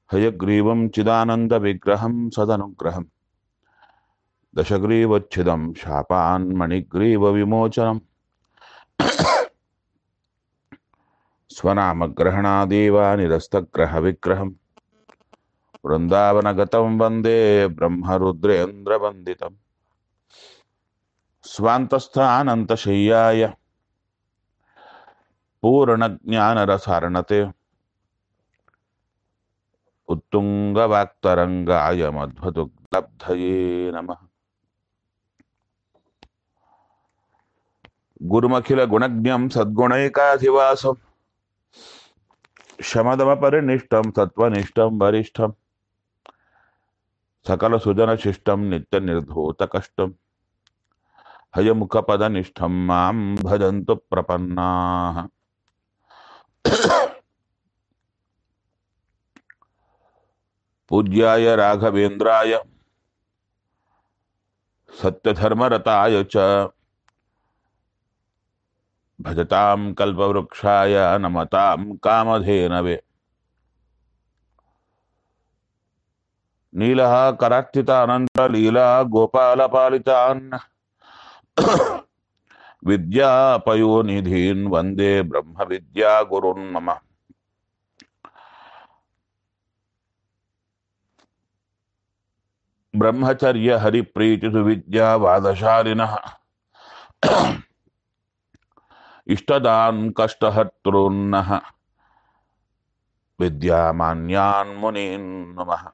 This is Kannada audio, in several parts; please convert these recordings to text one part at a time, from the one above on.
हयग्रीवं चिदानन्दविग्रहं सदनुग्रहम् दशग्रीवच्छिदं शापान्मणिग्रीवविमोचनम् स्वनामग्रहणादेव निरस्तग्रहविग्रहम् वृन्दावनगतं वन्दे ब्रह्मरुद्रेन्द्रवन्दितम् स्वान्तस्थानन्तशय्याय पूर्णज्ञानरसारणते उत्तुङ्गवाक्तरङ्गाय मध्वदुग्लब्धये नमः गुरुमखिलगुणज्ञं सद्गुणैकाधिवासं शमदमपरिनिष्टं सत्त्वनिष्ठं वरिष्ठं सकलसुजनशिष्टं नित्यनिर्धूतकष्टं हयमुखपदनिष्ठं मां भजन्तु प्रपन्नाः पूज्याय राघवेन्द्राय सत्यधर्मरताय च भजतां कल्पवृक्षाय नमतां कामधेनवे नीलः करार्चितानन्तलीला गोपालपालितान् विद्यापयोनिधीन् वन्दे ब्रह्मविद्यागुरुन् मम ब्रह्मचर्य हरिप्रीतिसुविद्यावादशालिनः इष्टदान् कष्टहर्तॄन्नः विद्यामान्यान् मुनीन् नमः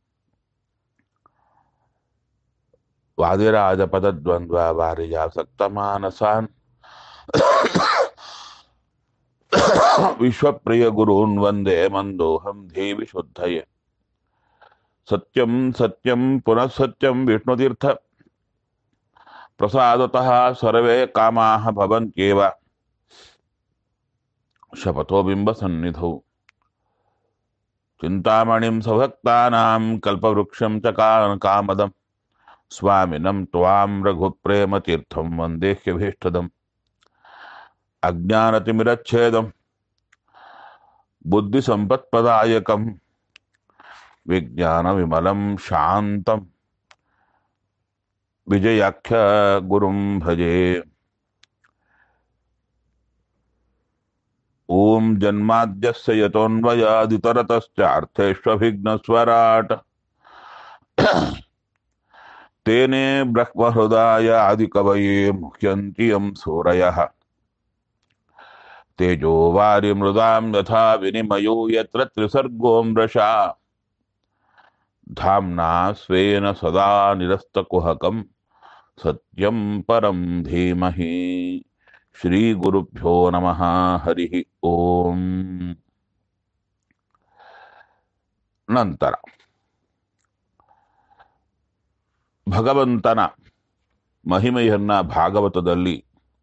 वादिराजपदद्वन्द्ववारिजासक्तमानसान् विश्वप्रियगुरून् वन्दे मन्दोऽहं देवि शुद्धये सत्यं सत्यं पुनः सत्यं विष्णुतीर्थ प्रसादतः सर्वे कामाः भवन्त्येव शपथो बिम्बसन्निधौ चिन्तामणिं सभक्तानां कल्पवृक्षं च का कामदं स्वामिनं त्वां रघुप्रेमतीर्थं वन्देह्यभीष्टदम् अज्ञानतिमिरच्छेदं बुद्धिसम्पत्प्रदायकं विज्ञानविमलं शान्तं विजयाख्य गुरुं भजे ॐ जन्माद्यस्य यतोऽन्वयादितरतश्चार्थेष्वभिघ्नस्वराट् तेने ब्रह्महृदाय आदिकवये मुह्यन्ति यं सूरयः तेजो वारिमृदां यथा विनिमयो यत्र त्रिसर्गो मृषा धाम्ना स्वेन सदा निरस्तकुहकं सत्यं परं धीमहि ಶ್ರೀಗುರುಭ್ಯೋ ನಮಃ ಹರಿ ಓಂ ನಂತರ ಭಗವಂತನ ಮಹಿಮೆಯನ್ನ ಭಾಗವತದಲ್ಲಿ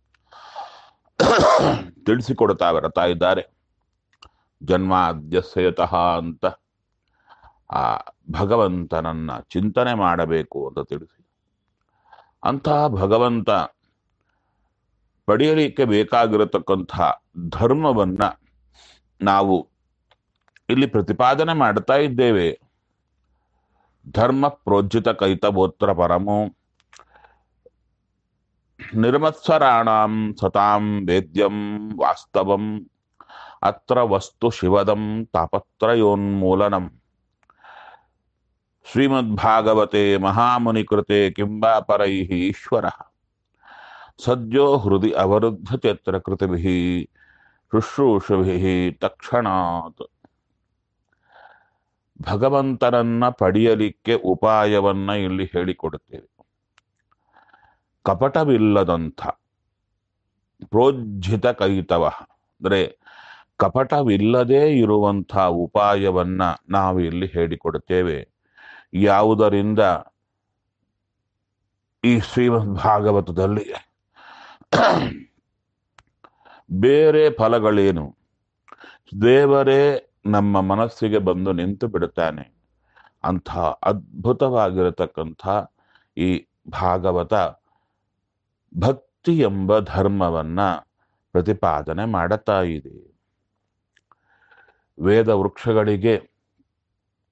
ತಿಳಿಸಿಕೊಡ್ತಾ ಬರ್ತಾ ಇದ್ದಾರೆ ಜನ್ಮಾದ್ಯಸ್ಯತಃ ಅಂತ ಆ ಭಗವಂತನನ್ನ ಚಿಂತನೆ ಮಾಡಬೇಕು ಅಂತ ತಿಳಿಸಿ ಅಂತಹ ಭಗವಂತ ಪಡೆಯಲಿಕ್ಕೆ ಬೇಕಾಗಿರತಕ್ಕಂಥ ಧರ್ಮವನ್ನ ನಾವು ಇಲ್ಲಿ ಪ್ರತಿಪಾದನೆ ಮಾಡ್ತಾ ಇದ್ದೇವೆ ಧರ್ಮ ಪ್ರೋಜ್ಜಿತ ಕೈತವೋತ್ರ ಪರಮೋ ನಿರ್ಮತ್ಸರಾಣಾಂ ಸತಾಂ ವೇದ್ಯಂ ವಾಸ್ತವಂ ಅತ್ರ ವಸ್ತು ಶಿವದಂ ತಾಪತ್ರಯೋನ್ಮೂಲನಂ ಶ್ರೀಮದ್ಭಾಗವತೆ ಮಹಾಮುನಿಕೃತೆ ಕಿಂಬಾ ಪರೈಃ ಈಶ್ವರಃ ಸದ್ಯೋ ಹೃದಯ ಅವರುದ್ಧ ಚತ್ರ ಕೃತಿಭಿ ಶುಶ್ರೂಷಭಿ ತಕ್ಷಣಾತ್ ಭಗವಂತನನ್ನ ಪಡೆಯಲಿಕ್ಕೆ ಉಪಾಯವನ್ನ ಇಲ್ಲಿ ಹೇಳಿಕೊಡುತ್ತೇವೆ ಕಪಟವಿಲ್ಲದಂಥ ಪ್ರೋಜ್ಜಿತ ಕೈತವ ಅಂದರೆ ಕಪಟವಿಲ್ಲದೆ ಇರುವಂಥ ಉಪಾಯವನ್ನ ನಾವು ಇಲ್ಲಿ ಹೇಳಿಕೊಡುತ್ತೇವೆ ಯಾವುದರಿಂದ ಈ ಶ್ರೀಮದ್ ಭಾಗವತದಲ್ಲಿ ಬೇರೆ ಫಲಗಳೇನು ದೇವರೇ ನಮ್ಮ ಮನಸ್ಸಿಗೆ ಬಂದು ನಿಂತು ಬಿಡುತ್ತಾನೆ ಅಂಥ ಅದ್ಭುತವಾಗಿರತಕ್ಕಂಥ ಈ ಭಾಗವತ ಭಕ್ತಿ ಎಂಬ ಧರ್ಮವನ್ನ ಪ್ರತಿಪಾದನೆ ಮಾಡುತ್ತಾ ಇದೆ ವೇದ ವೃಕ್ಷಗಳಿಗೆ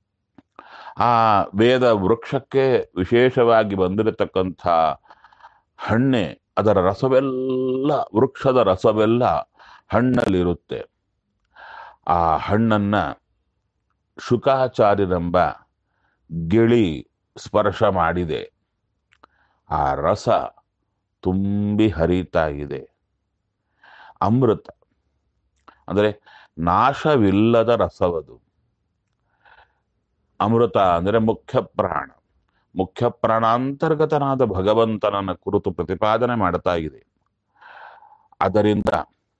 ಆ ವೇದ ವೃಕ್ಷಕ್ಕೆ ವಿಶೇಷವಾಗಿ ಬಂದಿರತಕ್ಕಂಥ ಹಣ್ಣೆ ಅದರ ರಸವೆಲ್ಲ ವೃಕ್ಷದ ರಸವೆಲ್ಲ ಹಣ್ಣಲ್ಲಿರುತ್ತೆ ಆ ಹಣ್ಣನ್ನ ಶುಕಾಚಾರ್ಯರೆಂಬ ಗಿಳಿ ಸ್ಪರ್ಶ ಮಾಡಿದೆ ಆ ರಸ ತುಂಬಿ ಹರಿತಾ ಇದೆ ಅಮೃತ ಅಂದರೆ ನಾಶವಿಲ್ಲದ ರಸವದು ಅಮೃತ ಅಂದರೆ ಮುಖ್ಯ ಪ್ರಾಣ ಮುಖ್ಯ ಪ್ರಾಣಾಂತರ್ಗತನಾದ ಭಗವಂತನನ್ನ ಕುರಿತು ಪ್ರತಿಪಾದನೆ ಮಾಡ್ತಾ ಇದೆ ಅದರಿಂದ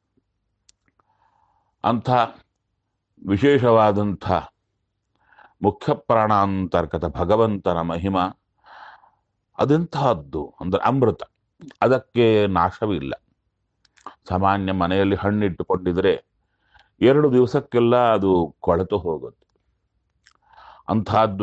ಅಂಥ ವಿಶೇಷವಾದಂಥ ಮುಖ್ಯ ಪ್ರಾಣಾಂತರ್ಗತ ಭಗವಂತನ ಮಹಿಮ ಅದೆಂತಹದ್ದು ಅಂದ್ರೆ ಅಮೃತ ಅದಕ್ಕೆ ನಾಶವಿಲ್ಲ ಸಾಮಾನ್ಯ ಮನೆಯಲ್ಲಿ ಹಣ್ಣಿಟ್ಟುಕೊಂಡಿದ್ರೆ ಎರಡು ದಿವಸಕ್ಕೆಲ್ಲ ಅದು ಕೊಳೆತು ಹೋಗುತ್ತೆ ಅಂಥದ್ದು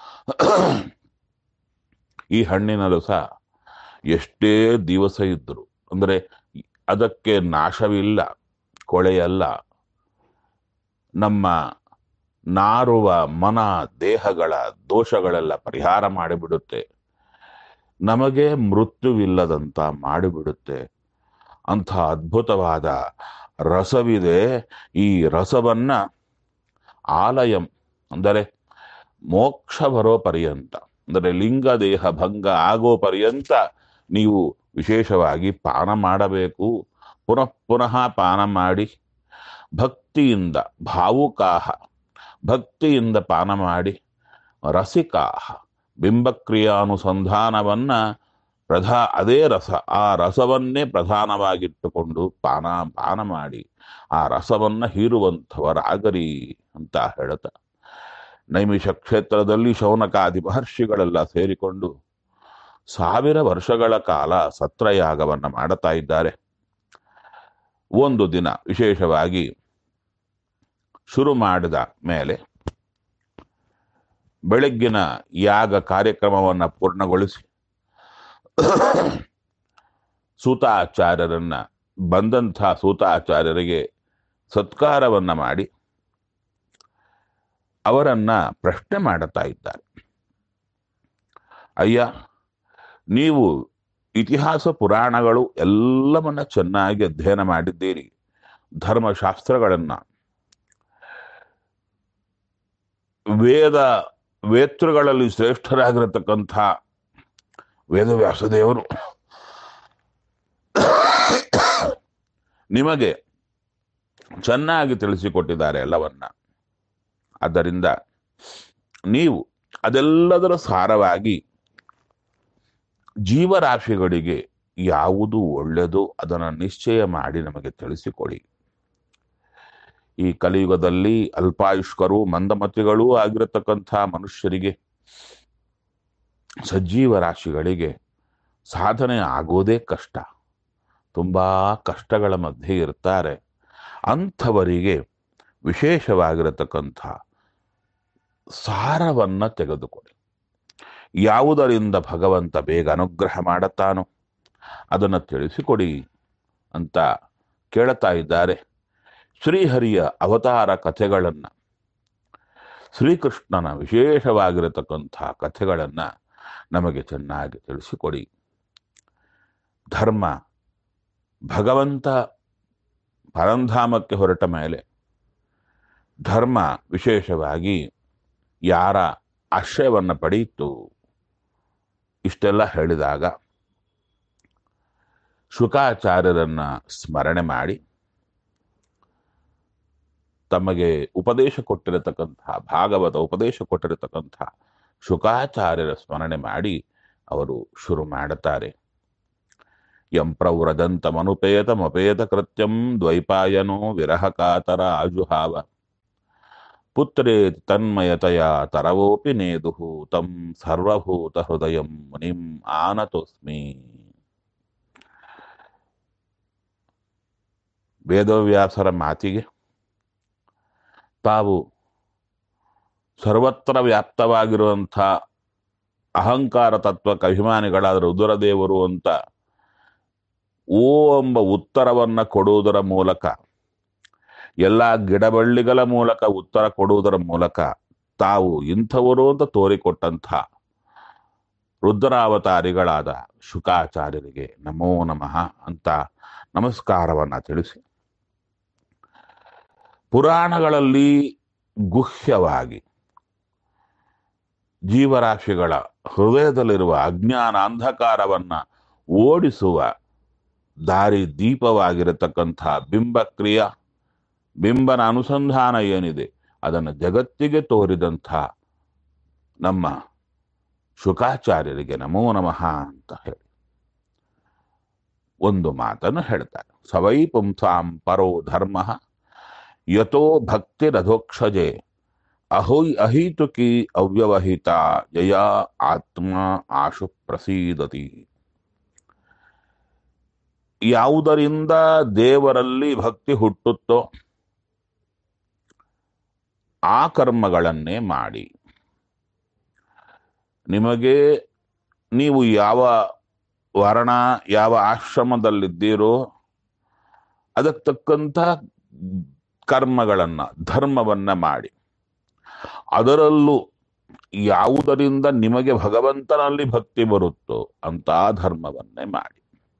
ಈ ಹಣ್ಣಿನ ರಸ ಎಷ್ಟೇ ದಿವಸ ಇದ್ದರು ಅಂದರೆ ಅದಕ್ಕೆ ನಾಶವಿಲ್ಲ ಕೊಳೆಯಲ್ಲ ನಮ್ಮ ನಾರುವ ಮನ ದೇಹಗಳ ದೋಷಗಳೆಲ್ಲ ಪರಿಹಾರ ಮಾಡಿಬಿಡುತ್ತೆ ನಮಗೆ ಮೃತ್ಯುವಿಲ್ಲದಂತ ಮಾಡಿಬಿಡುತ್ತೆ ಅಂಥ ಅದ್ಭುತವಾದ ರಸವಿದೆ ಈ ರಸವನ್ನ ಆಲಯಂ ಅಂದರೆ ಮೋಕ್ಷ ಬರೋ ಪರ್ಯಂತ ಅಂದರೆ ಲಿಂಗ ದೇಹ ಭಂಗ ಆಗೋ ಪರ್ಯಂತ ನೀವು ವಿಶೇಷವಾಗಿ ಪಾನ ಮಾಡಬೇಕು ಪುನಃ ಪುನಃ ಪಾನ ಮಾಡಿ ಭಕ್ತಿಯಿಂದ ಭಾವುಕಾಹ ಭಕ್ತಿಯಿಂದ ಪಾನ ಮಾಡಿ ರಸಿಕಾಹ ಬಿಂಬಕ್ರಿಯಾನುಸಂಧಾನವನ್ನ ಪ್ರಧಾ ಅದೇ ರಸ ಆ ರಸವನ್ನೇ ಪ್ರಧಾನವಾಗಿಟ್ಟುಕೊಂಡು ಪಾನ ಪಾನ ಮಾಡಿ ಆ ರಸವನ್ನ ಹೀರುವಂಥವರಾಗರಿ ಅಂತ ಹೇಳುತ್ತ ನೈಮಿಷ ಕ್ಷೇತ್ರದಲ್ಲಿ ಶೌನಕಾದಿ ಮಹರ್ಷಿಗಳೆಲ್ಲ ಸೇರಿಕೊಂಡು ಸಾವಿರ ವರ್ಷಗಳ ಕಾಲ ಸತ್ರಯಾಗವನ್ನ ಮಾಡುತ್ತಾ ಇದ್ದಾರೆ ಒಂದು ದಿನ ವಿಶೇಷವಾಗಿ ಶುರು ಮಾಡಿದ ಮೇಲೆ ಬೆಳಗ್ಗಿನ ಯಾಗ ಕಾರ್ಯಕ್ರಮವನ್ನು ಪೂರ್ಣಗೊಳಿಸಿ ಸೂತಾಚಾರ್ಯರನ್ನ ಬಂದಂಥ ಸೂತಾಚಾರ್ಯರಿಗೆ ಸತ್ಕಾರವನ್ನ ಮಾಡಿ ಅವರನ್ನ ಪ್ರಶ್ನೆ ಮಾಡುತ್ತಾ ಇದ್ದಾರೆ ಅಯ್ಯ ನೀವು ಇತಿಹಾಸ ಪುರಾಣಗಳು ಎಲ್ಲವನ್ನ ಚೆನ್ನಾಗಿ ಅಧ್ಯಯನ ಮಾಡಿದ್ದೀರಿ ಧರ್ಮಶಾಸ್ತ್ರಗಳನ್ನ ವೇದ ವೇತೃಗಳಲ್ಲಿ ಶ್ರೇಷ್ಠರಾಗಿರತಕ್ಕಂಥ ವೇದವ್ಯಾಸದೇವರು ನಿಮಗೆ ಚೆನ್ನಾಗಿ ತಿಳಿಸಿಕೊಟ್ಟಿದ್ದಾರೆ ಎಲ್ಲವನ್ನ ಆದ್ದರಿಂದ ನೀವು ಅದೆಲ್ಲದರ ಸಾರವಾಗಿ ಜೀವರಾಶಿಗಳಿಗೆ ಯಾವುದು ಒಳ್ಳೆಯದು ಅದನ್ನು ನಿಶ್ಚಯ ಮಾಡಿ ನಮಗೆ ತಿಳಿಸಿಕೊಡಿ ಈ ಕಲಿಯುಗದಲ್ಲಿ ಅಲ್ಪಾಯುಷ್ಕರು ಮಂದಮತಿಗಳೂ ಆಗಿರತಕ್ಕಂಥ ಮನುಷ್ಯರಿಗೆ ಸಜೀವ ರಾಶಿಗಳಿಗೆ ಸಾಧನೆ ಆಗೋದೇ ಕಷ್ಟ ತುಂಬಾ ಕಷ್ಟಗಳ ಮಧ್ಯೆ ಇರ್ತಾರೆ ಅಂಥವರಿಗೆ ವಿಶೇಷವಾಗಿರತಕ್ಕಂಥ ಸಾರವನ್ನ ತೆಗೆದುಕೊಡಿ ಯಾವುದರಿಂದ ಭಗವಂತ ಬೇಗ ಅನುಗ್ರಹ ಮಾಡುತ್ತಾನೋ ಅದನ್ನು ತಿಳಿಸಿಕೊಡಿ ಅಂತ ಕೇಳುತ್ತಾ ಇದ್ದಾರೆ ಶ್ರೀಹರಿಯ ಅವತಾರ ಕಥೆಗಳನ್ನ ಶ್ರೀಕೃಷ್ಣನ ವಿಶೇಷವಾಗಿರತಕ್ಕಂಥ ಕಥೆಗಳನ್ನ ನಮಗೆ ಚೆನ್ನಾಗಿ ತಿಳಿಸಿಕೊಡಿ ಧರ್ಮ ಭಗವಂತ ಪರಂಧಾಮಕ್ಕೆ ಹೊರಟ ಮೇಲೆ ಧರ್ಮ ವಿಶೇಷವಾಗಿ ಯಾರ ಆಶ್ರಯವನ್ನು ಪಡೆಯಿತು ಇಷ್ಟೆಲ್ಲ ಹೇಳಿದಾಗ ಶುಕಾಚಾರ್ಯರನ್ನ ಸ್ಮರಣೆ ಮಾಡಿ ತಮಗೆ ಉಪದೇಶ ಕೊಟ್ಟಿರತಕ್ಕಂತಹ ಭಾಗವತ ಉಪದೇಶ ಕೊಟ್ಟಿರತಕ್ಕಂತಹ ಶುಕಾಚಾರ್ಯರ ಸ್ಮರಣೆ ಮಾಡಿ ಅವರು ಶುರು ಮಾಡುತ್ತಾರೆ ಯಂ ಪ್ರವ್ರಜಂತಮನುಪೇತಮಪೇತ ಕೃತ್ಯಂ ದ್ವೈಪಾಯನೋ ವಿರಹಕಾತರ ಆಜುಹಾವ ಪುತ್ರೇ ತನ್ಮಯತೆಯ ತರವೋಪಿ ನೇದುಹು ತಂ ಸರ್ವಭೂತ ಹೃದಯಂ ಮುನಿಂ ಆನತೋಸ್ಮಿ ವೇದವ್ಯಾಸರ ಮಾತಿಗೆ ತಾವು ಸರ್ವತ್ರ ವ್ಯಾಪ್ತವಾಗಿರುವಂಥ ಅಹಂಕಾರ ತತ್ವಕ್ಕೆ ಅಭಿಮಾನಿಗಳಾದ ರುದ್ರದೇವರು ಅಂತ ಓ ಎಂಬ ಉತ್ತರವನ್ನ ಕೊಡುವುದರ ಮೂಲಕ ಎಲ್ಲ ಗಿಡಬಳ್ಳಿಗಳ ಮೂಲಕ ಉತ್ತರ ಕೊಡುವುದರ ಮೂಲಕ ತಾವು ಇಂಥವರು ಅಂತ ತೋರಿಕೊಟ್ಟಂಥ ರುದ್ರಾವತಾರಿಗಳಾದ ಶುಕಾಚಾರ್ಯರಿಗೆ ನಮೋ ನಮಃ ಅಂತ ನಮಸ್ಕಾರವನ್ನ ತಿಳಿಸಿ ಪುರಾಣಗಳಲ್ಲಿ ಗುಹ್ಯವಾಗಿ ಜೀವರಾಶಿಗಳ ಹೃದಯದಲ್ಲಿರುವ ಅಜ್ಞಾನ ಅಂಧಕಾರವನ್ನ ಓಡಿಸುವ ದಾರಿ ದೀಪವಾಗಿರತಕ್ಕಂಥ ಬಿಂಬಕ್ರಿಯ ಬಿಂಬನ ಅನುಸಂಧಾನ ಏನಿದೆ ಅದನ್ನು ಜಗತ್ತಿಗೆ ತೋರಿದಂಥ ನಮ್ಮ ಶುಕಾಚಾರ್ಯರಿಗೆ ನಮೋ ನಮಃ ಅಂತ ಹೇಳಿ ಒಂದು ಮಾತನ್ನು ಹೇಳ್ತಾರೆ ಸವೈ ಪುಂಸಾಂ ಪರೋ ಧರ್ಮ ಯಥೋ ಭಕ್ತಿರಧೋಕ್ಷಜೆ ಅಹೋಯ್ ಅಹೀತುಕಿ ಅವ್ಯವಹಿತ ಜಯ ಆತ್ಮ ಆಶು ಪ್ರಸೀದತಿ ಯಾವುದರಿಂದ ದೇವರಲ್ಲಿ ಭಕ್ತಿ ಹುಟ್ಟುತ್ತೋ ಆ ಕರ್ಮಗಳನ್ನೇ ಮಾಡಿ ನಿಮಗೆ ನೀವು ಯಾವ ವರ್ಣ ಯಾವ ಆಶ್ರಮದಲ್ಲಿದ್ದೀರೋ ಅದಕ್ಕೆ ತಕ್ಕಂಥ ಕರ್ಮಗಳನ್ನ ಧರ್ಮವನ್ನ ಮಾಡಿ ಅದರಲ್ಲೂ ಯಾವುದರಿಂದ ನಿಮಗೆ ಭಗವಂತನಲ್ಲಿ ಭಕ್ತಿ ಬರುತ್ತೋ ಅಂತ ಧರ್ಮವನ್ನೇ ಮಾಡಿ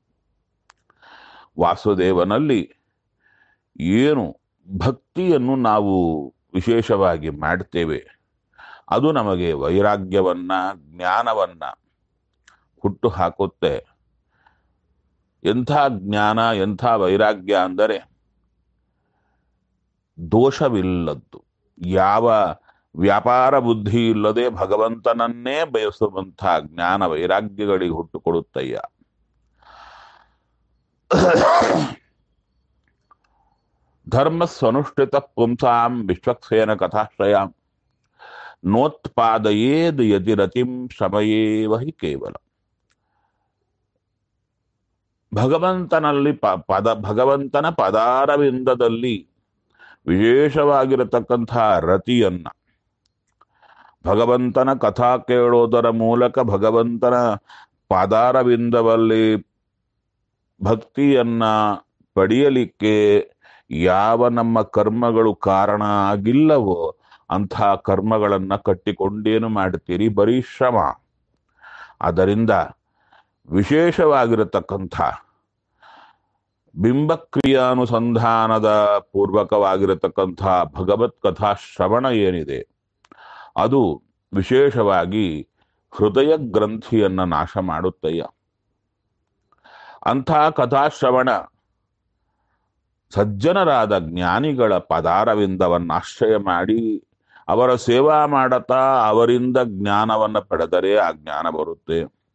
ವಾಸುದೇವನಲ್ಲಿ ಏನು ಭಕ್ತಿಯನ್ನು ನಾವು ವಿಶೇಷವಾಗಿ ಮಾಡ್ತೇವೆ ಅದು ನಮಗೆ ವೈರಾಗ್ಯವನ್ನ ಜ್ಞಾನವನ್ನ ಹುಟ್ಟು ಹಾಕುತ್ತೆ ಎಂಥ ಜ್ಞಾನ ಎಂಥ ವೈರಾಗ್ಯ ಅಂದರೆ ದೋಷವಿಲ್ಲದ್ದು ಯಾವ ವ್ಯಾಪಾರ ಬುದ್ಧಿ ಇಲ್ಲದೆ ಭಗವಂತನನ್ನೇ ಬಯಸುವಂಥ ಜ್ಞಾನ ವೈರಾಗ್ಯಗಳಿಗೆ ಹುಟ್ಟು ಕೊಡುತ್ತಯ್ಯ ಧರ್ಮ ಸ್ವನುಷ್ಠಿತ ಪುಂಸಾಂ ವಿಶ್ವಕ್ಸೇನ ಕಥಾಶ್ರಯಾಂ ನೋತ್ಪಾದಯೇದ್ ಯತಿರತಿಂ ಶ್ರಮಯೇವ ಹಿ ಕೇವಲ ಭಗವಂತನಲ್ಲಿ ಪ ಪದ ಭಗವಂತನ ಪದಾರವಿಂದದಲ್ಲಿ ವಿಶೇಷವಾಗಿರತಕ್ಕಂಥ ರತಿಯನ್ನ ಭಗವಂತನ ಕಥಾ ಕೇಳೋದರ ಮೂಲಕ ಭಗವಂತನ ಪಾದಾರವಿಂದದಲ್ಲಿ ಭಕ್ತಿಯನ್ನ ಪಡೆಯಲಿಕ್ಕೆ ಯಾವ ನಮ್ಮ ಕರ್ಮಗಳು ಕಾರಣ ಆಗಿಲ್ಲವೋ ಅಂಥ ಕರ್ಮಗಳನ್ನ ಕಟ್ಟಿಕೊಂಡೇನು ಮಾಡ್ತೀರಿ ಬರೀ ಶ್ರಮ ಅದರಿಂದ ವಿಶೇಷವಾಗಿರತಕ್ಕಂಥ ಬಿಂಬಕ್ರಿಯಾನುಸಂಧಾನದ ಪೂರ್ವಕವಾಗಿರತಕ್ಕಂಥ ಭಗವತ್ ಕಥಾ ಶ್ರವಣ ಏನಿದೆ ಅದು ವಿಶೇಷವಾಗಿ ಹೃದಯ ಗ್ರಂಥಿಯನ್ನ ನಾಶ ಮಾಡುತ್ತಯ್ಯ ಅಂಥ ಕಥಾಶ್ರವಣ ಸಜ್ಜನರಾದ ಜ್ಞಾನಿಗಳ ಪದಾರವಿಂದವನ್ನು ಆಶ್ರಯ ಮಾಡಿ ಅವರ ಸೇವಾ ಮಾಡತಾ ಅವರಿಂದ ಜ್ಞಾನವನ್ನ ಪಡೆದರೆ ಆ ಜ್ಞಾನ ಬರುತ್ತೆ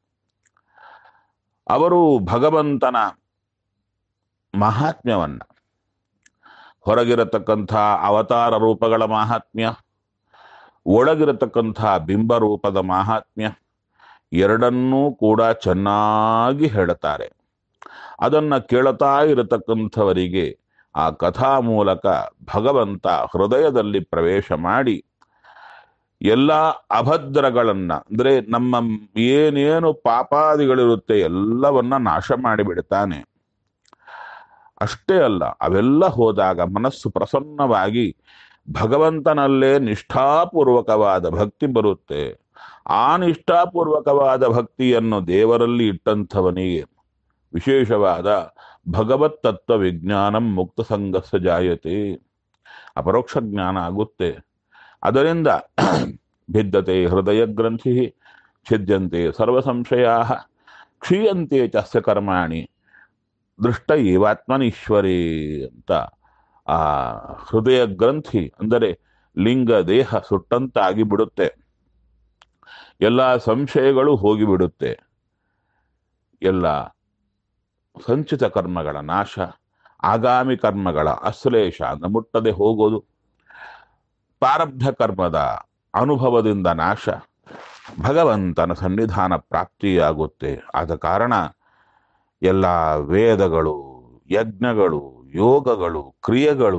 ಅವರು ಭಗವಂತನ ಮಹಾತ್ಮ್ಯವನ್ನ ಹೊರಗಿರತಕ್ಕಂಥ ಅವತಾರ ರೂಪಗಳ ಮಹಾತ್ಮ್ಯ ಒಳಗಿರತಕ್ಕಂಥ ಬಿಂಬ ರೂಪದ ಮಹಾತ್ಮ್ಯ ಎರಡನ್ನೂ ಕೂಡ ಚೆನ್ನಾಗಿ ಹೇಳುತ್ತಾರೆ ಅದನ್ನ ಕೇಳುತ್ತಾ ಇರತಕ್ಕಂಥವರಿಗೆ ಆ ಕಥಾ ಮೂಲಕ ಭಗವಂತ ಹೃದಯದಲ್ಲಿ ಪ್ರವೇಶ ಮಾಡಿ ಎಲ್ಲ ಅಭದ್ರಗಳನ್ನ ಅಂದ್ರೆ ನಮ್ಮ ಏನೇನು ಪಾಪಾದಿಗಳಿರುತ್ತೆ ಎಲ್ಲವನ್ನ ನಾಶ ಮಾಡಿಬಿಡ್ತಾನೆ ಅಷ್ಟೇ ಅಲ್ಲ ಅವೆಲ್ಲ ಹೋದಾಗ ಮನಸ್ಸು ಪ್ರಸನ್ನವಾಗಿ ಭಗವಂತನಲ್ಲೇ ನಿಷ್ಠಾಪೂರ್ವಕವಾದ ಭಕ್ತಿ ಬರುತ್ತೆ ಆ ನಿಷ್ಠಾಪೂರ್ವಕವಾದ ಭಕ್ತಿಯನ್ನು ದೇವರಲ್ಲಿ ಇಟ್ಟಂಥವನಿಗೆ ವಿಶೇಷವಾದ ಭಗವತ್ ತತ್ವ ವಿಜ್ಞಾನಂ ಮುಕ್ತ ಸಂಘಸ್ಸ ಜಾಯತೆ ಅಪರೋಕ್ಷ ಜ್ಞಾನ ಆಗುತ್ತೆ ಅದರಿಂದ ಭಿದ್ದತೆ ಹೃದಯ ಗ್ರಂಥಿ ಛಿದ್ಯಂತೆ ಸರ್ವ ಸಂಶಯಾ ಕ್ಷೀಯಂತೆ ಚಸ್ಯ ಕರ್ಮಾಣಿ ದೃಷ್ಟ ಏವಾತ್ಮನೀಶ್ವರೇ ಅಂತ ಆ ಹೃದಯ ಗ್ರಂಥಿ ಅಂದರೆ ಲಿಂಗ ದೇಹ ಸುಟ್ಟಂತಾಗಿ ಬಿಡುತ್ತೆ ಎಲ್ಲ ಸಂಶಯಗಳು ಹೋಗಿಬಿಡುತ್ತೆ ಎಲ್ಲ ಸಂಚಿತ ಕರ್ಮಗಳ ನಾಶ ಆಗಾಮಿ ಕರ್ಮಗಳ ಅಶ್ಲೇಷ ಅಂದ್ರೆ ಮುಟ್ಟದೆ ಹೋಗೋದು ಪ್ರಾರಬ್ಧ ಕರ್ಮದ ಅನುಭವದಿಂದ ನಾಶ ಭಗವಂತನ ಸನ್ನಿಧಾನ ಪ್ರಾಪ್ತಿಯಾಗುತ್ತೆ ಆದ ಕಾರಣ ಎಲ್ಲ ವೇದಗಳು ಯಜ್ಞಗಳು ಯೋಗಗಳು ಕ್ರಿಯೆಗಳು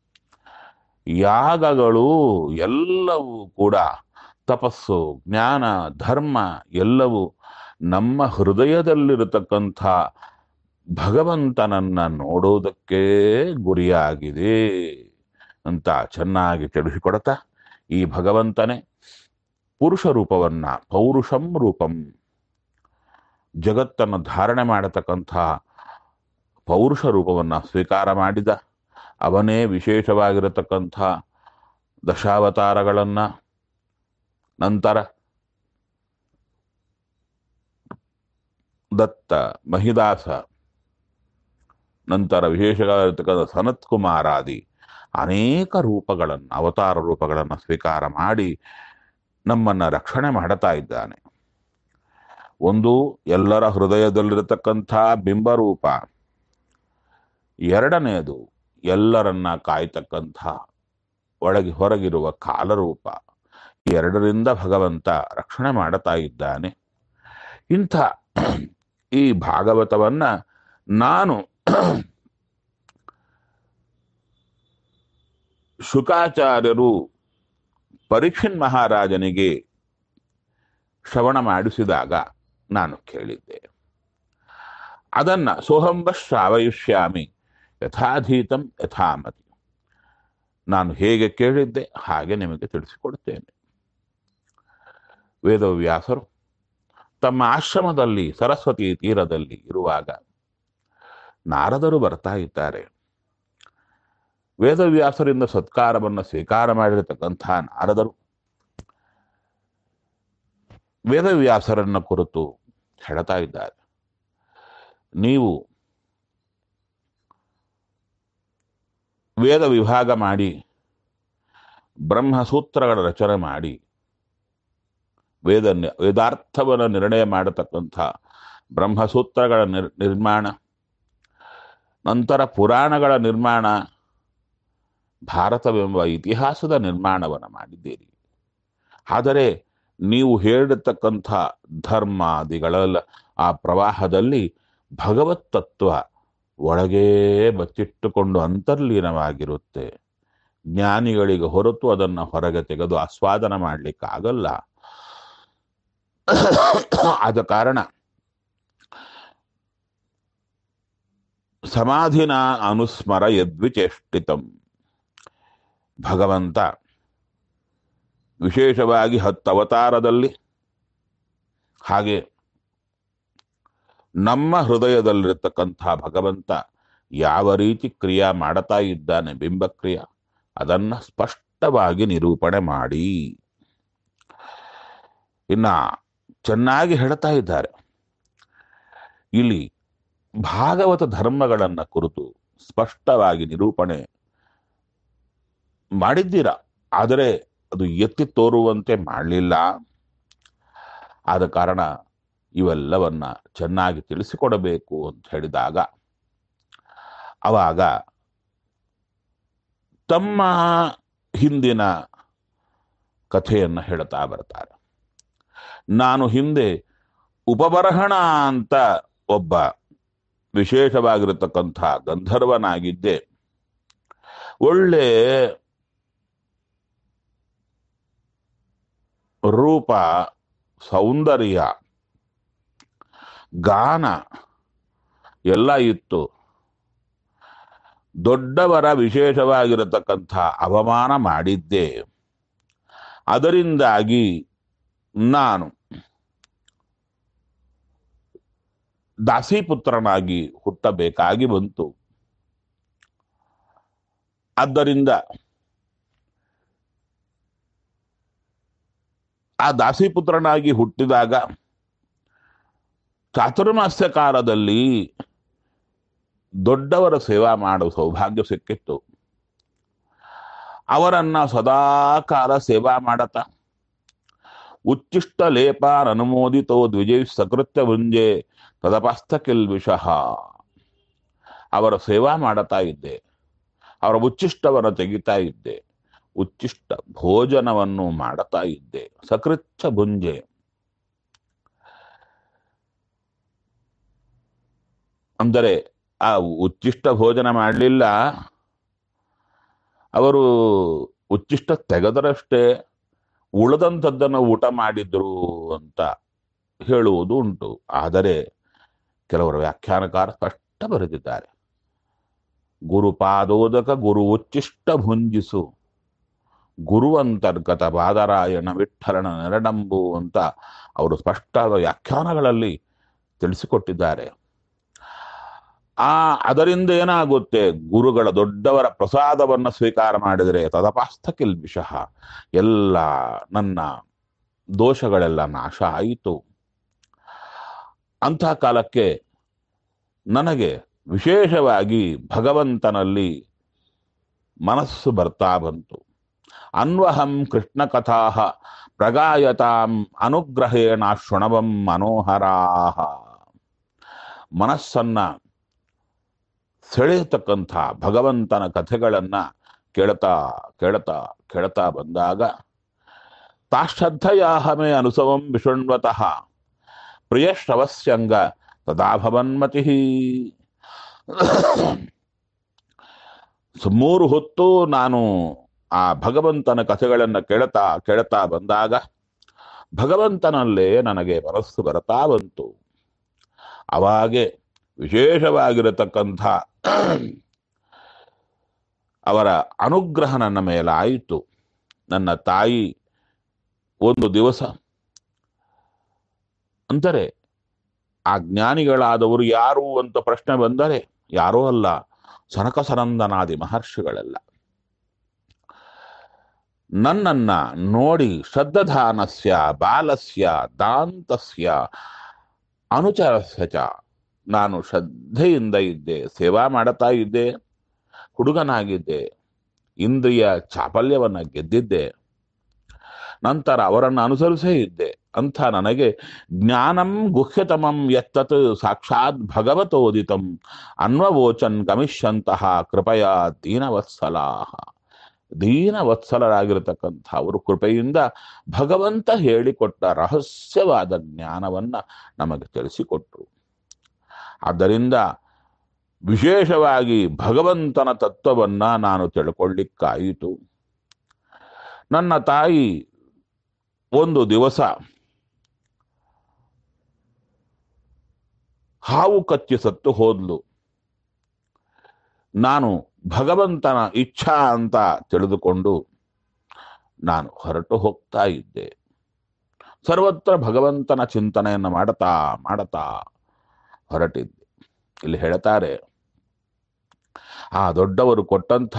ಯಾಗಗಳು ಎಲ್ಲವೂ ಕೂಡ ತಪಸ್ಸು ಜ್ಞಾನ ಧರ್ಮ ಎಲ್ಲವೂ ನಮ್ಮ ಹೃದಯದಲ್ಲಿರತಕ್ಕಂಥ ಭಗವಂತನನ್ನ ನೋಡೋದಕ್ಕೆ ಗುರಿಯಾಗಿದೆ ಅಂತ ಚೆನ್ನಾಗಿ ತಿಳಿಸಿಕೊಡ್ತಾ ಈ ಭಗವಂತನೇ ಪುರುಷ ರೂಪವನ್ನ ಪೌರುಷಂ ರೂಪಂ ಜಗತ್ತನ್ನು ಧಾರಣೆ ಮಾಡತಕ್ಕಂಥ ಪೌರುಷ ರೂಪವನ್ನ ಸ್ವೀಕಾರ ಮಾಡಿದ ಅವನೇ ವಿಶೇಷವಾಗಿರತಕ್ಕಂಥ ದಶಾವತಾರಗಳನ್ನ ನಂತರ ದತ್ತ ಮಹಿದಾಸ ನಂತರ ವಿಶೇಷವಾಗಿರತಕ್ಕಂಥ ಸನತ್ ಕುಮಾರಾದಿ ಅನೇಕ ರೂಪಗಳನ್ನು ಅವತಾರ ರೂಪಗಳನ್ನು ಸ್ವೀಕಾರ ಮಾಡಿ ನಮ್ಮನ್ನ ರಕ್ಷಣೆ ಮಾಡುತ್ತಾ ಇದ್ದಾನೆ ಒಂದು ಎಲ್ಲರ ಹೃದಯದಲ್ಲಿರತಕ್ಕಂಥ ಬಿಂಬರೂಪ ಎರಡನೆಯದು ಎಲ್ಲರನ್ನ ಕಾಯ್ತಕ್ಕಂಥ ಒಳಗೆ ಹೊರಗಿರುವ ಕಾಲರೂಪ ಎರಡರಿಂದ ಭಗವಂತ ರಕ್ಷಣೆ ಮಾಡುತ್ತಾ ಇದ್ದಾನೆ ಇಂಥ ಈ ಭಾಗವತವನ್ನ ನಾನು ಶುಕಾಚಾರ್ಯರು ಪರೀಕ್ಷನ್ ಮಹಾರಾಜನಿಗೆ ಶ್ರವಣ ಮಾಡಿಸಿದಾಗ ನಾನು ಕೇಳಿದ್ದೆ ಅದನ್ನ ಸೋಹಂಬ ಶ್ರಾವಯಿಷ್ಯಾಮಿ ಯಥಾಧೀತಂ ಯಥಾಮತಿ ನಾನು ಹೇಗೆ ಕೇಳಿದ್ದೆ ಹಾಗೆ ನಿಮಗೆ ತಿಳಿಸಿಕೊಡ್ತೇನೆ ವೇದವ್ಯಾಸರು ತಮ್ಮ ಆಶ್ರಮದಲ್ಲಿ ಸರಸ್ವತಿ ತೀರದಲ್ಲಿ ಇರುವಾಗ ನಾರದರು ಬರ್ತಾ ಇದ್ದಾರೆ ವೇದವ್ಯಾಸರಿಂದ ಸತ್ಕಾರವನ್ನು ಸ್ವೀಕಾರ ಮಾಡಿರತಕ್ಕಂಥ ನಾರದರು ವೇದವ್ಯಾಸರನ್ನ ಕುರಿತು ಹೇಳ್ತಾ ಇದ್ದಾರೆ ನೀವು ವೇದ ವಿಭಾಗ ಮಾಡಿ ಬ್ರಹ್ಮಸೂತ್ರಗಳ ರಚನೆ ಮಾಡಿ ವೇದ ವೇದಾರ್ಥವನ್ನು ನಿರ್ಣಯ ಮಾಡತಕ್ಕಂಥ ಬ್ರಹ್ಮಸೂತ್ರಗಳ ನಿರ್ ನಿರ್ಮಾಣ ನಂತರ ಪುರಾಣಗಳ ನಿರ್ಮಾಣ ಭಾರತವೆಂಬ ಇತಿಹಾಸದ ನಿರ್ಮಾಣವನ್ನು ಮಾಡಿದ್ದೀರಿ ಆದರೆ ನೀವು ಹೇಳಿರ್ತಕ್ಕಂಥ ಧರ್ಮಾದಿಗಳೆಲ್ಲ ಆ ಪ್ರವಾಹದಲ್ಲಿ ಭಗವತ್ ತತ್ವ ಒಳಗೇ ಬಚ್ಚಿಟ್ಟುಕೊಂಡು ಅಂತರ್ಲೀನವಾಗಿರುತ್ತೆ ಜ್ಞಾನಿಗಳಿಗೆ ಹೊರತು ಅದನ್ನು ಹೊರಗೆ ತೆಗೆದು ಆಸ್ವಾದನ ಮಾಡಲಿಕ್ಕಾಗಲ್ಲ ಆದ ಕಾರಣ ಸಮಾಧಿನ ಅನುಸ್ಮರ ಯದ್ವಿಚೇಷ್ಟಿತಂ ಭಗವಂತ ವಿಶೇಷವಾಗಿ ಹತ್ತು ಅವತಾರದಲ್ಲಿ ಹಾಗೆ ನಮ್ಮ ಹೃದಯದಲ್ಲಿರತಕ್ಕಂಥ ಭಗವಂತ ಯಾವ ರೀತಿ ಕ್ರಿಯಾ ಮಾಡುತ್ತಾ ಇದ್ದಾನೆ ಬಿಂಬಕ್ರಿಯಾ ಅದನ್ನ ಸ್ಪಷ್ಟವಾಗಿ ನಿರೂಪಣೆ ಮಾಡಿ ಇನ್ನ ಚೆನ್ನಾಗಿ ಹೇಳ್ತಾ ಇದ್ದಾರೆ ಇಲ್ಲಿ ಭಾಗವತ ಧರ್ಮಗಳನ್ನ ಕುರಿತು ಸ್ಪಷ್ಟವಾಗಿ ನಿರೂಪಣೆ ಮಾಡಿದ್ದೀರಾ ಆದರೆ ಅದು ಎತ್ತಿ ತೋರುವಂತೆ ಮಾಡಲಿಲ್ಲ ಆದ ಕಾರಣ ಇವೆಲ್ಲವನ್ನ ಚೆನ್ನಾಗಿ ತಿಳಿಸಿಕೊಡಬೇಕು ಅಂತ ಹೇಳಿದಾಗ ಅವಾಗ ತಮ್ಮ ಹಿಂದಿನ ಕಥೆಯನ್ನು ಹೇಳ್ತಾ ಬರ್ತಾರೆ ನಾನು ಹಿಂದೆ ಉಪಬರಹಣ ಅಂತ ಒಬ್ಬ ವಿಶೇಷವಾಗಿರತಕ್ಕಂಥ ಗಂಧರ್ವನಾಗಿದ್ದೆ ಒಳ್ಳೆ ರೂಪ ಸೌಂದರ್ಯ ಗಾನ ಎಲ್ಲ ಇತ್ತು ದೊಡ್ಡವರ ವಿಶೇಷವಾಗಿರತಕ್ಕಂಥ ಅವಮಾನ ಮಾಡಿದ್ದೆ ಅದರಿಂದಾಗಿ ನಾನು ದಾಸಿಪುತ್ರನಾಗಿ ಹುಟ್ಟಬೇಕಾಗಿ ಬಂತು ಆದ್ದರಿಂದ ಆ ದಾಸಿಪುತ್ರನಾಗಿ ಹುಟ್ಟಿದಾಗ ಚಾತುರ್ಮಾಸ್ಯ ಕಾಲದಲ್ಲಿ ದೊಡ್ಡವರ ಸೇವಾ ಮಾಡುವ ಸೌಭಾಗ್ಯ ಸಿಕ್ಕಿತ್ತು ಅವರನ್ನ ಸದಾ ಕಾಲ ಸೇವಾ ಮಾಡತ ಉಚ್ಚಿಷ್ಟ ಲೇಪ ಅನುಮೋದಿತೋ ದ್ವಿಜಯ ಸಕೃತ್ಯ ಭುಂಜೆ ತದಪಾಸ್ತ ಕಿಲ್ವಿಷಃ ಅವರ ಸೇವಾ ಮಾಡತಾ ಇದ್ದೆ ಅವರ ಉಚ್ಚಿಷ್ಟವನ್ನು ತೆಗಿತಾ ಇದ್ದೆ ಉಚ್ಚಿಷ್ಟ ಭೋಜನವನ್ನು ಮಾಡುತ್ತಾ ಇದ್ದೆ ಸಕೃತ್ಯ ಭುಂಜೆ ಅಂದರೆ ಆ ಉಚ್ಚಿಷ್ಟ ಭೋಜನ ಮಾಡಲಿಲ್ಲ ಅವರು ಉಚ್ಚಿಷ್ಟ ತೆಗೆದರಷ್ಟೇ ಉಳಿದಂಥದ್ದನ್ನು ಊಟ ಮಾಡಿದ್ರು ಅಂತ ಹೇಳುವುದು ಉಂಟು ಆದರೆ ಕೆಲವರು ವ್ಯಾಖ್ಯಾನಕಾರ ಸ್ಪಷ್ಟ ಬರೆದಿದ್ದಾರೆ ಗುರುಪಾದೋದಕ ಗುರು ಉಚ್ಚಿಷ್ಟ ಭುಂಜಿಸು ಗುರುವಂತರ್ಗತ ಬಾದರಾಯಣ ವಿಠಲನ ನೆರಡಂಬು ಅಂತ ಅವರು ಸ್ಪಷ್ಟವಾದ ವ್ಯಾಖ್ಯಾನಗಳಲ್ಲಿ ತಿಳಿಸಿಕೊಟ್ಟಿದ್ದಾರೆ ಆ ಅದರಿಂದ ಏನಾಗುತ್ತೆ ಗುರುಗಳ ದೊಡ್ಡವರ ಪ್ರಸಾದವನ್ನು ಸ್ವೀಕಾರ ಮಾಡಿದರೆ ತದಪಾಸ್ಥ ಕಿಲ್ಬಿಷಃ ಎಲ್ಲ ನನ್ನ ದೋಷಗಳೆಲ್ಲ ನಾಶ ಆಯಿತು ಅಂಥ ಕಾಲಕ್ಕೆ ನನಗೆ ವಿಶೇಷವಾಗಿ ಭಗವಂತನಲ್ಲಿ ಮನಸ್ಸು ಬರ್ತಾ ಬಂತು ಅನ್ವಹಂ ಕೃಷ್ಣ ಕಥಾ ಪ್ರಗಾಯತಾಂ ಅನುಗ್ರಹೇಣ ಶೃಣವಂ ಮನೋಹರಾಹ ಮನಸ್ಸನ್ನ ಸೆಳೆಯತಕ್ಕಂಥ ಭಗವಂತನ ಕಥೆಗಳನ್ನ ಕೇಳ್ತಾ ಕೇಳ್ತಾ ಕೇಳ್ತಾ ಬಂದಾಗ ತಾಶ್ರದ್ಧಯಾಹಮೇ ಅನುಸವಂ ವಿಶೃಣ್ವತಃ ಪ್ರಿಯ ಶ್ರವಸ್ಯಂಗ ತದಾ ಭವನ್ಮತಿ ಸೊ ಮೂರು ಹೊತ್ತು ನಾನು ಆ ಭಗವಂತನ ಕಥೆಗಳನ್ನು ಕೇಳ್ತಾ ಕೇಳ್ತಾ ಬಂದಾಗ ಭಗವಂತನಲ್ಲೇ ನನಗೆ ಮನಸ್ಸು ಬರ್ತಾ ಬಂತು ಅವಾಗೆ ವಿಶೇಷವಾಗಿರತಕ್ಕಂಥ ಅವರ ಅನುಗ್ರಹ ನನ್ನ ಮೇಲೆ ಆಯಿತು ನನ್ನ ತಾಯಿ ಒಂದು ದಿವಸ ಅಂದರೆ ಆ ಜ್ಞಾನಿಗಳಾದವರು ಯಾರು ಅಂತ ಪ್ರಶ್ನೆ ಬಂದರೆ ಯಾರೋ ಅಲ್ಲ ಸನಕ ಸನಂದನಾದಿ ಮಹರ್ಷಿಗಳೆಲ್ಲ ನನ್ನನ್ನ ನೋಡಿ ಶ್ರದ್ಧಾನಸ್ಯ ಬಾಲಸ್ಯ ದಾಂತಸ್ಯ ಅನುಚರಸ್ಯ ಚ ನಾನು ಶ್ರದ್ಧೆಯಿಂದ ಇದ್ದೆ ಸೇವಾ ಮಾಡುತ್ತಾ ಇದ್ದೆ ಹುಡುಗನಾಗಿದ್ದೆ ಇಂದ್ರಿಯ ಚಾಪಲ್ಯವನ್ನ ಗೆದ್ದಿದ್ದೆ ನಂತರ ಅವರನ್ನು ಅನುಸರಿಸೇ ಇದ್ದೆ ಅಂಥ ನನಗೆ ಜ್ಞಾನಂ ಗುಹ್ಯತಮಂ ಯತ್ತತ್ ಸಾಕ್ಷಾತ್ ಭಗವತೋದಿತಂ ಅನ್ವವೋಚನ್ ಗಮಿಷ್ಯಂತಹ ಕೃಪಯ ದೀನವತ್ಸಲಾಹ ದೀನವತ್ಸಲರಾಗಿರತಕ್ಕಂಥ ಅವರು ಕೃಪೆಯಿಂದ ಭಗವಂತ ಹೇಳಿಕೊಟ್ಟ ರಹಸ್ಯವಾದ ಜ್ಞಾನವನ್ನ ನಮಗೆ ತಿಳಿಸಿಕೊಟ್ರು ಆದ್ದರಿಂದ ವಿಶೇಷವಾಗಿ ಭಗವಂತನ ತತ್ವವನ್ನ ನಾನು ತಿಳ್ಕೊಳ್ಳಿಕ್ಕಾಯಿತು ನನ್ನ ತಾಯಿ ಒಂದು ದಿವಸ ಹಾವು ಕಚ್ಚಿ ಸತ್ತು ಹೋದ್ಲು ನಾನು ಭಗವಂತನ ಇಚ್ಛಾ ಅಂತ ತಿಳಿದುಕೊಂಡು ನಾನು ಹೊರಟು ಹೋಗ್ತಾ ಇದ್ದೆ ಸರ್ವತ್ರ ಭಗವಂತನ ಚಿಂತನೆಯನ್ನು ಮಾಡತಾ ಮಾಡತಾ ಹೊರಟಿದ್ದೆ ಇಲ್ಲಿ ಹೇಳ್ತಾರೆ ಆ ದೊಡ್ಡವರು ಕೊಟ್ಟಂಥ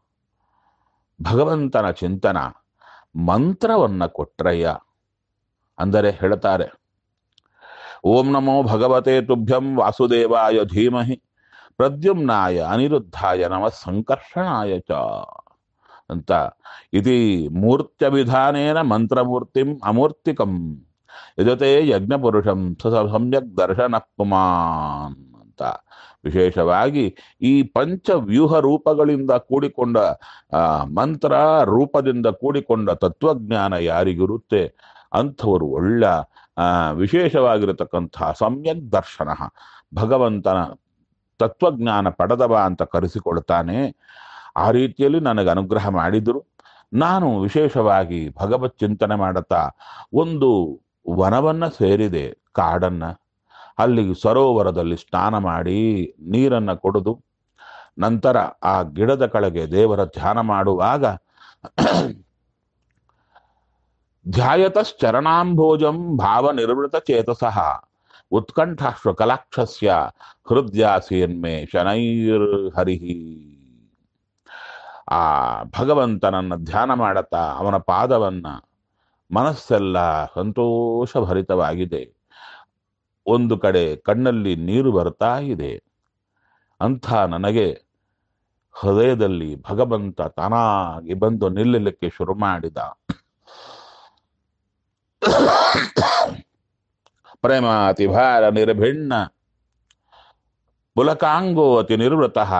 ಭಗವಂತನ ಚಿಂತನ ಮಂತ್ರವನ್ನ ಕೊಟ್ರಯ್ಯ ಅಂದರೆ ಹೇಳ್ತಾರೆ ಓಂ ನಮೋ ಭಗವತೆ ತುಭ್ಯಂ ವಾಸುದೇವಾಯ ಧೀಮಹಿ ಪ್ರದ್ಯುಮ್ನಾಯ ಅನಿರುದ್ಧಾಯ ನಮ ಸಂಕರ್ಷಣಾಯ ಚ ಅಂತ ಇತಿ ಮೂರ್ತ್ಯವಿಧಾನೇನ ಮಂತ್ರಮೂರ್ತಿಂ ಅಮೂರ್ತಿಕಂ ಯಜತೆ ಯಜ್ಞಪುರುಷಂ ಸ ಸಮ್ಯಕ್ ದರ್ಶನ ಪುಮಾನ್ ಅಂತ ವಿಶೇಷವಾಗಿ ಈ ಪಂಚ ವ್ಯೂಹ ರೂಪಗಳಿಂದ ಕೂಡಿಕೊಂಡ ಆ ಮಂತ್ರ ರೂಪದಿಂದ ಕೂಡಿಕೊಂಡ ತತ್ವಜ್ಞಾನ ಯಾರಿಗಿರುತ್ತೆ ಅಂಥವರು ಒಳ್ಳ ಆ ವಿಶೇಷವಾಗಿರತಕ್ಕಂಥ ಸಮ್ಯಕ್ ದರ್ಶನ ಭಗವಂತನ ತತ್ವಜ್ಞಾನ ಪಡೆದವ ಅಂತ ಕರೆಸಿಕೊಳ್ತಾನೆ ಆ ರೀತಿಯಲ್ಲಿ ನನಗೆ ಅನುಗ್ರಹ ಮಾಡಿದರು ನಾನು ವಿಶೇಷವಾಗಿ ಭಗವತ್ ಚಿಂತನೆ ಮಾಡುತ್ತಾ ಒಂದು ವನವನ್ನ ಸೇರಿದೆ ಕಾಡನ್ನ ಅಲ್ಲಿ ಸರೋವರದಲ್ಲಿ ಸ್ನಾನ ಮಾಡಿ ನೀರನ್ನ ಕುಡಿದು ನಂತರ ಆ ಗಿಡದ ಕೆಳಗೆ ದೇವರ ಧ್ಯಾನ ಮಾಡುವಾಗ ಧ್ಯಾಯತಶ್ಚರಣಾಂಭೋಜಂ ಭಾವ ನಿರ್ವೃತ ಚೇತಸಃ ಉತ್ಕಂಠಾಶ್ವ ಕಲಾಕ್ಷಸ್ಯ ಹೃದಯಾಸೇನ್ಮೇ ಶನೈರ್ ಹರಿಹಿ ಆ ಭಗವಂತನನ್ನ ಧ್ಯಾನ ಮಾಡತಾ ಅವನ ಪಾದವನ್ನ ಮನಸ್ಸೆಲ್ಲ ಸಂತೋಷಭರಿತವಾಗಿದೆ ಒಂದು ಕಡೆ ಕಣ್ಣಲ್ಲಿ ನೀರು ಬರ್ತಾ ಇದೆ ಅಂಥ ನನಗೆ ಹೃದಯದಲ್ಲಿ ಭಗವಂತ ತಾನಾಗಿ ಬಂದು ನಿಲ್ಲಲಿಕ್ಕೆ ಶುರು ಮಾಡಿದ ಪ್ರೇಮಾತಿ ಭಾರ ನಿರ್ಭಿಣ್ಣ ಪುಲಕಾಂಗೋ ಅತಿ ನಿರ್ವೃತಃ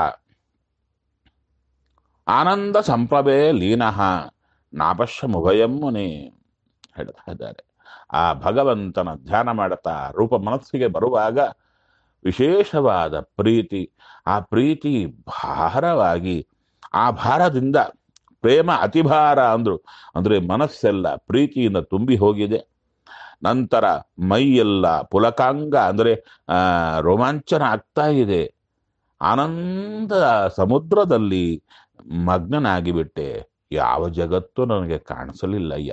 ಆನಂದ ಸಂಪ್ರಭೆ ಲೀನಃ ನಾಪಶ್ಯ ಮುಭಯಂ ಮುನಿ ಹೇಳ್ತಾ ಇದ್ದಾರೆ ಆ ಭಗವಂತನ ಧ್ಯಾನ ಮಾಡುತ್ತಾ ರೂಪ ಮನಸ್ಸಿಗೆ ಬರುವಾಗ ವಿಶೇಷವಾದ ಪ್ರೀತಿ ಆ ಪ್ರೀತಿ ಭಾರವಾಗಿ ಆ ಭಾರದಿಂದ ಪ್ರೇಮ ಅತಿಭಾರ ಅಂದ್ರು ಅಂದ್ರೆ ಮನಸ್ಸೆಲ್ಲ ಪ್ರೀತಿಯಿಂದ ತುಂಬಿ ಹೋಗಿದೆ ನಂತರ ಮೈಯೆಲ್ಲ ಪುಲಕಾಂಗ ಅಂದ್ರೆ ಆ ರೋಮಾಂಚನ ಆಗ್ತಾ ಇದೆ ಆನಂದ ಸಮುದ್ರದಲ್ಲಿ ಮಗ್ನನಾಗಿ ಬಿಟ್ಟೆ ಯಾವ ಜಗತ್ತು ನನಗೆ ಕಾಣಿಸಲಿಲ್ಲಯ್ಯ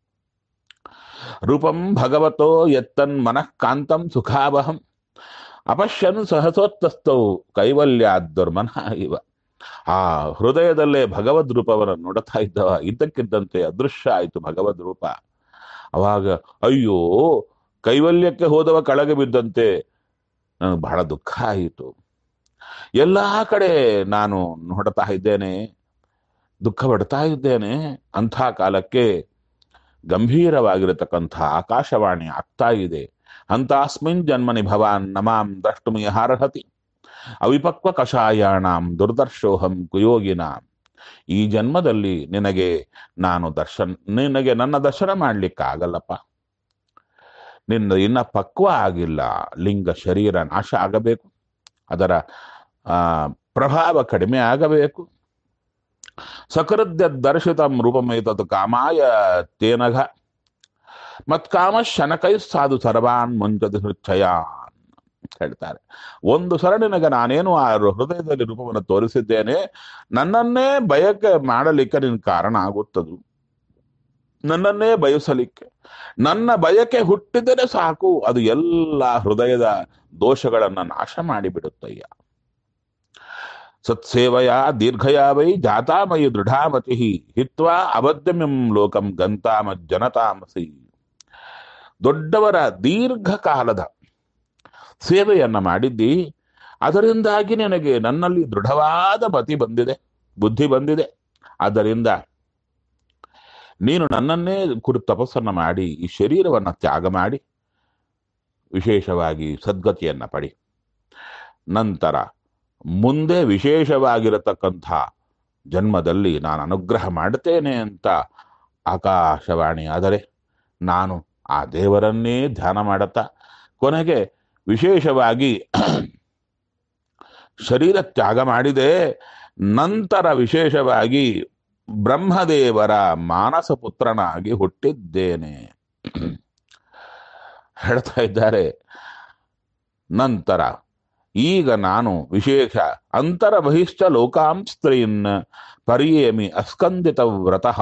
ರೂಪಂ ಭಗವತೋ ಎತ್ತನ್ ಮನಃ ಕಾಂತಂ ಸುಖಾವಹಂ ಅಪಶ್ಯನ್ ಸಹಸೋತ್ತಸ್ತೌ ಕೈವಲ್ಯಾದ್ದುರ್ಮನಃ ಇವ ಆ ಹೃದಯದಲ್ಲೇ ಭಗವದ್ ರೂಪವನ್ನು ನೋಡ್ತಾ ಇದ್ದವ ಇದ್ದಕ್ಕಿದ್ದಂತೆ ಅದೃಶ್ಯ ಆಯಿತು ಭಗವದ್ ರೂಪ ಅವಾಗ ಅಯ್ಯೋ ಕೈವಲ್ಯಕ್ಕೆ ಹೋದವ ಕೆಳಗೆ ಬಿದ್ದಂತೆ ನನಗೆ ಬಹಳ ದುಃಖ ಆಯಿತು ಎಲ್ಲಾ ಕಡೆ ನಾನು ನೋಡ್ತಾ ಇದ್ದೇನೆ ದುಃಖ ಪಡ್ತಾ ಇದ್ದೇನೆ ಅಂಥ ಕಾಲಕ್ಕೆ ಗಂಭೀರವಾಗಿರತಕ್ಕಂಥ ಆಕಾಶವಾಣಿ ಆಗ್ತಾ ಇದೆ ಅಂತಾಸ್ಮಿನ್ ಜನ್ಮನಿ ಭವಾನ್ ನಮಾಂ ದ್ರಷ್ಟುಮಿಹಾರ್ಹತಿ ಅವಿಪಕ್ವ ಕಷಾಯಾಣಾಂ ದುರ್ದರ್ಶೋಹಂ ಕುಯೋಗಿನಾಂ ಈ ಜನ್ಮದಲ್ಲಿ ನಿನಗೆ ನಾನು ದರ್ಶನ ನಿನಗೆ ನನ್ನ ದರ್ಶನ ಮಾಡ್ಲಿಕ್ಕಾಗಲ್ಲಪ್ಪ ನಿನ್ನ ಇನ್ನ ಪಕ್ವ ಆಗಿಲ್ಲ ಲಿಂಗ ಶರೀರ ನಾಶ ಆಗಬೇಕು ಅದರ ಆ ಪ್ರಭಾವ ಕಡಿಮೆ ಆಗಬೇಕು ಸಕೃದ್ಯ ದರ್ಶಿತಂ ರೂಪಮೇತದು ಕಾಮಾಯ ತೇನಘ ಮತ್ಕಾಮ ಶನಕೈ ಸಾಧು ಸರ್ವಾನ್ ಮುಂಚದ ಹೃಚ್ಛಯಾನ್ ಹೇಳ್ತಾರೆ ಒಂದು ಸಲ ನಿನಗೆ ನಾನೇನು ಆ ಹೃದಯದಲ್ಲಿ ರೂಪವನ್ನು ತೋರಿಸಿದ್ದೇನೆ ನನ್ನನ್ನೇ ಬಯಕೆ ಮಾಡಲಿಕ್ಕೆ ನಿನ್ ಕಾರಣ ಆಗುತ್ತದು ನನ್ನನ್ನೇ ಬಯಸಲಿಕ್ಕೆ ನನ್ನ ಬಯಕೆ ಹುಟ್ಟಿದರೆ ಸಾಕು ಅದು ಎಲ್ಲ ಹೃದಯದ ದೋಷಗಳನ್ನ ನಾಶ ಮಾಡಿಬಿಡುತ್ತಯ್ಯ ಸತ್ಸೇವೆಯ ದೀರ್ಘಯ ವೈ ಜಾತಾಮಯಿ ದೃಢಾಮತಿ ಹಿತ್ವಾ ಅಬದ್ಧಮಿಂ ಲೋಕಂ ಗಂತಾಮ ಜನತಾಮಸಿ ದೊಡ್ಡವರ ದೀರ್ಘಕಾಲದ ಸೇವೆಯನ್ನ ಮಾಡಿದ್ದಿ ಅದರಿಂದಾಗಿ ನನಗೆ ನನ್ನಲ್ಲಿ ದೃಢವಾದ ಮತಿ ಬಂದಿದೆ ಬುದ್ಧಿ ಬಂದಿದೆ ಆದ್ದರಿಂದ ನೀನು ನನ್ನನ್ನೇ ಕುರಿತು ತಪಸ್ಸನ್ನ ಮಾಡಿ ಈ ಶರೀರವನ್ನ ತ್ಯಾಗ ಮಾಡಿ ವಿಶೇಷವಾಗಿ ಸದ್ಗತಿಯನ್ನ ಪಡಿ ನಂತರ ಮುಂದೆ ವಿಶೇಷವಾಗಿರತಕ್ಕಂಥ ಜನ್ಮದಲ್ಲಿ ನಾನು ಅನುಗ್ರಹ ಮಾಡುತ್ತೇನೆ ಅಂತ ಆಕಾಶವಾಣಿ ಆದರೆ ನಾನು ಆ ದೇವರನ್ನೇ ಧ್ಯಾನ ಮಾಡುತ್ತಾ ಕೊನೆಗೆ ವಿಶೇಷವಾಗಿ ಶರೀರ ತ್ಯಾಗ ಮಾಡಿದೆ ನಂತರ ವಿಶೇಷವಾಗಿ ಬ್ರಹ್ಮದೇವರ ಮಾನಸ ಪುತ್ರನಾಗಿ ಹುಟ್ಟಿದ್ದೇನೆ ಹೇಳ್ತಾ ಇದ್ದಾರೆ ನಂತರ ಈಗ ನಾನು ವಿಶೇಷ ಅಂತರ ಬಹಿಶ್ಚ ಲೋಕಾಂ ಸ್ತ್ರೀನ್ ಪರಿಯೇಮಿ ಅಸ್ಕಂದಿತ ವ್ರತಃ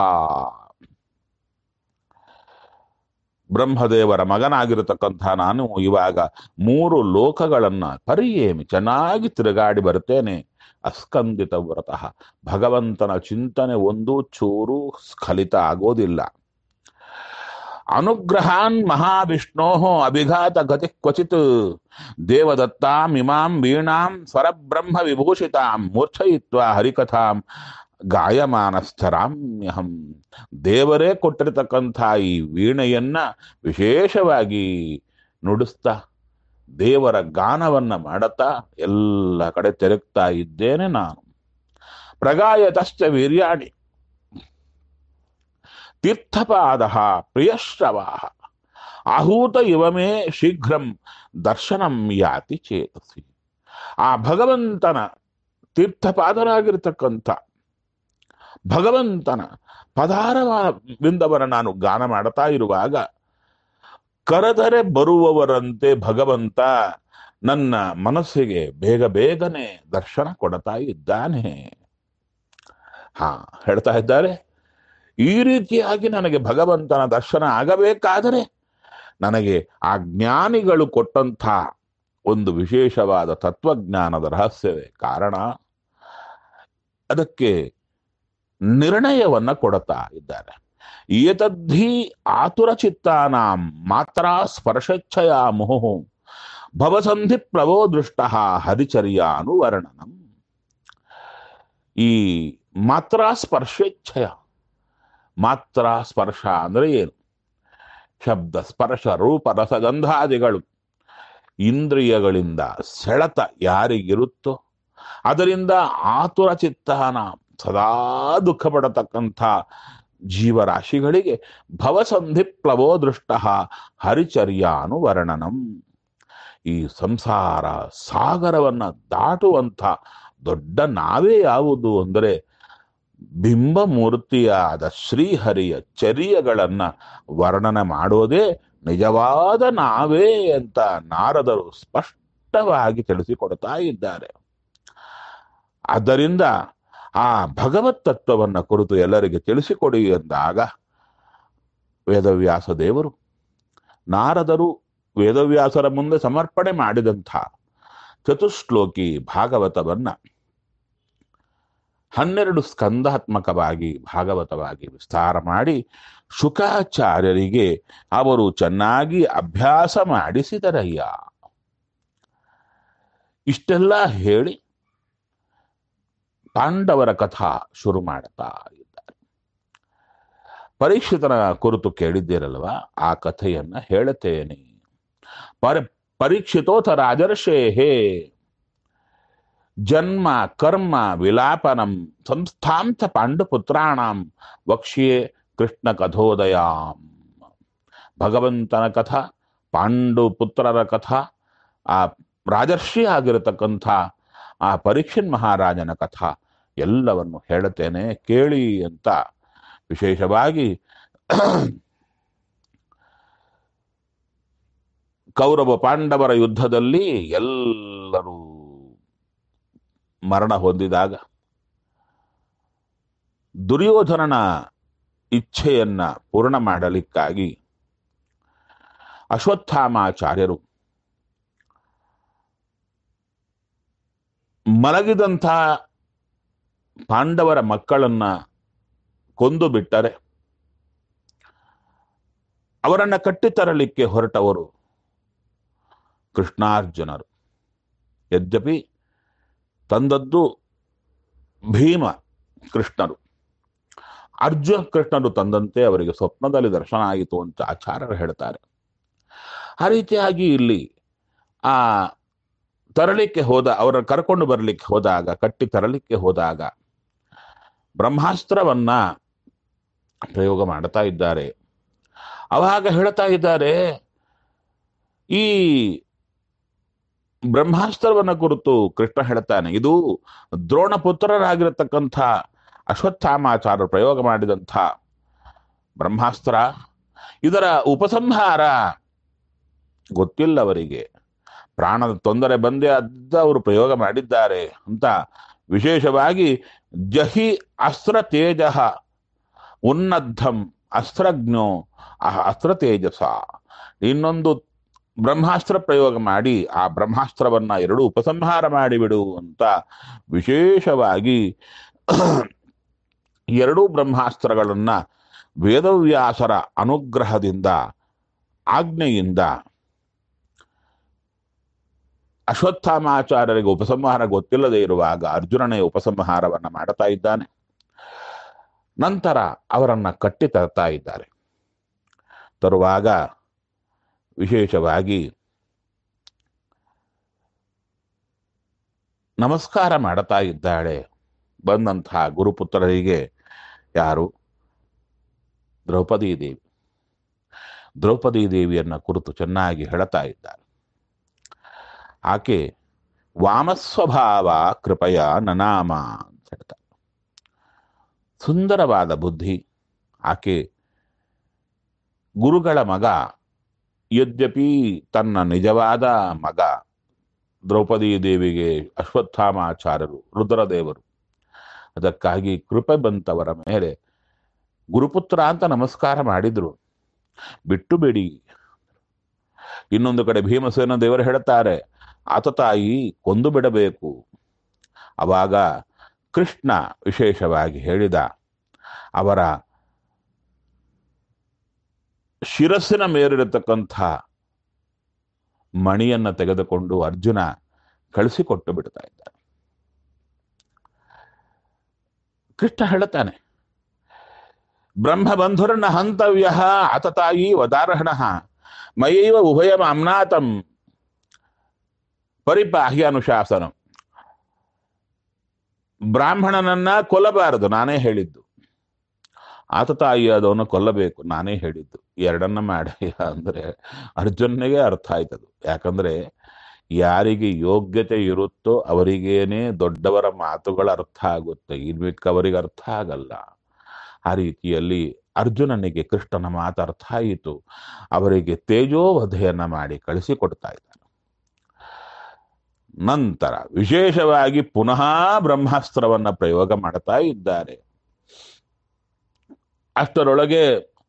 ಬ್ರಹ್ಮದೇವರ ಮಗನಾಗಿರತಕ್ಕಂಥ ನಾನು ಇವಾಗ ಮೂರು ಲೋಕಗಳನ್ನ ಪರಿಯೇಮಿ ಚೆನ್ನಾಗಿ ತಿರುಗಾಡಿ ಬರುತ್ತೇನೆ ಅಸ್ಕಂದಿತ ವ್ರತಃ ಭಗವಂತನ ಚಿಂತನೆ ಒಂದು ಚೂರು ಸ್ಖಲಿತ ಆಗೋದಿಲ್ಲ ಅನುಗ್ರಹಾನ್ ಮಹಾವಿಷ್ಣೋ ಅಭಿಘಾತ ಗತಿ ಕ್ವಚಿತ್ ದೇವದತ್ತಾಂ ಇಮಾಂ ವೀಣಾಂ ಸ್ವರಬ್ರಹ್ಮ ವಿಭೂಷಿತಾಂ ಮೂರ್ಛಯಿತ್ವ ಹರಿಕಥಾಂ ಗಾಯಮಾನಸ್ಥರಾಮ್ಯಹಂ ದೇವರೇ ಕೊಟ್ಟಿರತಕ್ಕಂಥ ಈ ವೀಣೆಯನ್ನ ವಿಶೇಷವಾಗಿ ನುಡಿಸ್ತಾ ದೇವರ ಗಾನವನ್ನ ಮಾಡುತ್ತಾ ಎಲ್ಲ ಕಡೆ ತಿರುಗ್ತಾ ಇದ್ದೇನೆ ನಾನು ಪ್ರಗಾಯತಶ್ಚ ವೀರ್ಯಾಣಿ ತೀರ್ಥಪಾದ ಪ್ರಿಯಶ್ರವಾ ಆಹೂತ ಇವಮೇ ಶೀಘ್ರಂ ದರ್ಶನಂ ಯಾತಿ ಚೇತಸಿ ಆ ಭಗವಂತನ ತೀರ್ಥಪಾದರಾಗಿರ್ತಕ್ಕಂಥ ಭಗವಂತನ ಪದಾರವಿಂದವರ ನಾನು ಗಾನ ಮಾಡ್ತಾ ಇರುವಾಗ ಕರೆದರೆ ಬರುವವರಂತೆ ಭಗವಂತ ನನ್ನ ಮನಸ್ಸಿಗೆ ಬೇಗ ಬೇಗನೆ ದರ್ಶನ ಕೊಡ್ತಾ ಇದ್ದಾನೆ ಹಾ ಹೇಳ್ತಾ ಇದ್ದಾರೆ ಈ ರೀತಿಯಾಗಿ ನನಗೆ ಭಗವಂತನ ದರ್ಶನ ಆಗಬೇಕಾದರೆ ನನಗೆ ಆ ಜ್ಞಾನಿಗಳು ಕೊಟ್ಟಂಥ ಒಂದು ವಿಶೇಷವಾದ ತತ್ವಜ್ಞಾನದ ರಹಸ್ಯವೇ ಕಾರಣ ಅದಕ್ಕೆ ನಿರ್ಣಯವನ್ನ ಕೊಡುತ್ತಾ ಇದ್ದಾರೆ ಏತದ್ಧಿ ಆತುರ ಚಿತ್ತಾನಾಂ ಮಾತ್ರ ಸ್ಪರ್ಶಚ್ಛಯ ಮುಹು ಭವಸಂಧಿ ಪ್ಲವೋ ದೃಷ್ಟ ಹರಿಚರ್ಯಾನುವರ್ಣನಂ ಈ ಮಾತ್ರ ಸ್ಪರ್ಶೇಚ್ಛಯ ಮಾತ್ರ ಸ್ಪರ್ಶ ಅಂದ್ರೆ ಏನು ಶಬ್ದ ಸ್ಪರ್ಶ ರೂಪ ರಸಗಂಧಾದಿಗಳು ಇಂದ್ರಿಯಗಳಿಂದ ಸೆಳೆತ ಯಾರಿಗಿರುತ್ತೋ ಅದರಿಂದ ಆತುರ ಚಿತ್ತನ ಸದಾ ದುಃಖ ಪಡತಕ್ಕಂಥ ಜೀವರಾಶಿಗಳಿಗೆ ಭವಸಂಧಿ ಪ್ಲವೋ ದೃಷ್ಟ ಹರಿಚರ್ಯಾನುವರ್ಣನಂ ಈ ಸಂಸಾರ ಸಾಗರವನ್ನ ದಾಟುವಂಥ ದೊಡ್ಡ ನಾವೇ ಯಾವುದು ಅಂದರೆ ಬಿಂಬಮೂರ್ತಿಯಾದ ಶ್ರೀಹರಿಯ ಚರ್ಯಗಳನ್ನ ವರ್ಣನೆ ಮಾಡೋದೇ ನಿಜವಾದ ನಾವೇ ಅಂತ ನಾರದರು ಸ್ಪಷ್ಟವಾಗಿ ತಿಳಿಸಿಕೊಡ್ತಾ ಇದ್ದಾರೆ ಆದ್ದರಿಂದ ಆ ಭಗವತ್ ತತ್ವವನ್ನು ಕುರಿತು ಎಲ್ಲರಿಗೆ ತಿಳಿಸಿಕೊಡಿ ಎಂದಾಗ ವೇದವ್ಯಾಸ ದೇವರು ನಾರದರು ವೇದವ್ಯಾಸರ ಮುಂದೆ ಸಮರ್ಪಣೆ ಮಾಡಿದಂಥ ಚತುಶ್ಲೋಕಿ ಭಾಗವತವನ್ನ ಹನ್ನೆರಡು ಸ್ಕಂದಾತ್ಮಕವಾಗಿ ಭಾಗವತವಾಗಿ ವಿಸ್ತಾರ ಮಾಡಿ ಶುಕಾಚಾರ್ಯರಿಗೆ ಅವರು ಚೆನ್ನಾಗಿ ಅಭ್ಯಾಸ ಮಾಡಿಸಿದರಯ್ಯ ಇಷ್ಟೆಲ್ಲ ಹೇಳಿ ಪಾಂಡವರ ಕಥಾ ಶುರು ಮಾಡುತ್ತಾ ಇದ್ದಾರೆ ಪರೀಕ್ಷಿತನ ಕುರಿತು ಕೇಳಿದ್ದೀರಲ್ವಾ ಆ ಕಥೆಯನ್ನ ಹೇಳುತ್ತೇನೆ ಪರ ಪರೀಕ್ಷಿತೋಥ ರಾಜರ್ಷೇ ಹೇ ಜನ್ಮ ಕರ್ಮ ವಿಲಾಪನಂ ಸಂಸ್ಥಾಂತ ಪಾಂಡುಪುತ್ರಾಣಂ ವಕ್ಷ್ಯೆ ಕೃಷ್ಣ ಕಥೋದಯಾಂ ಭಗವಂತನ ಕಥಾ ಪಾಂಡುಪುತ್ರರ ಕಥಾ ಆ ರಾಜರ್ಷಿ ಆಗಿರತಕ್ಕಂಥ ಆ ಪರೀಕ್ಷನ್ ಮಹಾರಾಜನ ಕಥಾ ಎಲ್ಲವನ್ನು ಹೇಳುತ್ತೇನೆ ಕೇಳಿ ಅಂತ ವಿಶೇಷವಾಗಿ ಕೌರವ ಪಾಂಡವರ ಯುದ್ಧದಲ್ಲಿ ಎಲ್ಲರೂ ಮರಣ ಹೊಂದಿದಾಗ ದುರ್ಯೋಧನನ ಇಚ್ಛೆಯನ್ನ ಪೂರ್ಣ ಮಾಡಲಿಕ್ಕಾಗಿ ಅಶ್ವತ್ಥಾಮಾಚಾರ್ಯರು ಮಲಗಿದಂಥ ಪಾಂಡವರ ಮಕ್ಕಳನ್ನ ಕೊಂದು ಬಿಟ್ಟರೆ ಅವರನ್ನ ಕಟ್ಟಿತರಲಿಕ್ಕೆ ಹೊರಟವರು ಕೃಷ್ಣಾರ್ಜುನರು ಯದ್ಯಪಿ ತಂದದ್ದು ಭೀಮ ಕೃಷ್ಣರು ಅರ್ಜುನ ಕೃಷ್ಣರು ತಂದಂತೆ ಅವರಿಗೆ ಸ್ವಪ್ನದಲ್ಲಿ ದರ್ಶನ ಆಯಿತು ಅಂತ ಆಚಾರ್ಯರು ಹೇಳ್ತಾರೆ ಆ ರೀತಿಯಾಗಿ ಇಲ್ಲಿ ಆ ತರಲಿಕ್ಕೆ ಹೋದ ಅವರ ಕರ್ಕೊಂಡು ಬರಲಿಕ್ಕೆ ಹೋದಾಗ ಕಟ್ಟಿ ತರಲಿಕ್ಕೆ ಹೋದಾಗ ಬ್ರಹ್ಮಾಸ್ತ್ರವನ್ನ ಪ್ರಯೋಗ ಮಾಡ್ತಾ ಇದ್ದಾರೆ ಅವಾಗ ಹೇಳ್ತಾ ಇದ್ದಾರೆ ಈ ಬ್ರಹ್ಮಾಸ್ತ್ರವನ್ನ ಕುರಿತು ಕೃಷ್ಣ ಹೇಳ್ತಾನೆ ಇದು ದ್ರೋಣ ಪುತ್ರರಾಗಿರತಕ್ಕಂಥ ಅಶ್ವತ್ಥಾಮಾಚಾರ್ಯರು ಪ್ರಯೋಗ ಮಾಡಿದಂಥ ಬ್ರಹ್ಮಾಸ್ತ್ರ ಇದರ ಉಪಸಂಹಾರ ಗೊತ್ತಿಲ್ಲ ಅವರಿಗೆ ಪ್ರಾಣದ ತೊಂದರೆ ಬಂದೇ ಅದ್ದ ಅವರು ಪ್ರಯೋಗ ಮಾಡಿದ್ದಾರೆ ಅಂತ ವಿಶೇಷವಾಗಿ ಜಹಿ ಅಸ್ತ್ರ ತೇಜ ಉನ್ನದ್ಧಂ ಅಸ್ತ್ರಜ್ಞೋ ಅಹ ಅಸ್ತ್ರ ತೇಜಸ ಇನ್ನೊಂದು ಬ್ರಹ್ಮಾಸ್ತ್ರ ಪ್ರಯೋಗ ಮಾಡಿ ಆ ಬ್ರಹ್ಮಾಸ್ತ್ರವನ್ನ ಎರಡು ಉಪಸಂಹಾರ ಮಾಡಿಬಿಡು ಅಂತ ವಿಶೇಷವಾಗಿ ಎರಡೂ ಬ್ರಹ್ಮಾಸ್ತ್ರಗಳನ್ನ ವೇದವ್ಯಾಸರ ಅನುಗ್ರಹದಿಂದ ಆಜ್ಞೆಯಿಂದ ಅಶ್ವತ್ಥಾಮಾಚಾರ್ಯರಿಗೆ ಉಪಸಂಹಾರ ಗೊತ್ತಿಲ್ಲದೆ ಇರುವಾಗ ಅರ್ಜುನನೇ ಉಪಸಂಹಾರವನ್ನ ಮಾಡುತ್ತಾ ಇದ್ದಾನೆ ನಂತರ ಅವರನ್ನ ಕಟ್ಟಿ ತರ್ತಾ ಇದ್ದಾರೆ ತರುವಾಗ ವಿಶೇಷವಾಗಿ ನಮಸ್ಕಾರ ಮಾಡುತ್ತಾ ಇದ್ದಾಳೆ ಬಂದಂತಹ ಗುರುಪುತ್ರರಿಗೆ ಯಾರು ದ್ರೌಪದಿ ದೇವಿ ದ್ರೌಪದಿ ದೇವಿಯನ್ನ ಕುರಿತು ಚೆನ್ನಾಗಿ ಹೇಳ್ತಾ ಇದ್ದಾರೆ ಆಕೆ ವಾಮಸ್ವಭಾವ ಕೃಪಯ ನನಾಮ ಅಂತ ಹೇಳ್ತಾರೆ ಸುಂದರವಾದ ಬುದ್ಧಿ ಆಕೆ ಗುರುಗಳ ಮಗ ಯದ್ಯಪಿ ತನ್ನ ನಿಜವಾದ ಮಗ ದ್ರೌಪದಿ ದೇವಿಗೆ ಅಶ್ವತ್ಥಾಮಾಚಾರ್ಯರು ರುದ್ರದೇವರು ಅದಕ್ಕಾಗಿ ಕೃಪೆ ಬಂತವರ ಮೇಲೆ ಗುರುಪುತ್ರ ಅಂತ ನಮಸ್ಕಾರ ಮಾಡಿದ್ರು ಬಿಟ್ಟು ಬಿಡಿ ಇನ್ನೊಂದು ಕಡೆ ಭೀಮಸೇನ ದೇವರು ಹೇಳ್ತಾರೆ ಆತ ತಾಯಿ ಕೊಂದು ಬಿಡಬೇಕು ಅವಾಗ ಕೃಷ್ಣ ವಿಶೇಷವಾಗಿ ಹೇಳಿದ ಅವರ ಶಿರಸ್ಸಿನ ಮೇಲಿರತಕ್ಕಂಥ ಮಣಿಯನ್ನ ತೆಗೆದುಕೊಂಡು ಅರ್ಜುನ ಕಳಿಸಿಕೊಟ್ಟು ಬಿಡ್ತಾ ಇದ್ದಾನೆ ಕೃಷ್ಣ ಹೇಳುತ್ತಾನೆ ಬ್ರಹ್ಮಬಂಧುರನ್ನ ಹಂತವ್ಯ ಆತತಾಯಿ ವದಾರಹಣ ಮಯೈವ ಉಭಯಂ ಅಮ್ನಾತಂ ಪರಿಪಾಹ್ಯ ಅನುಶಾಸನಂ ಬ್ರಾಹ್ಮಣನನ್ನ ಕೊಲ್ಲಬಾರದು ನಾನೇ ಹೇಳಿದ್ದು ಆತ ತಾಯಿ ಅದವನ್ನು ಕೊಲ್ಲಬೇಕು ನಾನೇ ಹೇಳಿದ್ದು ಎರಡನ್ನ ಮಾಡಿ ಅಂದ್ರೆ ಅರ್ಜುನ್ನಿಗೆ ಅರ್ಥ ಆಯ್ತದು ಯಾಕಂದ್ರೆ ಯಾರಿಗೆ ಯೋಗ್ಯತೆ ಇರುತ್ತೋ ಅವರಿಗೇನೆ ದೊಡ್ಡವರ ಮಾತುಗಳ ಅರ್ಥ ಆಗುತ್ತೆ ಇನ್ಮಿಕ್ಕವರಿಗೆ ಅರ್ಥ ಆಗಲ್ಲ ಆ ರೀತಿಯಲ್ಲಿ ಅರ್ಜುನನಿಗೆ ಕೃಷ್ಣನ ಮಾತು ಅರ್ಥ ಆಯಿತು ಅವರಿಗೆ ತೇಜೋವಧೆಯನ್ನ ಮಾಡಿ ಕಳಿಸಿಕೊಡ್ತಾ ಇದ್ದಾನೆ ನಂತರ ವಿಶೇಷವಾಗಿ ಪುನಃ ಬ್ರಹ್ಮಾಸ್ತ್ರವನ್ನ ಪ್ರಯೋಗ ಮಾಡ್ತಾ ಇದ್ದಾರೆ ಅಷ್ಟರೊಳಗೆ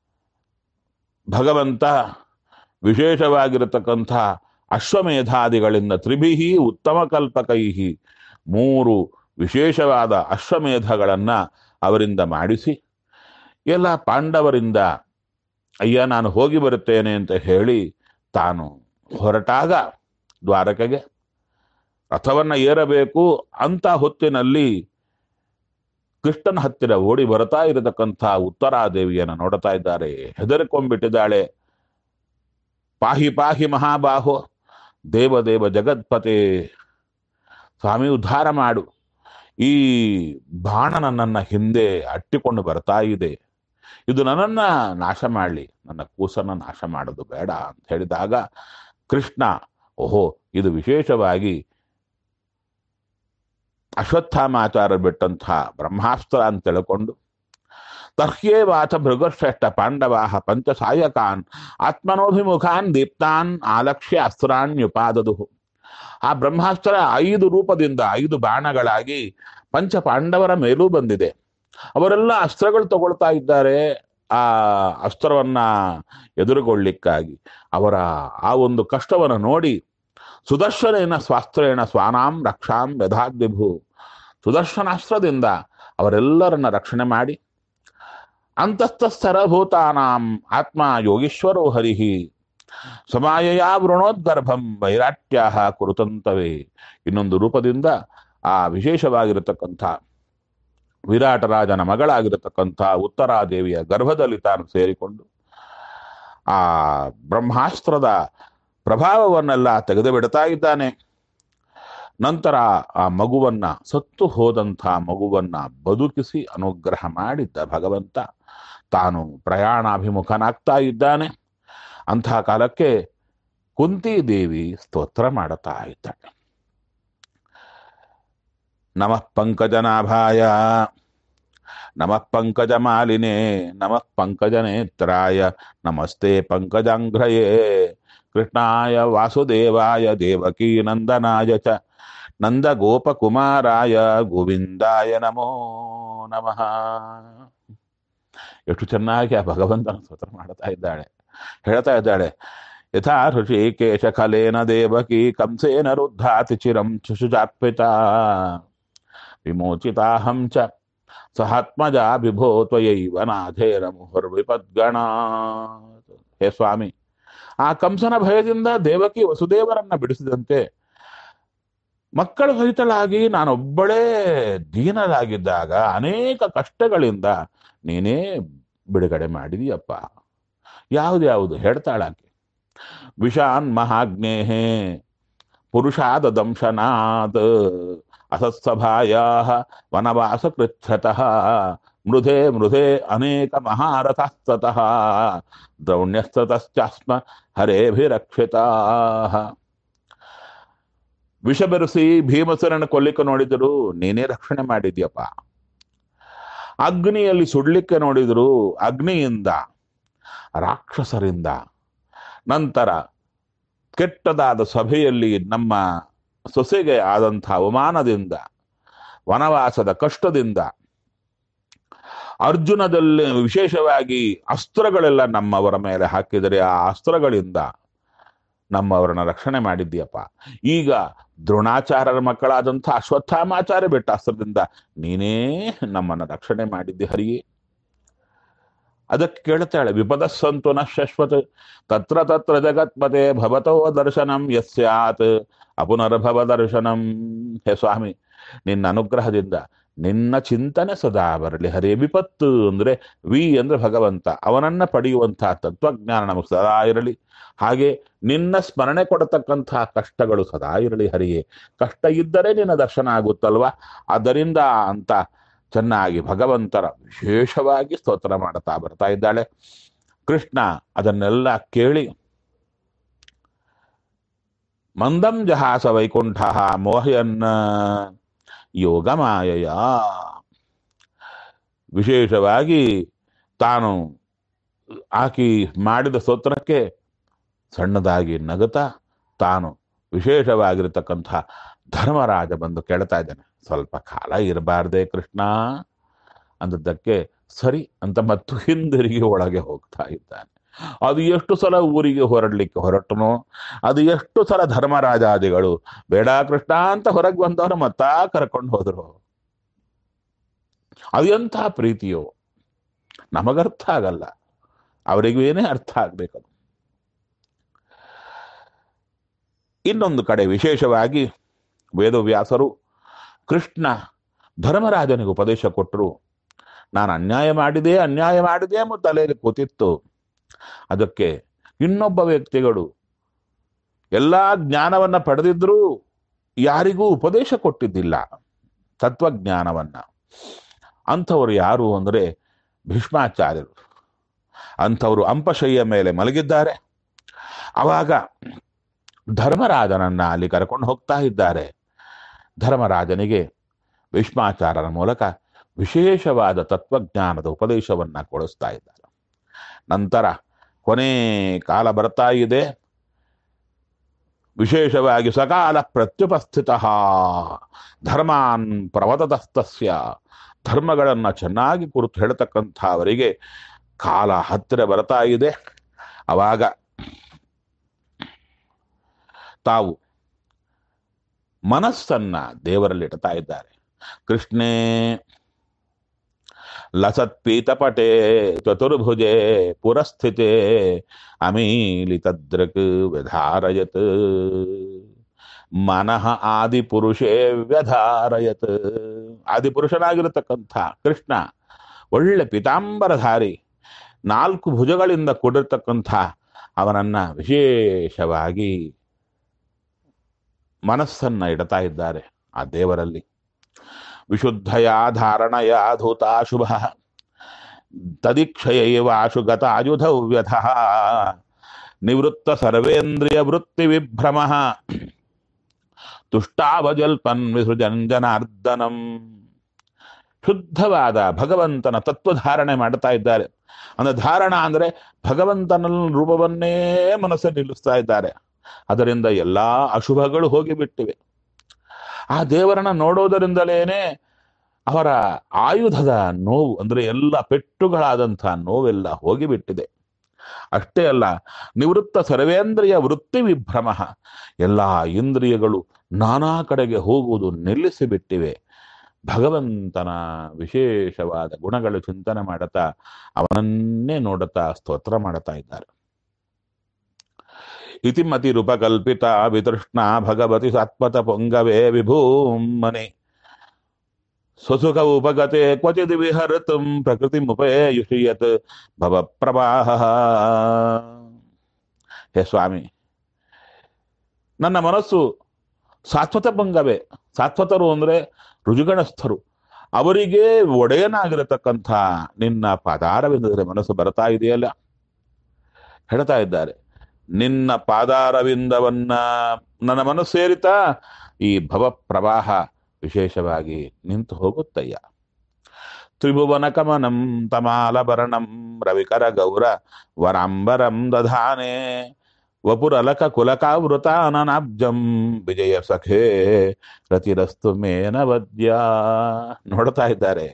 ಭಗವಂತ ವಿಶೇಷವಾಗಿರತಕ್ಕಂಥ ಅಶ್ವಮೇಧಾದಿಗಳಿಂದ ತ್ರಿಭಿಹಿ ಉತ್ತಮ ಕಲ್ಪಕೈಹಿ ಮೂರು ವಿಶೇಷವಾದ ಅಶ್ವಮೇಧಗಳನ್ನ ಅವರಿಂದ ಮಾಡಿಸಿ ಎಲ್ಲ ಪಾಂಡವರಿಂದ ಅಯ್ಯ ನಾನು ಹೋಗಿ ಬರುತ್ತೇನೆ ಅಂತ ಹೇಳಿ ತಾನು ಹೊರಟಾಗ ದ್ವಾರಕೆಗೆ ರಥವನ್ನ ಏರಬೇಕು ಅಂತ ಹೊತ್ತಿನಲ್ಲಿ ಕೃಷ್ಣನ ಹತ್ತಿರ ಓಡಿ ಬರ್ತಾ ಇರತಕ್ಕಂಥ ಉತ್ತರಾದೇವಿಯನ್ನು ನೋಡ್ತಾ ಇದ್ದಾರೆ ಹೆದರಿಕೊಂಡ್ಬಿಟ್ಟಿದ್ದಾಳೆ ಪಾಹಿ ಪಾಹಿ ಮಹಾಬಾಹೋ ದೇವದೇವ ಜಗತ್ಪತೆ ಸ್ವಾಮಿ ಉದ್ಧಾರ ಮಾಡು ಈ ಬಾಣ ನನ್ನನ್ನ ಹಿಂದೆ ಅಟ್ಟಿಕೊಂಡು ಬರ್ತಾ ಇದೆ ಇದು ನನ್ನನ್ನ ನಾಶ ಮಾಡಲಿ ನನ್ನ ಕೂಸನ್ನ ನಾಶ ಮಾಡೋದು ಬೇಡ ಅಂತ ಹೇಳಿದಾಗ ಕೃಷ್ಣ ಓಹೋ ಇದು ವಿಶೇಷವಾಗಿ ಅಶ್ವತ್ಥಾಮಾಚಾರ ಬಿಟ್ಟಂತಹ ಬ್ರಹ್ಮಾಸ್ತ್ರ ಅಂತ ತಿಳ್ಕೊಂಡು ತಹ್ಯೇವಾಥ ಭೃಗಶ್ರೇಷ್ಠ ಪಾಂಡವಾಹ ಪಂಚಸಾಯಕಾನ್ ಆತ್ಮನೋಭಿಮುಖಾನ್ ದೀಪ್ತಾನ್ ಆಲಕ್ಷ್ಯ ಅಸ್ತ್ರಾಣ್ಯುಪಾದದು ಆ ಬ್ರಹ್ಮಾಸ್ತ್ರ ಐದು ರೂಪದಿಂದ ಐದು ಬಾಣಗಳಾಗಿ ಪಂಚ ಪಾಂಡವರ ಮೇಲೂ ಬಂದಿದೆ ಅವರೆಲ್ಲ ಅಸ್ತ್ರಗಳು ತಗೊಳ್ತಾ ಇದ್ದಾರೆ ಆ ಅಸ್ತ್ರವನ್ನ ಎದುರುಗೊಳ್ಳಿಕ್ಕಾಗಿ ಅವರ ಆ ಒಂದು ಕಷ್ಟವನ್ನು ನೋಡಿ ಸುದರ್ಶನೇನ ಸ್ವಾಸ್ತ್ರೇಣ ಸ್ವಾನಾಂ ರಕ್ಷಾಂ ಯಥಾದ್ವಿಭು ಸುದರ್ಶನಾಸ್ತ್ರದಿಂದ ಅವರೆಲ್ಲರನ್ನ ರಕ್ಷಣೆ ಮಾಡಿ ಅಂತಸ್ಥರಭೂತಾನಾಂ ಆತ್ಮ ಯೋಗೀಶ್ವರೋ ಹರಿಹಿ ಸಮಾಯಯ ವೃಣೋದ್ಗರ್ಭಂ ವೈರಾಟ್ಯ ಕುರುತಂತವೇ ಇನ್ನೊಂದು ರೂಪದಿಂದ ಆ ವಿಶೇಷವಾಗಿರತಕ್ಕಂಥ ವಿರಾಟರಾಜನ ಮಗಳಾಗಿರತಕ್ಕಂಥ ಉತ್ತರಾದೇವಿಯ ಗರ್ಭದಲ್ಲಿ ತಾನು ಸೇರಿಕೊಂಡು ಆ ಬ್ರಹ್ಮಾಸ್ತ್ರದ ಪ್ರಭಾವವನ್ನೆಲ್ಲ ತೆಗೆದು ಬಿಡ್ತಾ ಇದ್ದಾನೆ ನಂತರ ಆ ಮಗುವನ್ನ ಸತ್ತು ಹೋದಂಥ ಮಗುವನ್ನ ಬದುಕಿಸಿ ಅನುಗ್ರಹ ಮಾಡಿದ್ದ ಭಗವಂತ ತಾನು ಪ್ರಯಾಣಾಭಿಮುಖನಾಗ್ತಾ ಇದ್ದಾನೆ ಅಂತಹ ಕಾಲಕ್ಕೆ ಕುಂತಿ ದೇವಿ ಸ್ತೋತ್ರ ಮಾಡುತ್ತಾ ಇದ್ದಾಳೆ ನಮಃ ಪಂಕಜನಾಭಾಯ ನಮಃ ಪಂಕಜಮಾಲಿನೇ ನಮಃ ಪಂಕಜನೇತ್ರಾಯ ನಮಸ್ತೆ ಪಂಕಜಾಂಘ್ರಯೇ ಕೃಷ್ಣಾಯ ವಾಸುದೇವಾಯ ದೇವಕೀ ನಂದನಾಯ ಚ ನಂದ ಗೋಪಕುಮಾರಾಯ ಗೋವಿಂದಾಯ ನಮೋ ನಮಃ ಎಷ್ಟು ಚೆನ್ನಾಗಿ ಆ ಭಗವಂತನ ಸ್ತೋತ್ರ ಮಾಡ್ತಾ ಇದ್ದಾಳೆ ಹೇಳ್ತಾ ಇದ್ದಾಳೆ ಯಥಾ ಋಷಿಕೇಶ ಖಲೇನ ದೇವಕಿ ಕಂಸೇನ ರುದ್ಧಾತಿ ಚಿರಂ ಚುಷುಜಾತ್ಪಿತ ವಿಮೋಚಿತಾಹಂ ಚ ಸಹಾತ್ಮಜ ವಿಭೋ ತ್ವಯೈವ ನಾಥೇರ ಮುಹುರ್ವಿಪದ್ಗಣ ಹೇ ಸ್ವಾಮಿ ಆ ಕಂಸನ ಭಯದಿಂದ ದೇವಕಿ ವಸುದೇವರನ್ನ ಬಿಡಿಸಿದಂತೆ ಮಕ್ಕಳ ಸಹಿತಳಾಗಿ ನಾನೊಬ್ಬಳೇ ದೀನರಾಗಿದ್ದಾಗ ಅನೇಕ ಕಷ್ಟಗಳಿಂದ ನೀನೇ ಬಿಡುಗಡೆ ಮಾಡಿದೀಯಪ್ಪ ಯಾವ್ದ್ಯಾವುದು ಹೇಳ್ತಾಳಾಕೆ ವಿಷಾನ್ ಮಹಾಗ್ನೇಹೇ ಪುರುಷಾದ ದಂಶನಾತ್ ಅಸತ್ಸಭಾಯಾ ವನವಾಸ ಕೃಚ್ಛತಃ ಮೃಧೆ ಮೃಧೆ ಅನೇಕ ಮಹಾರಥಸ್ತತಃ ದ್ರೌಣ್ಯಸ್ತತಶ್ಚಾಸ್ಮ ಹರೇಭಿರಕ್ಷಿತಾ ವಿಷ ಬೆರೆಸಿ ಭೀಮಸರನ ಕೊಲ್ಲಿಕ್ಕೆ ನೋಡಿದರು ನೀನೇ ರಕ್ಷಣೆ ಮಾಡಿದ್ಯಪ್ಪ ಅಗ್ನಿಯಲ್ಲಿ ಸುಡ್ಲಿಕ್ಕೆ ನೋಡಿದ್ರು ಅಗ್ನಿಯಿಂದ ರಾಕ್ಷಸರಿಂದ ನಂತರ ಕೆಟ್ಟದಾದ ಸಭೆಯಲ್ಲಿ ನಮ್ಮ ಸೊಸೆಗೆ ಆದಂಥ ಅವಮಾನದಿಂದ ವನವಾಸದ ಕಷ್ಟದಿಂದ ಅರ್ಜುನದಲ್ಲಿ ವಿಶೇಷವಾಗಿ ಅಸ್ತ್ರಗಳೆಲ್ಲ ನಮ್ಮವರ ಮೇಲೆ ಹಾಕಿದರೆ ಆ ಅಸ್ತ್ರಗಳಿಂದ ನಮ್ಮವರನ್ನ ರಕ್ಷಣೆ ಮಾಡಿದ್ಯಪ್ಪ ಈಗ ದ್ರೋಣಾಚಾರ್ಯರ ಮಕ್ಕಳಾದಂಥ ಅಶ್ವತ್ಥಾಮಾಚಾರ್ಯ ಬಿಟ್ಟ ಅಸ್ತ್ರದಿಂದ ನೀನೇ ನಮ್ಮನ್ನ ರಕ್ಷಣೆ ಮಾಡಿದ್ದೆ ಹರಿಯೇ ಅದಕ್ಕೆ ಕೇಳ್ತಾಳೆ ವಿಪದ ಸಂತು ನ ಶಶ್ವತ್ ತತ್ರ ತತ್ರ ಜಗತ್ಪತೆ ಭವತೋ ದರ್ಶನಂ ಯಸ್ಯಾತ್ ಅಪುನರ್ಭವ ದರ್ಶನಂ ಹೇ ಸ್ವಾಮಿ ನಿನ್ನ ಅನುಗ್ರಹದಿಂದ ನಿನ್ನ ಚಿಂತನೆ ಸದಾ ಬರಲಿ ಹರೇ ವಿಪತ್ತು ಅಂದ್ರೆ ವಿ ಅಂದ್ರೆ ಭಗವಂತ ಅವನನ್ನ ಪಡೆಯುವಂತಹ ತತ್ವಜ್ಞಾನ ನಮಗೆ ಸದಾ ಇರಲಿ ಹಾಗೆ ನಿನ್ನ ಸ್ಮರಣೆ ಕೊಡತಕ್ಕಂತಹ ಕಷ್ಟಗಳು ಸದಾ ಇರಲಿ ಹರಿಯೇ ಕಷ್ಟ ಇದ್ದರೆ ನಿನ್ನ ದರ್ಶನ ಆಗುತ್ತಲ್ವಾ ಆದ್ದರಿಂದ ಅಂತ ಚೆನ್ನಾಗಿ ಭಗವಂತರ ವಿಶೇಷವಾಗಿ ಸ್ತೋತ್ರ ಮಾಡ್ತಾ ಬರ್ತಾ ಇದ್ದಾಳೆ ಕೃಷ್ಣ ಅದನ್ನೆಲ್ಲ ಕೇಳಿ ಮಂದಂ ಜಹಾಸ ವೈಕುಂಠ ಮೋಹಯನ್ನ ಯೋಗಮಾಯಯ ವಿಶೇಷವಾಗಿ ತಾನು ಆಕಿ ಮಾಡಿದ ಸ್ತೋತ್ರಕ್ಕೆ ಸಣ್ಣದಾಗಿ ನಗುತ್ತಾ ತಾನು ವಿಶೇಷವಾಗಿರತಕ್ಕಂಥ ಧರ್ಮರಾಜ ಬಂದು ಕೇಳ್ತಾ ಇದ್ದಾನೆ ಸ್ವಲ್ಪ ಕಾಲ ಇರಬಾರ್ದೆ ಕೃಷ್ಣ ಅಂದದ್ದಕ್ಕೆ ಸರಿ ಅಂತ ಮತ್ತು ಹಿಂದಿರುಗಿ ಒಳಗೆ ಹೋಗ್ತಾ ಇದ್ದಾನೆ ಅದು ಎಷ್ಟು ಸಲ ಊರಿಗೆ ಹೊರಡ್ಲಿಕ್ಕೆ ಹೊರಟನೋ ಅದು ಎಷ್ಟು ಸಲ ಧರ್ಮರಾಜಾದಿಗಳು ಬೇಡ ಕೃಷ್ಣ ಅಂತ ಹೊರಗೆ ಬಂದವರು ಮತ್ತಾ ಕರ್ಕೊಂಡು ಹೋದ್ರು ಅದು ಎಂಥ ಪ್ರೀತಿಯೋ ನಮಗರ್ಥ ಆಗಲ್ಲ ಅವರಿಗೂ ಏನೇ ಅರ್ಥ ಆಗ್ಬೇಕದು ಇನ್ನೊಂದು ಕಡೆ ವಿಶೇಷವಾಗಿ ವೇದವ್ಯಾಸರು ಕೃಷ್ಣ ಧರ್ಮರಾಜನಿಗೆ ಉಪದೇಶ ಕೊಟ್ಟರು ನಾನು ಅನ್ಯಾಯ ಮಾಡಿದೆ ಅನ್ಯಾಯ ಮಾಡಿದೆ ಎಂಬ ತಲೆಯಲ್ಲಿ ಕೂತಿತ್ತು ಅದಕ್ಕೆ ಇನ್ನೊಬ್ಬ ವ್ಯಕ್ತಿಗಳು ಎಲ್ಲ ಜ್ಞಾನವನ್ನ ಪಡೆದಿದ್ರೂ ಯಾರಿಗೂ ಉಪದೇಶ ಕೊಟ್ಟಿದ್ದಿಲ್ಲ ತತ್ವಜ್ಞಾನವನ್ನ ಅಂಥವ್ರು ಯಾರು ಅಂದರೆ ಭೀಷ್ಮಾಚಾರ್ಯರು ಅಂಥವರು ಅಂಪಶಯ್ಯ ಮೇಲೆ ಮಲಗಿದ್ದಾರೆ ಅವಾಗ ಧರ್ಮರಾಜನನ್ನ ಅಲ್ಲಿ ಕರ್ಕೊಂಡು ಹೋಗ್ತಾ ಇದ್ದಾರೆ ಧರ್ಮರಾಜನಿಗೆ ಭೀಷ್ಮಾಚಾರ್ಯರ ಮೂಲಕ ವಿಶೇಷವಾದ ತತ್ವಜ್ಞಾನದ ಉಪದೇಶವನ್ನ ಕೊಡಿಸ್ತಾ ಇದ್ದಾರೆ ನಂತರ ಕೊನೆ ಕಾಲ ಬರ್ತಾ ಇದೆ ವಿಶೇಷವಾಗಿ ಸಕಾಲ ಪ್ರತ್ಯುಪಸ್ಥಿತ ಧರ್ಮಾನ್ ಪ್ರವತತಸ್ತಸ್ಯ ಧರ್ಮಗಳನ್ನು ಚೆನ್ನಾಗಿ ಕುರಿತು ಹೇಳ್ತಕ್ಕಂಥ ಅವರಿಗೆ ಕಾಲ ಹತ್ತಿರ ಬರ್ತಾ ಇದೆ ಅವಾಗ ತಾವು ಮನಸ್ಸನ್ನ ದೇವರಲ್ಲಿ ಇಡ್ತಾ ಇದ್ದಾರೆ ಕೃಷ್ಣೇ ಲಸತ್ಪೀತಪಟೆ ಚತುರ್ಭುಜೆ ಪುರಸ್ಥಿತೆ ಅಮೀಲಿತದೃಕ್ ವ್ಯಧಾರಯತ್ ಮನಃ ಆದಿಪುರುಷೇ ವ್ಯಧಾರಯತ್ ಆದಿಪುರುಷನಾಗಿರತಕ್ಕಂಥ ಕೃಷ್ಣ ಒಳ್ಳೆ ಪಿತಾಂಬರಧಾರಿ ನಾಲ್ಕು ಭುಜಗಳಿಂದ ಕೂಡಿರ್ತಕ್ಕಂಥ ಅವನನ್ನ ವಿಶೇಷವಾಗಿ ಮನಸ್ಸನ್ನ ಇಡ್ತಾ ಇದ್ದಾರೆ ಆ ದೇವರಲ್ಲಿ ವಿಶುದ್ಧಯ ಧಾರಣಯ ಧೂತ ಶುಭ ತದೀಕ್ಷಯೈವ ಆಶುಗತ ಆಯುಧವ್ಯಥ ನಿವೃತ್ತ ಸರ್ವೇಂದ್ರಿಯ ವೃತ್ತಿ ವಿಭ್ರಮ ತುಷ್ಟಾವಜಲ್ಪನ್ ವಿಸೃಜನ್ ಜನಾರ್ದನಂ ಶುದ್ಧವಾದ ಭಗವಂತನ ತತ್ವಧಾರಣೆ ಮಾಡ್ತಾ ಇದ್ದಾರೆ ಅಂದ್ರೆ ಧಾರಣ ಅಂದ್ರೆ ಭಗವಂತನ ರೂಪವನ್ನೇ ಮನಸ್ಸಲ್ಲಿ ನಿಲ್ಲಿಸ್ತಾ ಇದ್ದಾರೆ ಅದರಿಂದ ಎಲ್ಲಾ ಅಶುಭಗಳು ಹೋಗಿಬಿಟ್ಟಿವೆ ಆ ದೇವರನ್ನ ನೋಡೋದರಿಂದಲೇನೆ ಅವರ ಆಯುಧದ ನೋವು ಅಂದ್ರೆ ಎಲ್ಲ ಪೆಟ್ಟುಗಳಾದಂಥ ನೋವೆಲ್ಲ ಹೋಗಿಬಿಟ್ಟಿದೆ ಅಷ್ಟೇ ಅಲ್ಲ ನಿವೃತ್ತ ಸರ್ವೇಂದ್ರಿಯ ವೃತ್ತಿ ವಿಭ್ರಮ ಎಲ್ಲ ಇಂದ್ರಿಯಗಳು ನಾನಾ ಕಡೆಗೆ ಹೋಗುವುದು ನಿಲ್ಲಿಸಿಬಿಟ್ಟಿವೆ ಭಗವಂತನ ವಿಶೇಷವಾದ ಗುಣಗಳು ಚಿಂತನೆ ಮಾಡುತ್ತಾ ಅವನನ್ನೇ ನೋಡುತ್ತಾ ಸ್ತೋತ್ರ ಮಾಡುತ್ತಾ ಇದ್ದಾರೆ ಇತಿಮತಿರುಪಕಲ್ಪಿತ ವಿತೃಷ್ಣ ಭಗವತಿ ಸತ್ಪಥ ಪೊಂಗವೇ ವಿಭೂಮನೆ ಸ್ವಸುಖ ಉಪಗತೆ ಕ್ವಚಿದ್ ವಿಹರತುಂ ಪ್ರಕೃತಿ ಮುಪೇಯುಷಿಯತ್ ಭವ ಪ್ರವಾಹ ಹೇ ಸ್ವಾಮಿ ನನ್ನ ಮನಸ್ಸು ಸಾತ್ವತ ಭಂಗವೇ ಸಾತ್ವತರು ಅಂದ್ರೆ ರುಜುಗಣಸ್ಥರು ಅವರಿಗೆ ಒಡೆಯನಾಗಿರತಕ್ಕಂಥ ನಿನ್ನ ಪಾದಾರವಿಂದದರೆ ಮನಸ್ಸು ಬರ್ತಾ ಇದೆಯಲ್ಲ ಹೇಳ್ತಾ ಇದ್ದಾರೆ ನಿನ್ನ ಪಾದಾರವಿಂದವನ್ನ ನನ್ನ ಮನಸ್ಸು ಸೇರಿತಾ ಈ ಭವ ಪ್ರವಾಹ ವಿಶೇಷವಾಗಿ ನಿಂತು ಹೋಗುತ್ತಯ್ಯ ತ್ರಿಭುವನ ಕಮನಂ ತಮಾಲಭರಣಂ ರವಿಕರ ಗೌರ ವರಾಂಬರಂ ದಧಾನೆ ವಪುರಲಕ ಕುಲಕಾವೃತಾನನಾಬ್ಜಂ ವಿಜಯ ಸಖೇ ರತಿರಸ್ತು ಮೇನವದ್ಯ ನೋಡ್ತಾ ಇದ್ದಾರೆ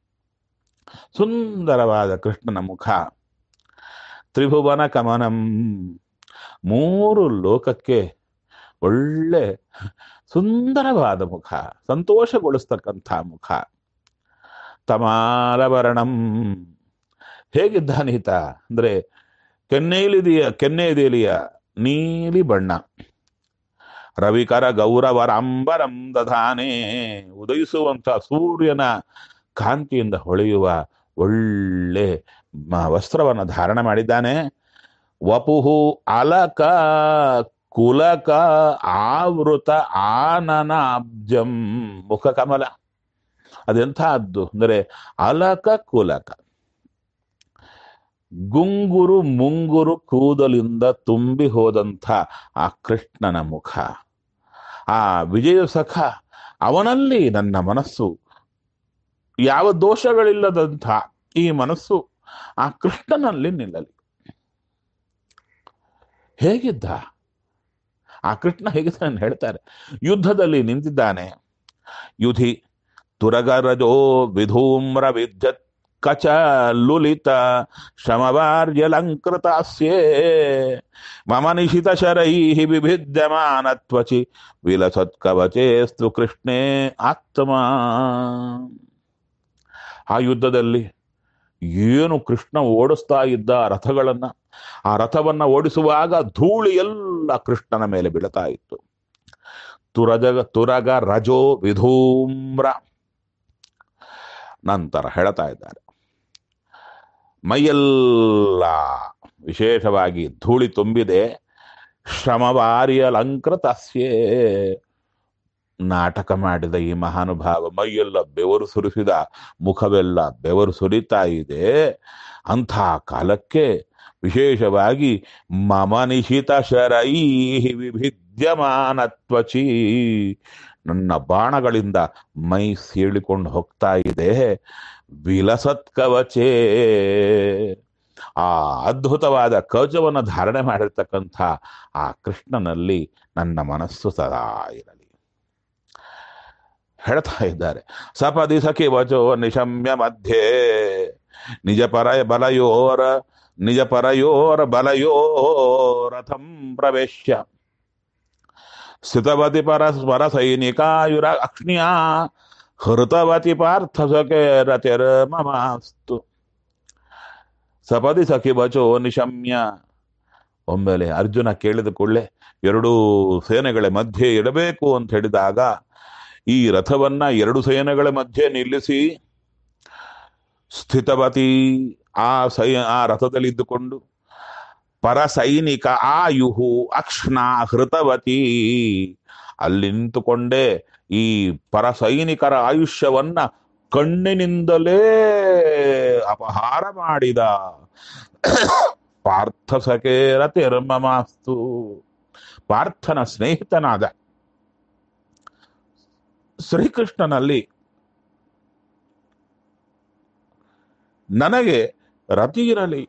ಸುಂದರವಾದ ಕೃಷ್ಣನ ಮುಖ ತ್ರಿಭುವನ ಕಮನಂ ಮೂರು ಲೋಕಕ್ಕೆ ಒಳ್ಳೆ ಸುಂದರವಾದ ಮುಖ ಸಂತೋಷಗೊಳಿಸ್ತಕ್ಕಂಥ ಮುಖ ತಮಾಲಭರಣಂ ಹೇಗಿದ್ದಾನೀತ ಅಂದ್ರೆ ಕೆನ್ನೇಲಿದೆಯ ಕೆನ್ನೆದೆಲಿಯ ನೀಲಿ ಬಣ್ಣ ರವಿಕರ ಗೌರವರಾಂಬರಂ ದಧಾನೆ ಉದಯಿಸುವಂತ ಸೂರ್ಯನ ಕಾಂತಿಯಿಂದ ಹೊಳೆಯುವ ಒಳ್ಳೆ ಮ- ವಸ್ತ್ರವನ್ನು ಧಾರಣ ಮಾಡಿದ್ದಾನೆ ವಪುಹು ಅಲಕ ಕುಲಕ ಆವೃತ ಆನನ ಅಬ್ಜಂ ಮುಖ ಕಮಲ ಅದೆಂಥದ್ದು ಅಂದರೆ ಅಲಕ ಕುಲಕ ಗುಂಗುರು ಮುಂಗುರು ಕೂದಲಿಂದ ತುಂಬಿ ಹೋದಂಥ ಆ ಕೃಷ್ಣನ ಮುಖ ಆ ವಿಜಯ ಸಖ ಅವನಲ್ಲಿ ನನ್ನ ಮನಸ್ಸು ಯಾವ ದೋಷಗಳಿಲ್ಲದಂಥ ಈ ಮನಸ್ಸು ಆ ಕೃಷ್ಣನಲ್ಲಿ ನಿಲ್ಲಲಿ ಹೇಗಿದ್ದ ಆ ಕೃಷ್ಣ ಹೇಗೆ ತಾನು ಹೇಳ್ತಾರೆ ಯುದ್ಧದಲ್ಲಿ ನಿಂತಿದ್ದಾನೆ ಯುಧಿ ತುರಗರಜೋ ವಿಧೂಮ್ರ ವಿದ್ಯತ್ ಕಚ ಲುಲಿತ ಶ್ರಮವಾರ್ಯಲಂಕೃತಾಸ್ಯೇ ಮಮ ನಿಶಿತ ಶರೈ ವಿಭಿದ್ಯಮಾನತ್ವಚಿ ವಿಲಸತ್ಕವಚೇಸ್ತು ಕೃಷ್ಣೇ ಆತ್ಮ ಆ ಯುದ್ಧದಲ್ಲಿ ಏನು ಕೃಷ್ಣ ಓಡಿಸ್ತಾ ಇದ್ದ ರಥಗಳನ್ನ ಆ ರಥವನ್ನ ಓಡಿಸುವಾಗ ಧೂಳಿ ಎಲ್ಲ ಕೃಷ್ಣನ ಮೇಲೆ ಬೀಳ್ತಾ ಇತ್ತು ತುರಜಗ ತುರಗ ರಜೋ ವಿಧೂಮ್ರ ನಂತರ ಹೇಳ್ತಾ ಇದ್ದಾರೆ ಮೈಯೆಲ್ಲ ವಿಶೇಷವಾಗಿ ಧೂಳಿ ತುಂಬಿದೆ ಶ್ರಮವಾರಿಯಲಂಕೃತಸ್ಯೇ ನಾಟಕ ಮಾಡಿದ ಈ ಮಹಾನುಭಾವ ಮೈಯೆಲ್ಲ ಬೆವರು ಸುರಿಸಿದ ಮುಖವೆಲ್ಲ ಬೆವರು ಸುರಿತಾ ಇದೆ ಅಂಥ ಕಾಲಕ್ಕೆ ವಿಶೇಷವಾಗಿ ಮಮ ನಿಶಿತ ಶರೈ ವಿಭಿದ್ಯಮಾನತ್ವಚಿ ನನ್ನ ಬಾಣಗಳಿಂದ ಮೈ ಸೀಳಿಕೊಂಡು ಹೋಗ್ತಾ ಇದೆ ವಿಲಸತ್ ಕವಚೇ ಆ ಅದ್ಭುತವಾದ ಕವಚವನ್ನು ಧಾರಣೆ ಮಾಡಿರ್ತಕ್ಕಂಥ ಆ ಕೃಷ್ಣನಲ್ಲಿ ನನ್ನ ಮನಸ್ಸು ಸದಾ ಇರಲಿ ಹೇಳ್ತಾ ಇದ್ದಾರೆ ಸಪದಿ ಸಖಿ ವಚೋ ನಿಶಮ್ಯ ಮಧ್ಯೆ ನಿಜ ಪರ ಬಲಯೋರ ನಿಜ ಪರಯೋರ ಬಲಯೋರಥಂ ಪ್ರವೇಶ್ಯ ಸ್ಥಿತವತಿ ಪರಸ್ಪರ ಸೈನಿಕಾಯುರ ಅಕ್ಷ್ಣಿಯ ಹೃತವತಿ ಪಾರ್ಥ ಸಖೆ ರತಿರ ಮಮಾಸ್ತು ಸಪದಿ ಸಖಿ ವಚೋ ನಿಶಮ್ಯ ಒಮ್ಮೆಲೆ ಅರ್ಜುನ ಕೇಳಿದ ಕೂಡಲೇ ಎರಡೂ ಸೇನೆಗಳ ಮಧ್ಯೆ ಇಡಬೇಕು ಅಂತ ಹೇಳಿದಾಗ ಈ ರಥವನ್ನ ಎರಡು ಸೇನೆಗಳ ಮಧ್ಯೆ ನಿಲ್ಲಿಸಿ ಸ್ಥಿತವತಿ ಆ ಸೈ ಆ ರಥದಲ್ಲಿ ಇದ್ದುಕೊಂಡು ಪರ ಸೈನಿಕ ಆಯುಹು ಅಕ್ಷ್ಣ ಹೃತವತಿ ಅಲ್ಲಿ ನಿಂತುಕೊಂಡೇ ಈ ಪರ ಸೈನಿಕರ ಆಯುಷ್ಯವನ್ನ ಕಣ್ಣಿನಿಂದಲೇ ಅಪಹಾರ ಮಾಡಿದ ಪಾರ್ಥ ಸಖೇರ ತಿರ್ಮಮಾಸ್ತು ಪಾರ್ಥನ ಸ್ನೇಹಿತನಾದ ಶ್ರೀಕೃಷ್ಣನಲ್ಲಿ ನನಗೆ ರತಿ ಇರಲಿ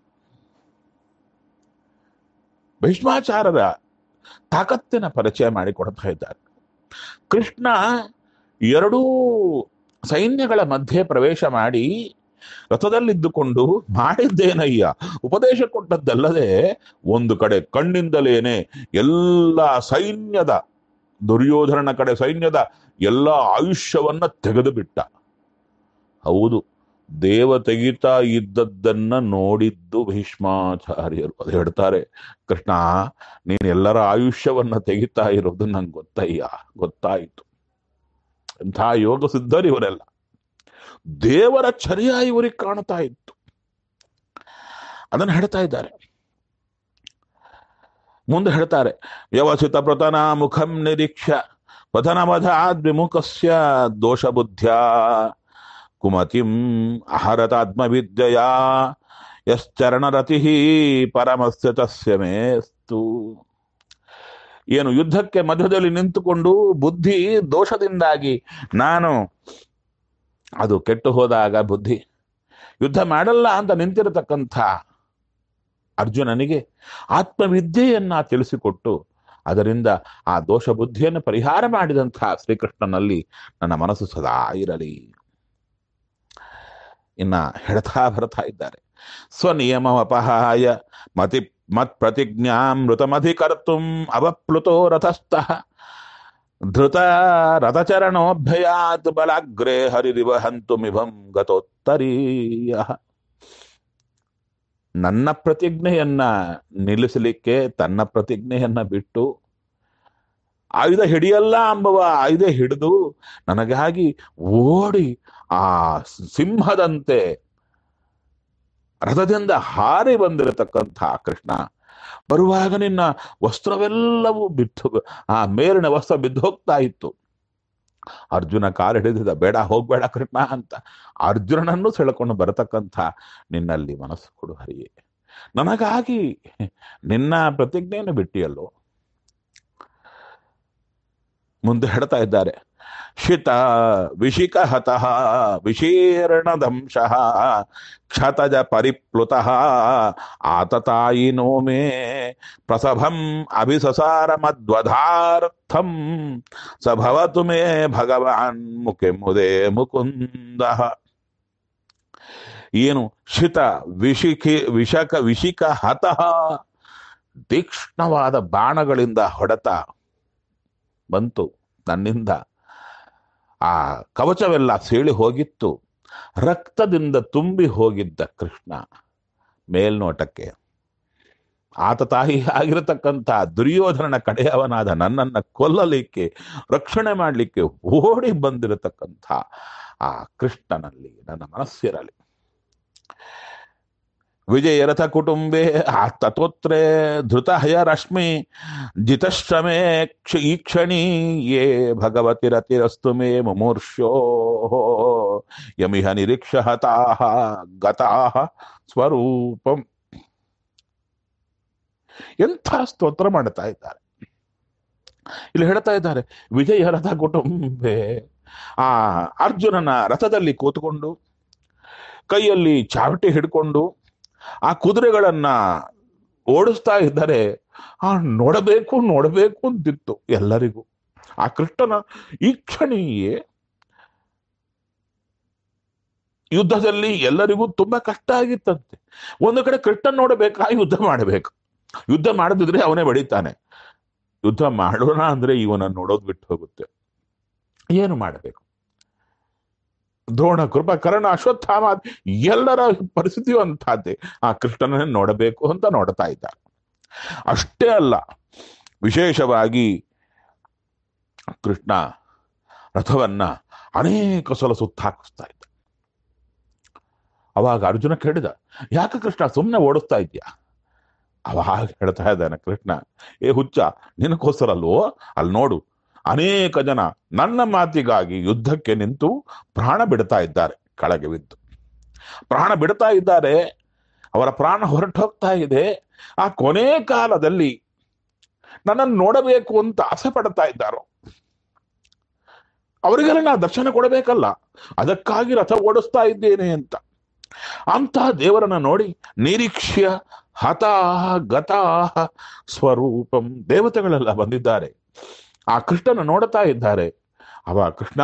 ಭೀಷ್ಮಾಚಾರದ ತಾಕತ್ತಿನ ಪರಿಚಯ ಮಾಡಿಕೊಡ್ತಾ ಇದ್ದಾರೆ ಕೃಷ್ಣ ಎರಡೂ ಸೈನ್ಯಗಳ ಮಧ್ಯೆ ಪ್ರವೇಶ ಮಾಡಿ ರಥದಲ್ಲಿದ್ದುಕೊಂಡು ಮಾಡಿದ್ದೇನಯ್ಯ ಉಪದೇಶ ಕೊಟ್ಟದ್ದಲ್ಲದೆ ಒಂದು ಕಡೆ ಕಣ್ಣಿಂದಲೇನೆ ಎಲ್ಲ ಸೈನ್ಯದ ದುರ್ಯೋಧನನ ಕಡೆ ಸೈನ್ಯದ ಎಲ್ಲ ಆಯುಷ್ಯವನ್ನ ತೆಗೆದು ಬಿಟ್ಟ ಹೌದು ದೇವ ತೆಗಿತಾ ಇದ್ದದ್ದನ್ನ ನೋಡಿದ್ದು ಭೀಷ್ಮಾಚಾರ್ಯರು ಅದು ಹೇಳ್ತಾರೆ ಕೃಷ್ಣ ನೀನು ಎಲ್ಲರ ಆಯುಷ್ಯವನ್ನ ತೆಗಿತಾ ಇರೋದು ನಂಗೆ ಗೊತ್ತಯ್ಯ ಗೊತ್ತಾಯಿತು ಎಂಥ ಯೋಗ ಸಿದ್ಧರು ಇವರೆಲ್ಲ ದೇವರ ಚರ್ಯ ಇವರಿಗೆ ಕಾಣ್ತಾ ಇತ್ತು ಅದನ್ನು ಹೇಳ್ತಾ ಇದ್ದಾರೆ ಮುಂದೆ ಹೇಳ್ತಾರೆ ವ್ಯವಸಿತ ಪ್ರತನ ಮುಖಂ ನಿರೀಕ್ಷ ಪತನಮಧಾದ್ ವಿಮುಖಸ್ಯ ದೋಷ ಬುದ್ಧ್ಯ ಕುಮತಿಂ ಅಹರತಾತ್ಮವಿದ್ಯೆಯ ಯಶ್ಚರಣರತಿ ಪರಮಸ್ಯ ತಸ್ಯ ಮೇಸ್ತು ಏನು ಯುದ್ಧಕ್ಕೆ ಮಧ್ಯದಲ್ಲಿ ನಿಂತುಕೊಂಡು ಬುದ್ಧಿ ದೋಷದಿಂದಾಗಿ ನಾನು ಅದು ಕೆಟ್ಟು ಹೋದಾಗ ಬುದ್ಧಿ ಯುದ್ಧ ಮಾಡಲ್ಲ ಅಂತ ನಿಂತಿರತಕ್ಕಂಥ ಅರ್ಜುನನಿಗೆ ಆತ್ಮವಿದ್ಯೆಯನ್ನ ತಿಳಿಸಿಕೊಟ್ಟು ಅದರಿಂದ ಆ ದೋಷ ಬುದ್ಧಿಯನ್ನು ಪರಿಹಾರ ಮಾಡಿದಂತಹ ಶ್ರೀಕೃಷ್ಣನಲ್ಲಿ ನನ್ನ ಮನಸ್ಸು ಸದಾ ಇರಲಿ ಇನ್ನ ಹೇಳ್ತಾ ಬರ್ತಾ ಇದ್ದಾರೆ ಸ್ವನಿಯಮಪಹಾಯ ಮತಿ ಮತ್ ಪ್ರತಿಜ್ಞಾಮೃತಮಧಿಕರ್ತುಂ ಅವಪ್ಲುತೋ ರಥಸ್ಥಃ ಧೃತ ರಥಚರಣೋಭ್ಯಯಾತ್ ಬಲಾಗ್ರೇ ಹರಿರಿವ ಹಂತುಮಿಭಂ ಗತೋತ್ತರೀಯ ನನ್ನ ಪ್ರತಿಜ್ಞೆಯನ್ನ ನಿಲ್ಲಿಸಲಿಕ್ಕೆ ತನ್ನ ಪ್ರತಿಜ್ಞೆಯನ್ನ ಬಿಟ್ಟು ಆಯುಧ ಹಿಡಿಯಲ್ಲ ಎಂಬುವ ಆಯುಧ ಹಿಡಿದು ನನಗಾಗಿ ಓಡಿ ಆ ಸಿಂಹದಂತೆ ರಥದಿಂದ ಹಾರಿ ಬಂದಿರತಕ್ಕಂಥ ಕೃಷ್ಣ ಬರುವಾಗ ನಿನ್ನ ವಸ್ತ್ರವೆಲ್ಲವೂ ಬಿದ್ದು ಆ ಮೇಲಿನ ವಸ್ತ್ರ ಬಿದ್ದು ಹೋಗ್ತಾ ಇತ್ತು ಅರ್ಜುನ ಕಾಲು ಹಿಡಿದಿದ್ದ ಬೇಡ ಹೋಗ್ಬೇಡ ಕೃಷ್ಣ ಅಂತ ಅರ್ಜುನನನ್ನು ಸೆಳೆಕೊಂಡು ಬರತಕ್ಕಂಥ ನಿನ್ನಲ್ಲಿ ಮನಸ್ಸು ಕೊಡು ಹರಿಯೇ ನನಗಾಗಿ ನಿನ್ನ ಪ್ರತಿಜ್ಞೆಯನ್ನು ಬಿಟ್ಟಿಯಲ್ಲೋ ಮುಂದೆ ಹೇಳ್ತಾ ಇದ್ದಾರೆ ಶಿತ ವಿಶಿಕಹತಃ ವಿಶೀರ್ಣದಂಶಃ ಕ್ಷತಜ ಪರಿಪ್ಲುತಃ ಆತತಾಯಿನೋ ಮೇ ಪ್ರಸಭಂ ಅಭಿಸಸಾರ ಮಧ್ವಧಾರ್ಥಂ ಸ ಭವತು ಮೇ ಭಗವಾನ್ ಮುಖೆ ಮುದೆ ಮುಕುಂದ ಏನು ಶಿತ ವಿಶಿಖಿ ವಿಷಕ ವಿಶಿಕ ಹತಃ ತೀಕ್ಷ್ಣವಾದ ಬಾಣಗಳಿಂದ ಹೊಡೆತ ಬಂತು ನನ್ನಿಂದ ಆ ಕವಚವೆಲ್ಲ ಸೀಳಿ ಹೋಗಿತ್ತು ರಕ್ತದಿಂದ ತುಂಬಿ ಹೋಗಿದ್ದ ಕೃಷ್ಣ ಮೇಲ್ನೋಟಕ್ಕೆ ಆತ ತಾಯಿ ಆಗಿರತಕ್ಕಂಥ ದುರ್ಯೋಧನನ ಕಡೆಯವನಾದ ನನ್ನನ್ನ ಕೊಲ್ಲಲಿಕ್ಕೆ ರಕ್ಷಣೆ ಮಾಡಲಿಕ್ಕೆ ಓಡಿ ಬಂದಿರತಕ್ಕಂಥ ಆ ಕೃಷ್ಣನಲ್ಲಿ ನನ್ನ ಮನಸ್ಸಿರಲಿ ವಿಜಯರಥ ಕುಟುಂಬೆ ಆ ತತೋತ್ರೇ ಧೃತಹಯ ರಶ್ಮಿ ಜಿತಶ್ರಮೇ ಕ್ಷ ಈಕ್ಷಣಿ ಯೇ ಭಗವತಿ ರತಿರಸ್ತು ಮೇ ಮುಮೂರ್ಷ್ಯೋ ಯಮಿಹ ನಿರೀಕ್ಷ ಹತಾಹ ಗತಾಹ ಸ್ವರೂಪಂ ಎಂಥ ಸ್ತೋತ್ರ ಮಾಡ್ತಾ ಇದ್ದಾರೆ ಇಲ್ಲಿ ಹೇಳ್ತಾ ಇದ್ದಾರೆ ವಿಜಯ ರಥ ಕುಟುಂಬೆ ಆ ಅರ್ಜುನನ ರಥದಲ್ಲಿ ಕೂತ್ಕೊಂಡು ಕೈಯಲ್ಲಿ ಚಾವಟಿ ಹಿಡ್ಕೊಂಡು ಆ ಕುದುರೆಗಳನ್ನ ಓಡಿಸ್ತಾ ಇದ್ದಾರೆ ಆ ನೋಡಬೇಕು ನೋಡಬೇಕು ಅಂತಿತ್ತು ಎಲ್ಲರಿಗೂ ಆ ಕೃಷ್ಣನ ಈ ಕ್ಷಣಿಯೇ ಯುದ್ಧದಲ್ಲಿ ಎಲ್ಲರಿಗೂ ತುಂಬಾ ಕಷ್ಟ ಆಗಿತ್ತಂತೆ ಒಂದು ಕಡೆ ಕೃಷ್ಣನ್ ನೋಡಬೇಕಾ ಯುದ್ಧ ಮಾಡಬೇಕು ಯುದ್ಧ ಮಾಡದಿದ್ರೆ ಅವನೇ ಬಡಿತಾನೆ ಯುದ್ಧ ಮಾಡೋಣ ಅಂದ್ರೆ ಇವನ ನೋಡೋದು ಬಿಟ್ಟು ಹೋಗುತ್ತೆ ಏನು ಮಾಡಬೇಕು ದ್ರೋಣ ಕೃಪ ಕರ್ಣ ಅಶ್ವತ್ಥಾಮ ಎಲ್ಲರ ಪರಿಸ್ಥಿತಿಯು ಅಂತಹದ್ದೇ ಆ ಕೃಷ್ಣನನ್ನೇ ನೋಡಬೇಕು ಅಂತ ನೋಡ್ತಾ ಇದ್ದಾರೆ ಅಷ್ಟೇ ಅಲ್ಲ ವಿಶೇಷವಾಗಿ ಕೃಷ್ಣ ರಥವನ್ನ ಅನೇಕ ಸಲ ಸುತ್ತ ಹಾಕಿಸ್ತಾ ಇದ್ದ ಅವಾಗ ಅರ್ಜುನ ಕೇಳಿದ ಯಾಕೆ ಕೃಷ್ಣ ಸುಮ್ಮನೆ ಓಡಿಸ್ತಾ ಇದ್ಯಾ ಅವಾಗ ಹೇಳ್ತಾ ಇದ್ದಾನೆ ಕೃಷ್ಣ ಏ ಹುಚ್ಚ ನಿನಗೋಸ್ಕರ ಅಲ್ವೋ ಅಲ್ಲಿ ನೋಡು ಅನೇಕ ಜನ ನನ್ನ ಮಾತಿಗಾಗಿ ಯುದ್ಧಕ್ಕೆ ನಿಂತು ಪ್ರಾಣ ಬಿಡ್ತಾ ಇದ್ದಾರೆ ಕೆಳಗೆ ಬಿದ್ದು ಪ್ರಾಣ ಬಿಡ್ತಾ ಇದ್ದಾರೆ ಅವರ ಪ್ರಾಣ ಹೊರಟು ಹೋಗ್ತಾ ಇದೆ ಆ ಕೊನೆ ಕಾಲದಲ್ಲಿ ನನ್ನನ್ನು ನೋಡಬೇಕು ಅಂತ ಆಸೆ ಪಡ್ತಾ ಇದ್ದಾರೋ ಅವರಿಗೆಲ್ಲ ನಾ ದರ್ಶನ ಕೊಡಬೇಕಲ್ಲ ಅದಕ್ಕಾಗಿ ರಥ ಓಡಿಸ್ತಾ ಇದ್ದೇನೆ ಅಂತ ಅಂತಹ ದೇವರನ್ನ ನೋಡಿ ನಿರೀಕ್ಷ್ಯ ಹತಾಹ ಗತಾಹ ಸ್ವರೂಪಂ ದೇವತೆಗಳೆಲ್ಲ ಬಂದಿದ್ದಾರೆ ಆ ಕೃಷ್ಣನ ನೋಡ್ತಾ ಇದ್ದಾರೆ ಅವ ಕೃಷ್ಣ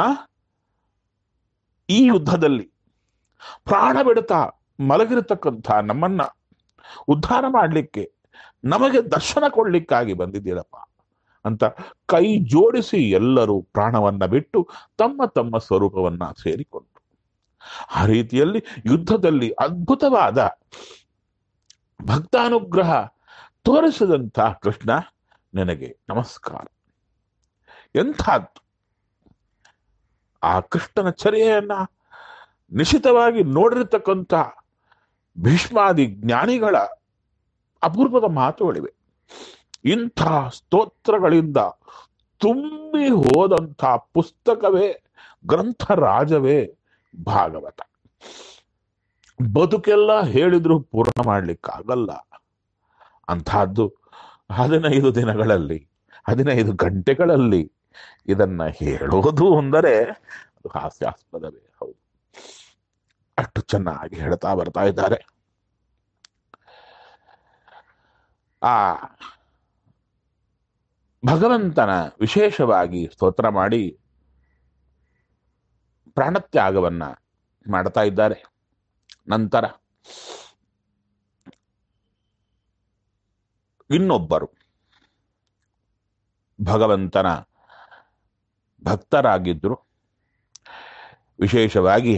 ಈ ಯುದ್ಧದಲ್ಲಿ ಪ್ರಾಣ ಬಿಡುತ್ತಾ ಮಲಗಿರತಕ್ಕಂಥ ನಮ್ಮನ್ನ ಉದ್ಧಾರ ಮಾಡಲಿಕ್ಕೆ ನಮಗೆ ದರ್ಶನ ಕೊಡ್ಲಿಕ್ಕಾಗಿ ಬಂದಿದ್ದೀರಪ್ಪ ಅಂತ ಕೈ ಜೋಡಿಸಿ ಎಲ್ಲರೂ ಪ್ರಾಣವನ್ನ ಬಿಟ್ಟು ತಮ್ಮ ತಮ್ಮ ಸ್ವರೂಪವನ್ನ ಸೇರಿಕೊಂಡ್ರು ಆ ರೀತಿಯಲ್ಲಿ ಯುದ್ಧದಲ್ಲಿ ಅದ್ಭುತವಾದ ಭಕ್ತಾನುಗ್ರಹ ತೋರಿಸಿದಂಥ ಕೃಷ್ಣ ನಿನಗೆ ನಮಸ್ಕಾರ ಎಂಥದ್ದು ಆ ಕೃಷ್ಣನ ಚರ್ಯೆಯನ್ನ ನಿಶ್ಚಿತವಾಗಿ ನೋಡಿರ್ತಕ್ಕಂಥ ಭೀಷ್ಮಾದಿ ಜ್ಞಾನಿಗಳ ಅಪೂರ್ವದ ಮಾತುಗಳಿವೆ ಇಂಥ ಸ್ತೋತ್ರಗಳಿಂದ ತುಂಬಿ ಹೋದಂಥ ಪುಸ್ತಕವೇ ಗ್ರಂಥರಾಜವೇ ಭಾಗವತ ಬದುಕೆಲ್ಲ ಹೇಳಿದ್ರು ಪೂರ್ಣ ಮಾಡ್ಲಿಕ್ಕಾಗಲ್ಲ ಅಂಥದ್ದು ಹದಿನೈದು ದಿನಗಳಲ್ಲಿ ಹದಿನೈದು ಗಂಟೆಗಳಲ್ಲಿ ಇದನ್ನ ಹೇಳೋದು ಅಂದರೆ ಅದು ಹಾಸ್ಯಾಸ್ಪದವೇ ಹೌದು ಅಷ್ಟು ಚೆನ್ನಾಗಿ ಹೇಳ್ತಾ ಬರ್ತಾ ಇದ್ದಾರೆ ಆ ಭಗವಂತನ ವಿಶೇಷವಾಗಿ ಸ್ತೋತ್ರ ಮಾಡಿ ಪ್ರಾಣತ್ಯಾಗವನ್ನ ಮಾಡ್ತಾ ಇದ್ದಾರೆ ನಂತರ ಇನ್ನೊಬ್ಬರು ಭಗವಂತನ ಭಕ್ತರಾಗಿದ್ದರು ವಿಶೇಷವಾಗಿ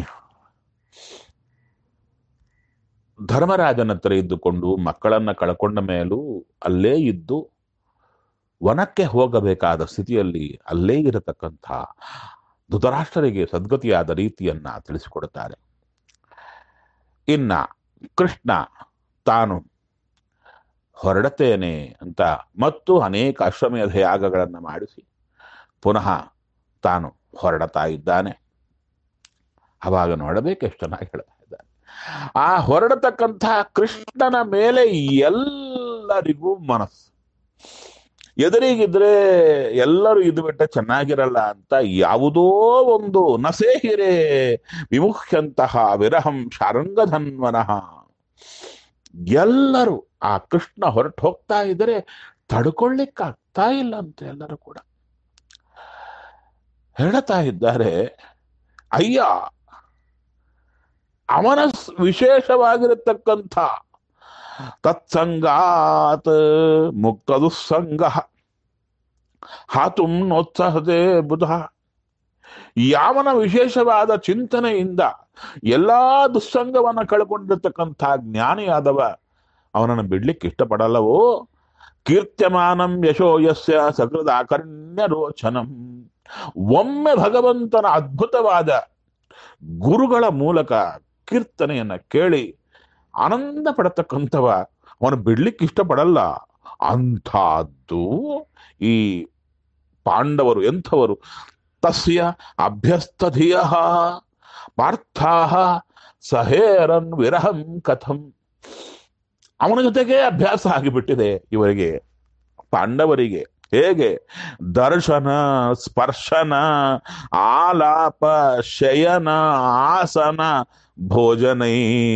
ಧರ್ಮರಾಜನ ಹತ್ರ ಇದ್ದುಕೊಂಡು ಮಕ್ಕಳನ್ನ ಕಳ್ಕೊಂಡ ಮೇಲೂ ಅಲ್ಲೇ ಇದ್ದು ವನಕ್ಕೆ ಹೋಗಬೇಕಾದ ಸ್ಥಿತಿಯಲ್ಲಿ ಅಲ್ಲೇ ಇರತಕ್ಕಂಥ ಧೃತರಾಷ್ಟ್ರರಿಗೆ ಸದ್ಗತಿಯಾದ ರೀತಿಯನ್ನ ತಿಳಿಸಿಕೊಡುತ್ತಾರೆ ಇನ್ನ ಕೃಷ್ಣ ತಾನು ಹೊರಡುತ್ತೇನೆ ಅಂತ ಮತ್ತು ಅನೇಕ ಅಶ್ವಮೇಧ ಯಾಗಗಳನ್ನು ಮಾಡಿಸಿ ಪುನಃ ತಾನು ಹೊರಡತಾ ಇದ್ದಾನೆ ಅವಾಗ ನೋಡಬೇಕು ಎಷ್ಟು ಚೆನ್ನಾಗಿ ಹೇಳ್ತಾ ಇದ್ದಾನೆ ಆ ಹೊರಡತಕ್ಕಂಥ ಕೃಷ್ಣನ ಮೇಲೆ ಎಲ್ಲರಿಗೂ ಮನಸ್ಸು ಎದುರಿಗಿದ್ರೆ ಎಲ್ಲರೂ ಇದು ಬಿಟ್ಟ ಚೆನ್ನಾಗಿರಲ್ಲ ಅಂತ ಯಾವುದೋ ಒಂದು ನಸೇಹಿರೆ ವಿಮುಖ್ಯಂತಹ ವಿರಹಂ ಶಾರಂಗಧನ್ವನಃ ಎಲ್ಲರೂ ಆ ಕೃಷ್ಣ ಹೊರಟು ಹೋಗ್ತಾ ಇದ್ರೆ ತಡ್ಕೊಳ್ಳಿಕ್ಕಾಗ್ತಾ ಇಲ್ಲ ಅಂತ ಎಲ್ಲರೂ ಕೂಡ ಹೇಳ್ತಾ ಇದ್ದಾರೆ ಅಯ್ಯ ಅವನ ಸ್- ವಿಶೇಷವಾಗಿರತಕ್ಕಂಥ ತತ್ಸಂಗಾತ್ ಮುಕ್ತ ದುಸ್ಸಂಗ ಹಾತುಂ ನೋತ್ಸಾಹತೆ ಬುಧ ಯಾವನ ವಿಶೇಷವಾದ ಚಿಂತನೆಯಿಂದ ಎಲ್ಲಾ ದುಸ್ಸಂಗವನ್ನ ಕಳ್ಕೊಂಡಿರ್ತಕ್ಕಂಥ ಜ್ಞಾನಿಯಾದವ ಅವನನ್ನು ಬಿಡ್ಲಿಕ್ಕೆ ಇಷ್ಟಪಡಲ್ಲವೋ ಕೀರ್ತ್ಯಮಾನಂ ಯಶೋ ಯಸ್ಯ ಸಕೃದ ಕರ್ಣ್ಯ ರೋಚನಂ ಒಮ್ಮೆ ಭಗವಂತನ ಅದ್ಭುತವಾದ ಗುರುಗಳ ಮೂಲಕ ಕೀರ್ತನೆಯನ್ನ ಕೇಳಿ ಆನಂದ ಪಡತಕ್ಕಂಥವ ಅವನು ಬಿಡ್ಲಿಕ್ಕೆ ಇಷ್ಟಪಡಲ್ಲ ಅಂಥದ್ದು ಈ ಪಾಂಡವರು ಎಂಥವರು ತಸ್ಯ ಅಭ್ಯಸ್ತಧಿಯ ಪಾರ್ಥಾ ಸಹೇರನ್ ವಿರಹಂ ಕಥಂ ಅವನ ಜೊತೆಗೆ ಅಭ್ಯಾಸ ಆಗಿಬಿಟ್ಟಿದೆ ಇವರಿಗೆ ಪಾಂಡವರಿಗೆ ಹೇಗೆ ದರ್ಶನ ಸ್ಪರ್ಶನ ಆಲಾಪ ಶಯನ ಆಸನ ಭೋಜನೈ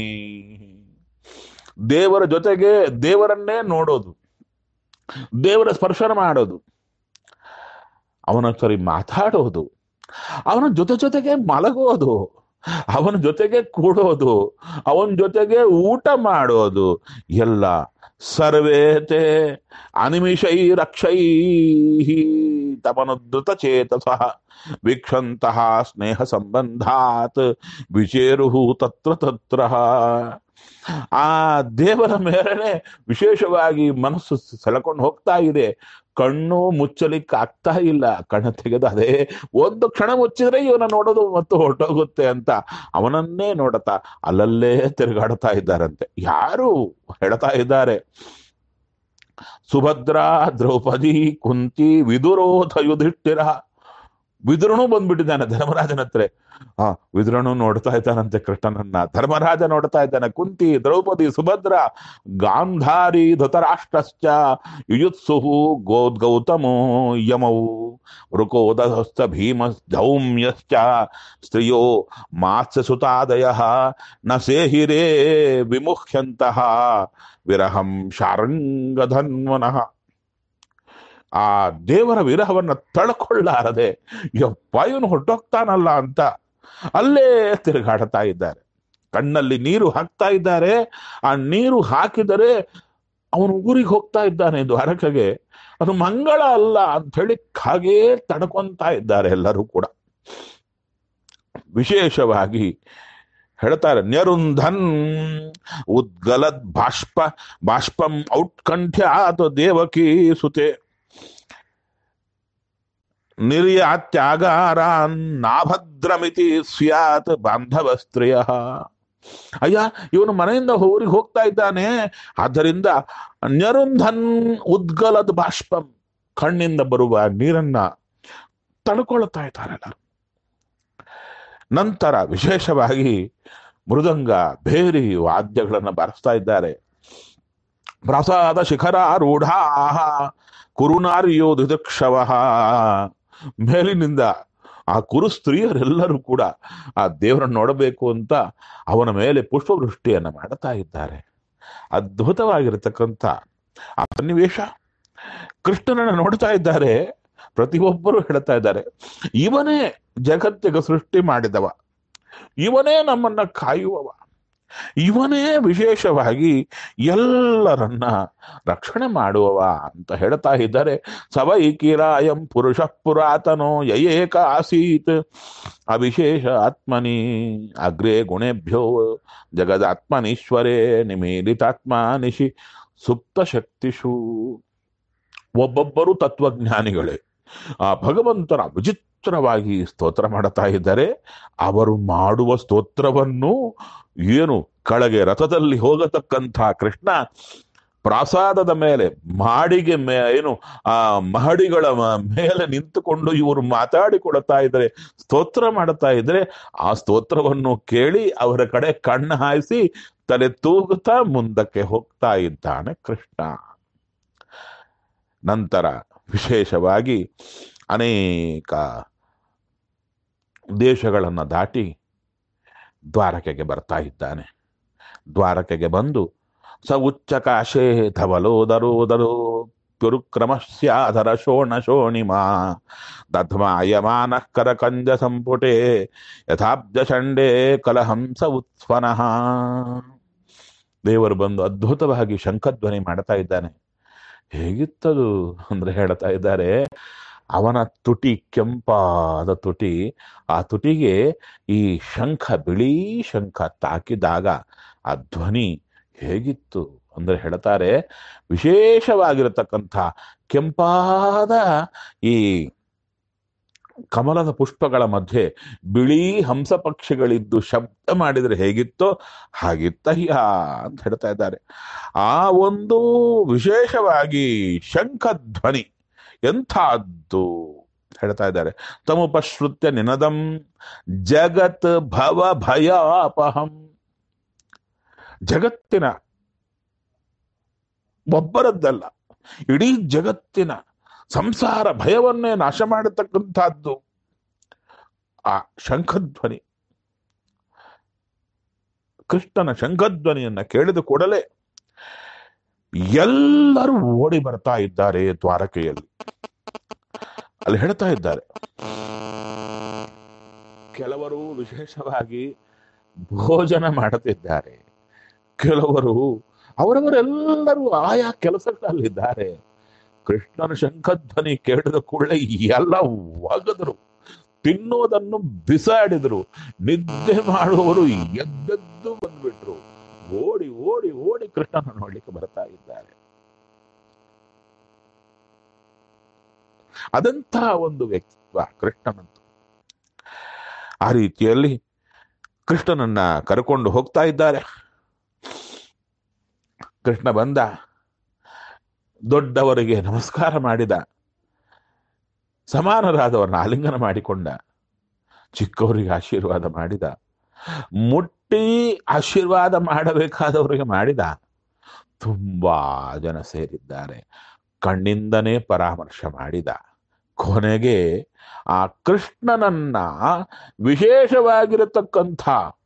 ದೇವರ ಜೊತೆಗೆ ದೇವರನ್ನೇ ನೋಡೋದು ದೇವರ ಸ್ಪರ್ಶನ ಮಾಡೋದು ಅವನ ಸರಿ ಮಾತಾಡೋದು ಅವನ ಜೊತೆ ಜೊತೆಗೆ ಮಲಗೋದು ಅವನ ಜೊತೆಗೆ ಕೂಡೋದು ಅವನ ಜೊತೆಗೆ ಊಟ ಮಾಡೋದು ಎಲ್ಲ ಸರ್ವೇತೆ ಅನಿಮಿಷೈ ರಕ್ಷೈ ತಮನುದ್ರುತ ಚೇತಸಃ ವೀಕ್ಷಂತಹ ಸ್ನೇಹ ಸಂಬಂಧಾತ್ ವಿಚೇರುಹು ತತ್ರ ತತ್ರ ಆ ದೇವರ ಮೇಲೆನೆ ವಿಶೇಷವಾಗಿ ಮನಸ್ಸು ಸೆಳೆಕೊಂಡು ಹೋಗ್ತಾ ಇದೆ ಕಣ್ಣು ಮುಚ್ಚಲಿಕ್ಕೆ ಆಗ್ತಾ ಇಲ್ಲ ಕಣ್ಣು ತೆಗೆದು ಅದೇ ಒಂದು ಕ್ಷಣ ಮುಚ್ಚಿದ್ರೆ ಇವನ ನೋಡೋದು ಮತ್ತು ಹೊರಟೋಗುತ್ತೆ ಅಂತ ಅವನನ್ನೇ ನೋಡುತ್ತಾ ಅಲ್ಲಲ್ಲೇ ತಿರುಗಾಡ್ತಾ ಇದ್ದಾರಂತೆ ಯಾರು ಹೇಳ್ತಾ ಇದ್ದಾರೆ ಸುಭದ್ರಾ ದ್ರೌಪದಿ ಕುಂತಿ ವಿದುರೋಧ ಯುಧಿಷ್ಠಿರ ವಿದುರನು ಬಂದ್ಬಿಟ್ಟಿದ್ದಾನೆ ಧರ್ಮರಾಜನ ಹತ್ರ ಆ ವಿದುರನು ನೋಡ್ತಾ ಇದ್ದಾನಂತೆ ಕೃಷ್ಣನನ್ನ ಧರ್ಮರಾಜ ನೋಡ್ತಾ ಇದ್ದಾನೆ ಕುಂತಿ ದ್ರೌಪದಿ ಸುಭದ್ರ ಗಾಂಧಾರಿ ಧೃತರಾಷ್ಟ್ರಶ್ಚ ಯುಯುತ್ಸುಹು ಗೋದ್ ಗೌತಮೋ ಯಮೌ ವೃಕೋದಹಸ್ತ ಭೀಮ ಧೌಮ್ಯಶ್ಚ ಸ್ತ್ರಿಯೋ ಮಾತ್ಸ ಸುತಾದಯ ನ ಸೇಹಿರೇ ವಿಮುಖ್ಯಂತಹ ವಿರಹಂ ಶಾರಂಗಧನ್ವನಃ ಆ ದೇವರ ವಿರಹವನ್ನ ತಳ್ಕೊಳ್ಳಾರದೆ ಯಪ್ಪ ಇವನು ಹೊರಟೋಗ್ತಾನಲ್ಲ ಅಂತ ಅಲ್ಲೇ ತಿರುಗಾಡ್ತಾ ಇದ್ದಾರೆ ಕಣ್ಣಲ್ಲಿ ನೀರು ಹಾಕ್ತಾ ಇದ್ದಾರೆ ಆ ನೀರು ಹಾಕಿದರೆ ಅವನು ಊರಿಗೆ ಹೋಗ್ತಾ ಇದ್ದಾನೆ ದ್ವಾರಕೆಗೆ ಅದು ಮಂಗಳ ಅಲ್ಲ ಅಂತ ಹೇಳಿ ಹಾಗೇ ತಡ್ಕೊಂತಾ ಇದ್ದಾರೆ ಎಲ್ಲರೂ ಕೂಡ ವಿಶೇಷವಾಗಿ ಹೇಳ್ತಾರೆ ನ್ಯರುಂಧನ್ ಉದ್ಗಲದ್ ಬಾಷ್ಪ ಬಾಷ್ಪಂ ಔತ್ಕಂಠ್ಯ ಅಥವಾ ದೇವಕಿ ಸುತೆ ನಿರ್ಯಾತ್ಯಾಗಾರಾನ್ ನಾಭದ್ರಮಿತಿ ಸ್ಯಾತ್ ಬಾಂಧವ ಸ್ತ್ರೀಯ ಅಯ್ಯ ಇವನು ಮನೆಯಿಂದ ಊರಿಗೆ ಹೋಗ್ತಾ ಇದ್ದಾನೆ ಆದ್ದರಿಂದ ನ್ಯರುಂಧನ್ ಉದ್ಗಲದ್ ಬಾಷ್ಪಂ ಕಣ್ಣಿಂದ ಬರುವ ನೀರನ್ನ ತಡ್ಕೊಳ್ತಾ ಇದ್ದಾರೆ ಎಲ್ಲರೂ ನಂತರ ವಿಶೇಷವಾಗಿ ಮೃದಂಗ ಭೇರಿ ವಾದ್ಯಗಳನ್ನು ಬಾರಿಸ್ತಾ ಇದ್ದಾರೆ ಪ್ರಸಾದ ಶಿಖರಾರೂಢ ಕುರುನಾರಿಯೋ ದಿದಕ್ಷವ ಮೇಲಿನಿಂದ ಆ ಕುರು ಸ್ತ್ರೀಯರೆಲ್ಲರೂ ಕೂಡ ಆ ದೇವರನ್ನು ನೋಡಬೇಕು ಅಂತ ಅವನ ಮೇಲೆ ಪುಷ್ಪವೃಷ್ಟಿಯನ್ನ ಮಾಡ್ತಾ ಇದ್ದಾರೆ ಅದ್ಭುತವಾಗಿರತಕ್ಕಂಥ ಆ ಸನ್ನಿವೇಶ ಕೃಷ್ಣನನ್ನ ನೋಡ್ತಾ ಇದ್ದಾರೆ ಪ್ರತಿಯೊಬ್ಬರು ಹೇಳ್ತಾ ಇದ್ದಾರೆ ಇವನೇ ಜಗತ್ತಿಗೆ ಸೃಷ್ಟಿ ಮಾಡಿದವ ಇವನೇ ನಮ್ಮನ್ನ ಕಾಯುವವ ಇವನೇ ವಿಶೇಷವಾಗಿ ಎಲ್ಲರನ್ನ ರಕ್ಷಣೆ ಮಾಡುವವ ಅಂತ ಹೇಳ್ತಾ ಇದ್ದಾರೆ ಸವೈಕಿರಾಯಂ ಪುರುಷ ಪುರಾತನೋ ಯಯೇಕ ಆಸೀತ್ ಅವಿಶೇಷ ಆತ್ಮನಿ ಅಗ್ರೇ ಗುಣೇಭ್ಯೋ ಜಗದಾತ್ಮನೀಶ್ವರೇ ನಿಮೀಲಿತಾತ್ಮ ನಿಶಿ ಸುಪ್ತ ಶಕ್ತಿಷು ಒಬ್ಬೊಬ್ಬರು ತತ್ವಜ್ಞಾನಿಗಳೇ ಆ ಭಗವಂತನ ವಿಚಿತ್ರವಾಗಿ ಸ್ತೋತ್ರ ಮಾಡುತ್ತಾ ಇದ್ದಾರೆ ಅವರು ಮಾಡುವ ಸ್ತೋತ್ರವನ್ನು ಏನು ಕೆಳಗೆ ರಥದಲ್ಲಿ ಹೋಗತಕ್ಕಂಥ ಕೃಷ್ಣ ಪ್ರಾಸಾದದ ಮೇಲೆ ಮಾಡಿಗೆ ಮೇ ಏನು ಆ ಮಹಡಿಗಳ ಮ- ಮೇಲೆ ನಿಂತುಕೊಂಡು ಇವರು ಮಾತಾಡಿಕೊಡ್ತಾ ಇದ್ದಾರೆ ಸ್ತೋತ್ರ ಮಾಡುತ್ತಾ ಇದ್ರೆ ಆ ಸ್ತೋತ್ರವನ್ನು ಕೇಳಿ ಅವರ ಕಡೆ ಕಣ್ಣು ಹಾಯಿಸಿ ತಲೆ ತೂಗುತ್ತಾ ಮುಂದಕ್ಕೆ ಹೋಗ್ತಾ ಇದ್ದಾನೆ ಕೃಷ್ಣ ನಂತರ ವಿಶೇಷವಾಗಿ ಅನೇಕ ದೇಶಗಳನ್ನು ದಾಟಿ ದ್ವಾರಕೆಗೆ ಬರ್ತಾ ಇದ್ದಾನೆ ದ್ವಾರಕೆಗೆ ಬಂದು ಸ ಉಚ್ಚ ಕಾಶೇ ಧವಲೋದರೋದರೋ ಪಿರುಕ್ರಮಸ್ಯಾಧರ ಶೋಣ ಶೋಣಿಮಾ ದಧ್ಮಾಯಮಾನ ಕರಕಂಜ ಸಂಪುಟೆ ಯಥಾಬ್ಜ ಚಂಡೇ ಕಲಹಂಸ ಉತ್ಸ್ವನಃ ದೇವರು ಬಂದು ಅದ್ಭುತವಾಗಿ ಶಂಖಧ್ವನಿ ಮಾಡ್ತಾ ಇದ್ದಾನೆ ಹೇಗಿತ್ತದು ಅಂದ್ರೆ ಹೇಳ್ತಾ ಇದ್ದಾರೆ ಅವನ ತುಟಿ ಕೆಂಪಾದ ತುಟಿ ಆ ತುಟಿಗೆ ಈ ಶಂಖ ಬಿಳಿ ಶಂಖ ತಾಕಿದಾಗ ಆ ಧ್ವನಿ ಹೇಗಿತ್ತು ಅಂದ್ರೆ ಹೇಳ್ತಾರೆ ವಿಶೇಷವಾಗಿರತಕ್ಕಂಥ ಕೆಂಪಾದ ಈ ಕಮಲದ ಪುಷ್ಪಗಳ ಮಧ್ಯೆ ಬಿಳಿ ಹಂಸ ಪಕ್ಷಿಗಳಿದ್ದು ಶಬ್ದ ಮಾಡಿದ್ರೆ ಹೇಗಿತ್ತೋ ಹಾಗಿತ್ತಯ್ಯ ಅಂತ ಹೇಳ್ತಾ ಇದ್ದಾರೆ ಆ ಒಂದು ವಿಶೇಷವಾಗಿ ಶಂಖಧ್ವನಿ ಎಂಥದ್ದು ಹೇಳ್ತಾ ಇದ್ದಾರೆ ತಮುಪಶ್ರುತ್ಯ ನಿನದಂ ಜಗತ್ ಭವ ಭಯಾಪಹಂ ಜಗತ್ತಿನ ಒಬ್ಬರದ್ದಲ್ಲ ಇಡೀ ಜಗತ್ತಿನ ಸಂಸಾರ ಭಯವನ್ನೇ ನಾಶ ಮಾಡತಕ್ಕಂಥದ್ದು ಆ ಶಂಖಧ್ವನಿ ಕೃಷ್ಣನ ಶಂಖಧ್ವನಿಯನ್ನ ಕೇಳಿದ ಕೂಡಲೇ ಎಲ್ಲರೂ ಓಡಿ ಬರ್ತಾ ಇದ್ದಾರೆ ದ್ವಾರಕೆಯಲ್ಲಿ ಅಲ್ಲಿ ಹೇಳ್ತಾ ಇದ್ದಾರೆ ಕೆಲವರು ವಿಶೇಷವಾಗಿ ಭೋಜನ ಮಾಡುತ್ತಿದ್ದಾರೆ ಕೆಲವರು ಅವರವರೆಲ್ಲರೂ ಆಯಾ ಕೆಲಸಗಳಲ್ಲಿದ್ದಾರೆ ಕೃಷ್ಣನ ಶಂಖಧ್ವನಿ ಕೇಳಿದ ಕೂಡಲೇ ಎಲ್ಲ ಒಗದರು ತಿನ್ನೋದನ್ನು ಬಿಸಾಡಿದ್ರು ನಿದ್ದೆ ಮಾಡುವವರು ಎದ್ದೆದ್ದು ಬಂದ್ಬಿಟ್ರು ಓಡಿ ಓಡಿ ಓಡಿ ಕೃಷ್ಣನ ನೋಡ್ಲಿಕ್ಕೆ ಬರ್ತಾ ಇದ್ದಾರೆ ಅದಂತಹ ಒಂದು ವ್ಯಕ್ತಿತ್ವ ಕೃಷ್ಣನಂತು ಆ ರೀತಿಯಲ್ಲಿ ಕೃಷ್ಣನನ್ನ ಕರ್ಕೊಂಡು ಹೋಗ್ತಾ ಇದ್ದಾರೆ ಕೃಷ್ಣ ಬಂದ ದೊಡ್ಡವರಿಗೆ ನಮಸ್ಕಾರ ಮಾಡಿದ ಸಮಾನರಾದವರನ್ನ ಆಲಿಂಗನ ಮಾಡಿಕೊಂಡ ಚಿಕ್ಕವರಿಗೆ ಆಶೀರ್ವಾದ ಮಾಡಿದ ಮುಟ್ಟಿ ಆಶೀರ್ವಾದ ಮಾಡಬೇಕಾದವರಿಗೆ ಮಾಡಿದ ತುಂಬಾ ಜನ ಸೇರಿದ್ದಾರೆ ಕಣ್ಣಿಂದನೇ ಪರಾಮರ್ಶೆ ಮಾಡಿದ ಕೊನೆಗೆ ಆ ಕೃಷ್ಣನನ್ನ ವಿಶೇಷವಾಗಿರತಕ್ಕಂಥ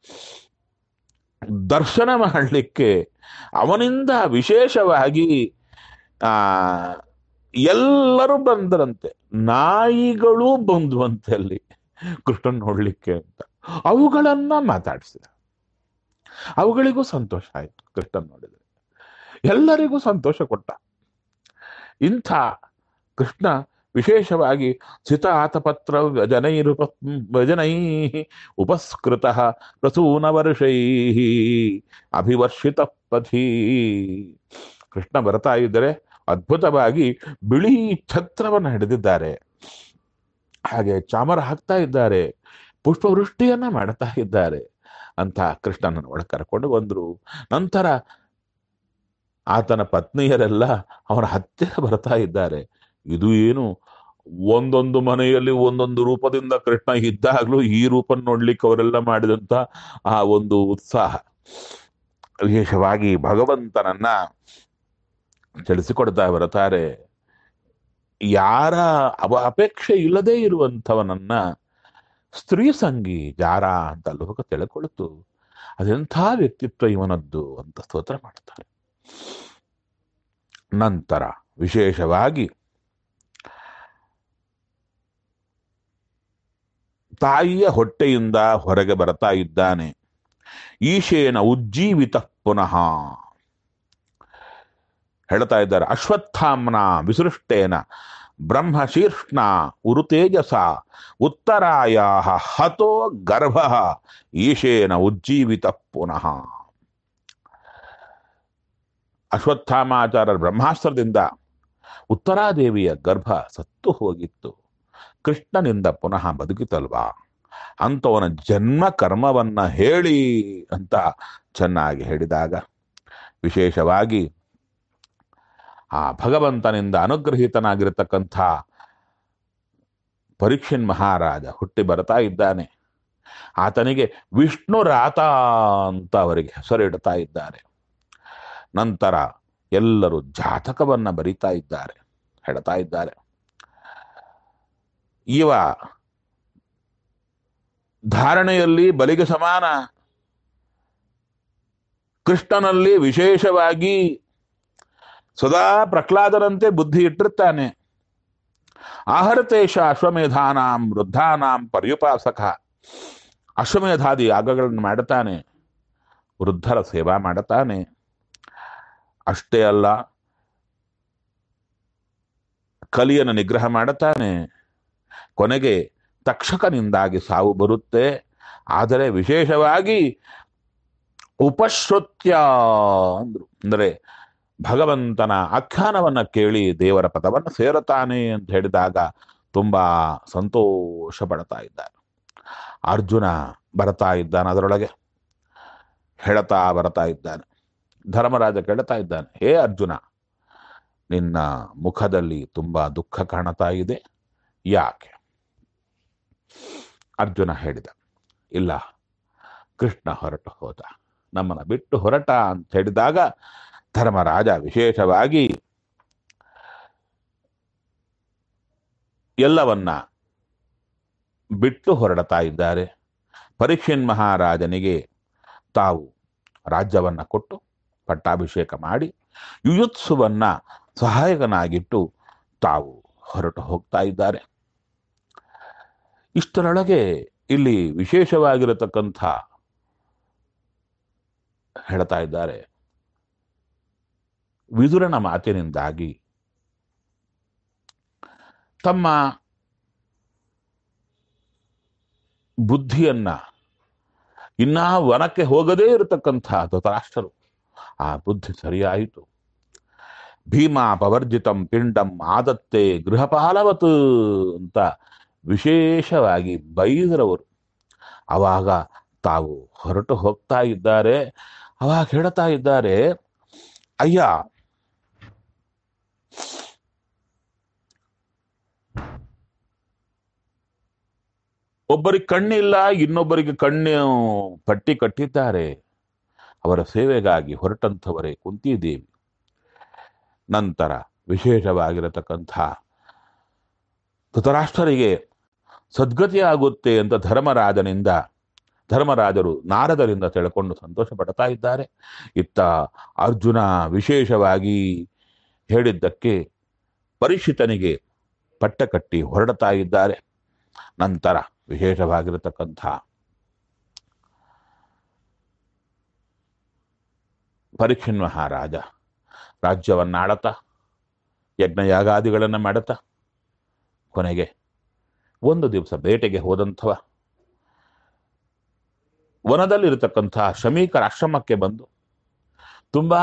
ದರ್ಶನ ಮಾಡಲಿಕ್ಕೆ ಅವನಿಂದ ವಿಶೇಷವಾಗಿ ಆ ಎಲ್ಲರೂ ಬಂದರಂತೆ ನಾಯಿಗಳು ಬಂದ್ವಂತೆ ಅಲ್ಲಿ ಕೃಷ್ಣನ್ ನೋಡ್ಲಿಕ್ಕೆ ಅಂತ ಅವುಗಳನ್ನ ಮಾತಾಡಿಸಿದ ಅವುಗಳಿಗೂ ಸಂತೋಷ ಆಯ್ತು ಕೃಷ್ಣನ್ ನೋಡಿದ್ರೆ ಎಲ್ಲರಿಗೂ ಸಂತೋಷ ಕೊಟ್ಟ ಇಂಥ ಕೃಷ್ಣ ವಿಶೇಷವಾಗಿ ಸಿತ ಆತಪತ್ರ ವ್ಯಜನೈರುಪ ವ್ಯಜನೈ ಉಪಸ್ಕೃತ ಪ್ರಸೂನ ವರ್ಷೈ ಅಭಿವರ್ಷಿತ ಪಥಿ ಕೃಷ್ಣ ಬರ್ತಾ ಇದ್ದರೆ ಅದ್ಭುತವಾಗಿ ಬಿಳಿ ಛತ್ರವನ್ನು ಹಿಡಿದಿದ್ದಾರೆ ಹಾಗೆ ಚಾಮರ ಹಾಕ್ತಾ ಇದ್ದಾರೆ ಪುಷ್ಪವೃಷ್ಟಿಯನ್ನ ಮಾಡ್ತಾ ಇದ್ದಾರೆ ಅಂತ ಕೃಷ್ಣನನ್ನು ಒಳಗೆ ಕರ್ಕೊಂಡು ಬಂದ್ರು ನಂತರ ಆತನ ಪತ್ನಿಯರೆಲ್ಲ ಅವನ ಹತ್ತಿರ ಬರ್ತಾ ಇದ್ದಾರೆ ಇದು ಏನು ಒಂದೊಂದು ಮನೆಯಲ್ಲಿ ಒಂದೊಂದು ರೂಪದಿಂದ ಕೃಷ್ಣ ಇದ್ದಾಗಲೂ ಈ ರೂಪ ನೋಡ್ಲಿಕ್ಕೆ ಅವರೆಲ್ಲ ಮಾಡಿದಂತ ಆ ಒಂದು ಉತ್ಸಾಹ ವಿಶೇಷವಾಗಿ ಭಗವಂತನನ್ನ ತಿಳಿಸಿಕೊಡ್ತಾ ಬರ್ತಾರೆ ಯಾರ ಅವ ಅಪೇಕ್ಷೆ ಇಲ್ಲದೆ ಇರುವಂಥವನನ್ನ ಸ್ತ್ರೀ ಸಂಗಿ ಜಾರ ಅಂತ ಲೋಕ ತಿಳ್ಕೊಳ್ತು ಅದೆಂಥ ವ್ಯಕ್ತಿತ್ವ ಇವನದ್ದು ಅಂತ ಸ್ತೋತ್ರ ಮಾಡ್ತಾರೆ ನಂತರ ವಿಶೇಷವಾಗಿ ತಾಯಿಯ ಹೊಟ್ಟೆಯಿಂದ ಹೊರಗೆ ಬರ್ತಾ ಇದ್ದಾನೆ ಈಶೇನ ಉಜ್ಜೀವಿತ ಪುನಃ ಹೇಳ್ತಾ ಇದ್ದಾರೆ ಅಶ್ವತ್ಥಾಮ್ನ ವಿಸೃಷ್ಟೇನ ಬ್ರಹ್ಮಶೀರ್ಷ್ಣ ಉರುತೇಜಸ ಉತ್ತರಾಯ ಹತೋ ಗರ್ಭ ಈಶೇನ ಉಜ್ಜೀವಿತ ಪುನಃ ಅಶ್ವತ್ಥಾಮಾಚಾರ್ಯರ ಬ್ರಹ್ಮಾಸ್ತ್ರದಿಂದ ಉತ್ತರಾದೇವಿಯ ಗರ್ಭ ಸತ್ತು ಹೋಗಿತ್ತು ಕೃಷ್ಣನಿಂದ ಪುನಃ ಬದುಕಿತಲ್ವಾ ಅಂಥವನ ಜನ್ಮ ಕರ್ಮವನ್ನ ಹೇಳಿ ಅಂತ ಚೆನ್ನಾಗಿ ಹೇಳಿದಾಗ ವಿಶೇಷವಾಗಿ ಆ ಭಗವಂತನಿಂದ ಅನುಗ್ರಹಿತನಾಗಿರತಕ್ಕಂಥ ಪರೀಕ್ಷನ್ ಮಹಾರಾಜ ಹುಟ್ಟಿ ಬರ್ತಾ ಇದ್ದಾನೆ ಆತನಿಗೆ ವಿಷ್ಣು ರಾತ ಅಂತ ಅವರಿಗೆ ಹೆಸರಿಡ್ತಾ ಇದ್ದಾರೆ ನಂತರ ಎಲ್ಲರೂ ಜಾತಕವನ್ನ ಬರಿತಾ ಇದ್ದಾರೆ ಹೇಳ್ತಾ ಇದ್ದಾರೆ ಇವ ಧಾರಣೆಯಲ್ಲಿ ಬಲಿಗೆ ಸಮಾನ ಕೃಷ್ಣನಲ್ಲಿ ವಿಶೇಷವಾಗಿ ಸದಾ ಪ್ರಹ್ಲಾದನಂತೆ ಬುದ್ಧಿ ಇಟ್ಟಿರ್ತಾನೆ ಆಹರತೇಶ ಅಶ್ವಮೇಧಾನಾಂ ವೃದ್ಧಾನಾಂ ಪರ್ಯುಪಾಸಕ ಅಶ್ವಮೇಧಾದಿ ಯಾಗಗಳನ್ನು ಮಾಡುತ್ತಾನೆ ವೃದ್ಧರ ಸೇವಾ ಮಾಡುತ್ತಾನೆ ಅಷ್ಟೇ ಅಲ್ಲ ಕಲಿಯನ್ನು ನಿಗ್ರಹ ಮಾಡುತ್ತಾನೆ ಕೊನೆಗೆ ತಕ್ಷಕನಿಂದಾಗಿ ಸಾವು ಬರುತ್ತೆ ಆದರೆ ವಿಶೇಷವಾಗಿ ಉಪಶ್ರುತ್ಯ ಅಂದ್ರು ಅಂದರೆ ಭಗವಂತನ ಆಖ್ಯಾನವನ್ನ ಕೇಳಿ ದೇವರ ಪದವನ್ನು ಸೇರುತ್ತಾನೆ ಅಂತ ಹೇಳಿದಾಗ ತುಂಬಾ ಸಂತೋಷ ಪಡ್ತಾ ಇದ್ದಾನೆ ಅರ್ಜುನ ಬರ್ತಾ ಇದ್ದಾನೆ ಅದರೊಳಗೆ ಹೇಳ್ತಾ ಬರ್ತಾ ಇದ್ದಾನೆ ಧರ್ಮರಾಜ ಕೇಳ್ತಾ ಇದ್ದಾನೆ ಹೇ ಅರ್ಜುನ ನಿನ್ನ ಮುಖದಲ್ಲಿ ತುಂಬಾ ದುಃಖ ಕಾಣತಾ ಇದೆ ಯಾಕೆ ಅರ್ಜುನ ಹೇಳಿದ ಇಲ್ಲ ಕೃಷ್ಣ ಹೊರಟು ಹೋದ ನಮ್ಮನ್ನ ಬಿಟ್ಟು ಹೊರಟ ಅಂತ ಹೇಳಿದಾಗ ಧರ್ಮರಾಜ ವಿಶೇಷವಾಗಿ ಎಲ್ಲವನ್ನ ಬಿಟ್ಟು ಹೊರಡ್ತಾ ಇದ್ದಾರೆ ಪರೀಕ್ಷನ್ ಮಹಾರಾಜನಿಗೆ ತಾವು ರಾಜ್ಯವನ್ನ ಕೊಟ್ಟು ಪಟ್ಟಾಭಿಷೇಕ ಮಾಡಿ ಯುಯುತ್ಸುವನ್ನ ಸಹಾಯಕನಾಗಿಟ್ಟು ತಾವು ಹೊರಟು ಹೋಗ್ತಾ ಇದ್ದಾರೆ ಇಷ್ಟರೊಳಗೆ ಇಲ್ಲಿ ವಿಶೇಷವಾಗಿರತಕ್ಕಂಥ ಹೇಳ್ತಾ ಇದ್ದಾರೆ ವಿದುರನ ಮಾತಿನಿಂದಾಗಿ ತಮ್ಮ ಬುದ್ಧಿಯನ್ನ ಇನ್ನ ವನಕ್ಕೆ ಹೋಗದೇ ಇರತಕ್ಕಂಥ ಧೃತರಾಷ್ಟ್ರರು ಆ ಬುದ್ಧಿ ಸರಿಯಾಯಿತು ಭೀಮಾಪವರ್ಜಿತಂ ಪಿಂಡಂ ಆದತ್ತೆ ಗೃಹಪಾಲವತ್ ಅಂತ ವಿಶೇಷವಾಗಿ ಬೈದರವರು ಅವಾಗ ತಾವು ಹೊರಟು ಹೋಗ್ತಾ ಇದ್ದಾರೆ ಅವಾಗ ಹೇಳ್ತಾ ಇದ್ದಾರೆ ಅಯ್ಯ ಒಬ್ಬರಿಗೆ ಕಣ್ಣಿಲ್ಲ ಇನ್ನೊಬ್ಬರಿಗೆ ಕಣ್ಣು ಪಟ್ಟಿ ಕಟ್ಟಿದ್ದಾರೆ ಅವರ ಸೇವೆಗಾಗಿ ಹೊರಟಂಥವರೇ ಕುಂತಿದೇವಿ ನಂತರ ವಿಶೇಷವಾಗಿರತಕ್ಕಂಥ ಧೃತರಾಷ್ಟ್ರರಿಗೆ ಸದ್ಗತಿ ಆಗುತ್ತೆ ಅಂತ ಧರ್ಮರಾಜನಿಂದ ಧರ್ಮರಾಜರು ನಾರದರಿಂದ ತಿಳ್ಕೊಂಡು ಸಂತೋಷ ಪಡ್ತಾ ಇದ್ದಾರೆ ಇತ್ತ ಅರ್ಜುನ ವಿಶೇಷವಾಗಿ ಹೇಳಿದ್ದಕ್ಕೆ ಪರಿಷಿತನಿಗೆ ಪಟ್ಟ ಕಟ್ಟಿ ಹೊರಡ್ತಾ ಇದ್ದಾರೆ ನಂತರ ವಿಶೇಷವಾಗಿರತಕ್ಕಂಥ ಪರೀಕ್ಷನ್ ಮಹಾರಾಜ ರಾಜ್ಯವನ್ನಾಡತ ಯಜ್ಞಯಾಗಾದಿಗಳನ್ನು ಮಾಡತ ಕೊನೆಗೆ ಒಂದು ದಿವಸ ಬೇಟೆಗೆ ಹೋದಂಥವ ವನದಲ್ಲಿರತಕ್ಕಂಥ ಶಮೀಕರ ಆಶ್ರಮಕ್ಕೆ ಬಂದು ತುಂಬಾ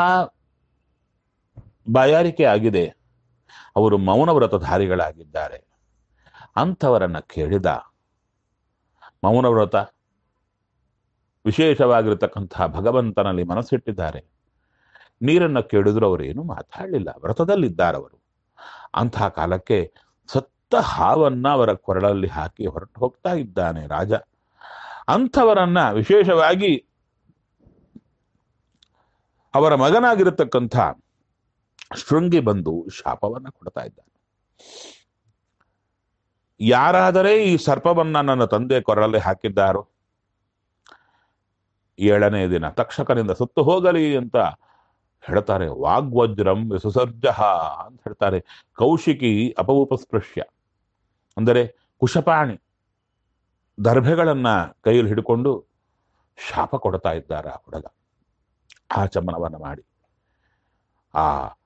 ಬಾಯಾರಿಕೆ ಆಗಿದೆ ಅವರು ಮೌನ ವ್ರತಧಾರಿಗಳಾಗಿದ್ದಾರೆ ಅಂಥವರನ್ನ ಕೇಳಿದ ಮೌನ ವ್ರತ ವಿಶೇಷವಾಗಿರತಕ್ಕಂಥ ಭಗವಂತನಲ್ಲಿ ಮನಸ್ಸಿಟ್ಟಿದ್ದಾರೆ ನೀರನ್ನ ಕೇಳಿದ್ರು ಅವರೇನು ಮಾತಾಡಲಿಲ್ಲ ವ್ರತದಲ್ಲಿದ್ದಾರವರು ಅಂತಹ ಕಾಲಕ್ಕೆ ಸತ್ತ ಹಾವನ್ನ ಅವರ ಕೊರಳಲ್ಲಿ ಹಾಕಿ ಹೊರಟು ಹೋಗ್ತಾ ಇದ್ದಾನೆ ರಾಜ ಅಂಥವರನ್ನ ವಿಶೇಷವಾಗಿ ಅವರ ಮಗನಾಗಿರತಕ್ಕಂಥ ಶೃಂಗಿ ಬಂದು ಶಾಪವನ್ನ ಕೊಡ್ತಾ ಇದ್ದಾನೆ ಯಾರಾದರೆ ಈ ಸರ್ಪವನ್ನ ನನ್ನ ತಂದೆ ಕೊರಳಲ್ಲಿ ಹಾಕಿದ್ದಾರೋ ಏಳನೇ ದಿನ ತಕ್ಷಕನಿಂದ ಸುತ್ತು ಹೋಗಲಿ ಅಂತ ಹೇಳ್ತಾರೆ ವಾಗ್ವಜ್ರಂ ಸುಸರ್ಜ ಅಂತ ಹೇಳ್ತಾರೆ ಕೌಶಿಕಿ ಅಪೌಪಸ್ಪೃಶ್ಯ ಅಂದರೆ ಕುಶಪಾಣಿ ದರ್ಭೆಗಳನ್ನ ಕೈಯಲ್ಲಿ ಹಿಡ್ಕೊಂಡು ಶಾಪ ಕೊಡ್ತಾ ಇದ್ದಾರೆ ಆ ಹುಡುಗ ಆಚಮನವನ್ನ ಮಾಡಿ ಆ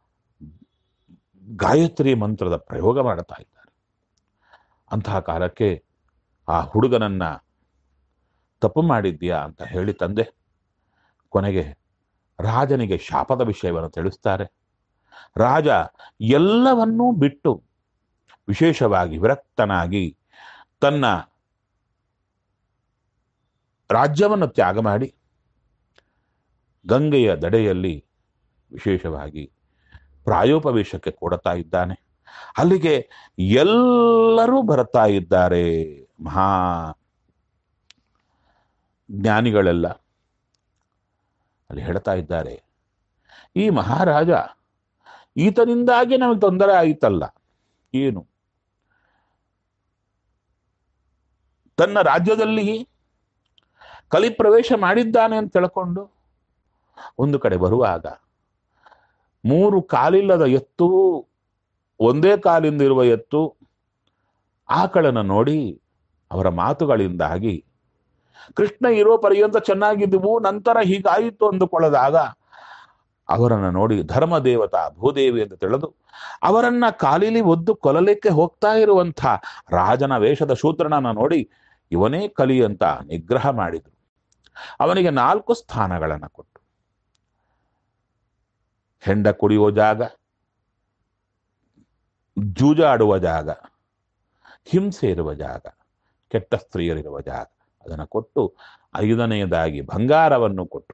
ಗಾಯತ್ರಿ ಮಂತ್ರದ ಪ್ರಯೋಗ ಮಾಡ್ತಾ ಇದ್ದಾರೆ ಅಂತಹ ಕಾಲಕ್ಕೆ ಆ ಹುಡುಗನನ್ನ ತಪ್ಪು ಮಾಡಿದ್ಯಾ ಅಂತ ಹೇಳಿ ತಂದೆ ಕೊನೆಗೆ ರಾಜನಿಗೆ ಶಾಪದ ವಿಷಯವನ್ನು ತಿಳಿಸ್ತಾರೆ ರಾಜ ಎಲ್ಲವನ್ನೂ ಬಿಟ್ಟು ವಿಶೇಷವಾಗಿ ವಿರಕ್ತನಾಗಿ ತನ್ನ ರಾಜ್ಯವನ್ನು ತ್ಯಾಗ ಮಾಡಿ ಗಂಗೆಯ ದಡೆಯಲ್ಲಿ ವಿಶೇಷವಾಗಿ ಪ್ರಾಯೋಪವೇಶಕ್ಕೆ ಕೊಡ್ತಾ ಇದ್ದಾನೆ ಅಲ್ಲಿಗೆ ಎಲ್ಲರೂ ಬರ್ತಾ ಇದ್ದಾರೆ ಮಹಾ ಜ್ಞಾನಿಗಳೆಲ್ಲ ಅಲ್ಲಿ ಹೇಳ್ತಾ ಇದ್ದಾರೆ ಈ ಮಹಾರಾಜ ಈತನಿಂದಾಗಿ ನಮಗೆ ತೊಂದರೆ ಆಯಿತಲ್ಲ ಏನು ತನ್ನ ರಾಜ್ಯದಲ್ಲಿ ಕಲಿ ಪ್ರವೇಶ ಮಾಡಿದ್ದಾನೆ ಅಂತ ತಿಳ್ಕೊಂಡು ಒಂದು ಕಡೆ ಬರುವಾಗ ಮೂರು ಕಾಲಿಲ್ಲದ ಎತ್ತು ಒಂದೇ ಕಾಲಿಂದ ಇರುವ ಎತ್ತು ಆಕಳನ್ನು ನೋಡಿ ಅವರ ಮಾತುಗಳಿಂದಾಗಿ ಕೃಷ್ಣ ಇರೋ ಪರ್ಯಂತ ಚೆನ್ನಾಗಿದ್ದವು ನಂತರ ಹೀಗಾಯಿತು ಅಂದುಕೊಳ್ಳದಾಗ ಅವರನ್ನು ನೋಡಿ ಧರ್ಮ ದೇವತಾ ಭೂದೇವಿ ಎಂದು ತಿಳಿದು ಅವರನ್ನ ಕಾಲಿಲಿ ಒದ್ದು ಕೊಲ್ಲಲಿಕ್ಕೆ ಹೋಗ್ತಾ ಇರುವಂಥ ರಾಜನ ವೇಷದ ಶೂದ್ರನನ್ನ ನೋಡಿ ಇವನೇ ಕಲಿ ಅಂತ ನಿಗ್ರಹ ಮಾಡಿದರು ಅವನಿಗೆ ನಾಲ್ಕು ಸ್ಥಾನಗಳನ್ನು ಕೊಟ್ಟು ಹೆಂಡ ಕುಡಿಯುವ ಜಾಗ ಜೂಜಾಡುವ ಜಾಗ ಹಿಂಸೆ ಇರುವ ಜಾಗ ಕೆಟ್ಟ ಸ್ತ್ರೀಯರಿರುವ ಜಾಗ ಅದನ್ನು ಕೊಟ್ಟು ಐದನೆಯದಾಗಿ ಬಂಗಾರವನ್ನು ಕೊಟ್ಟು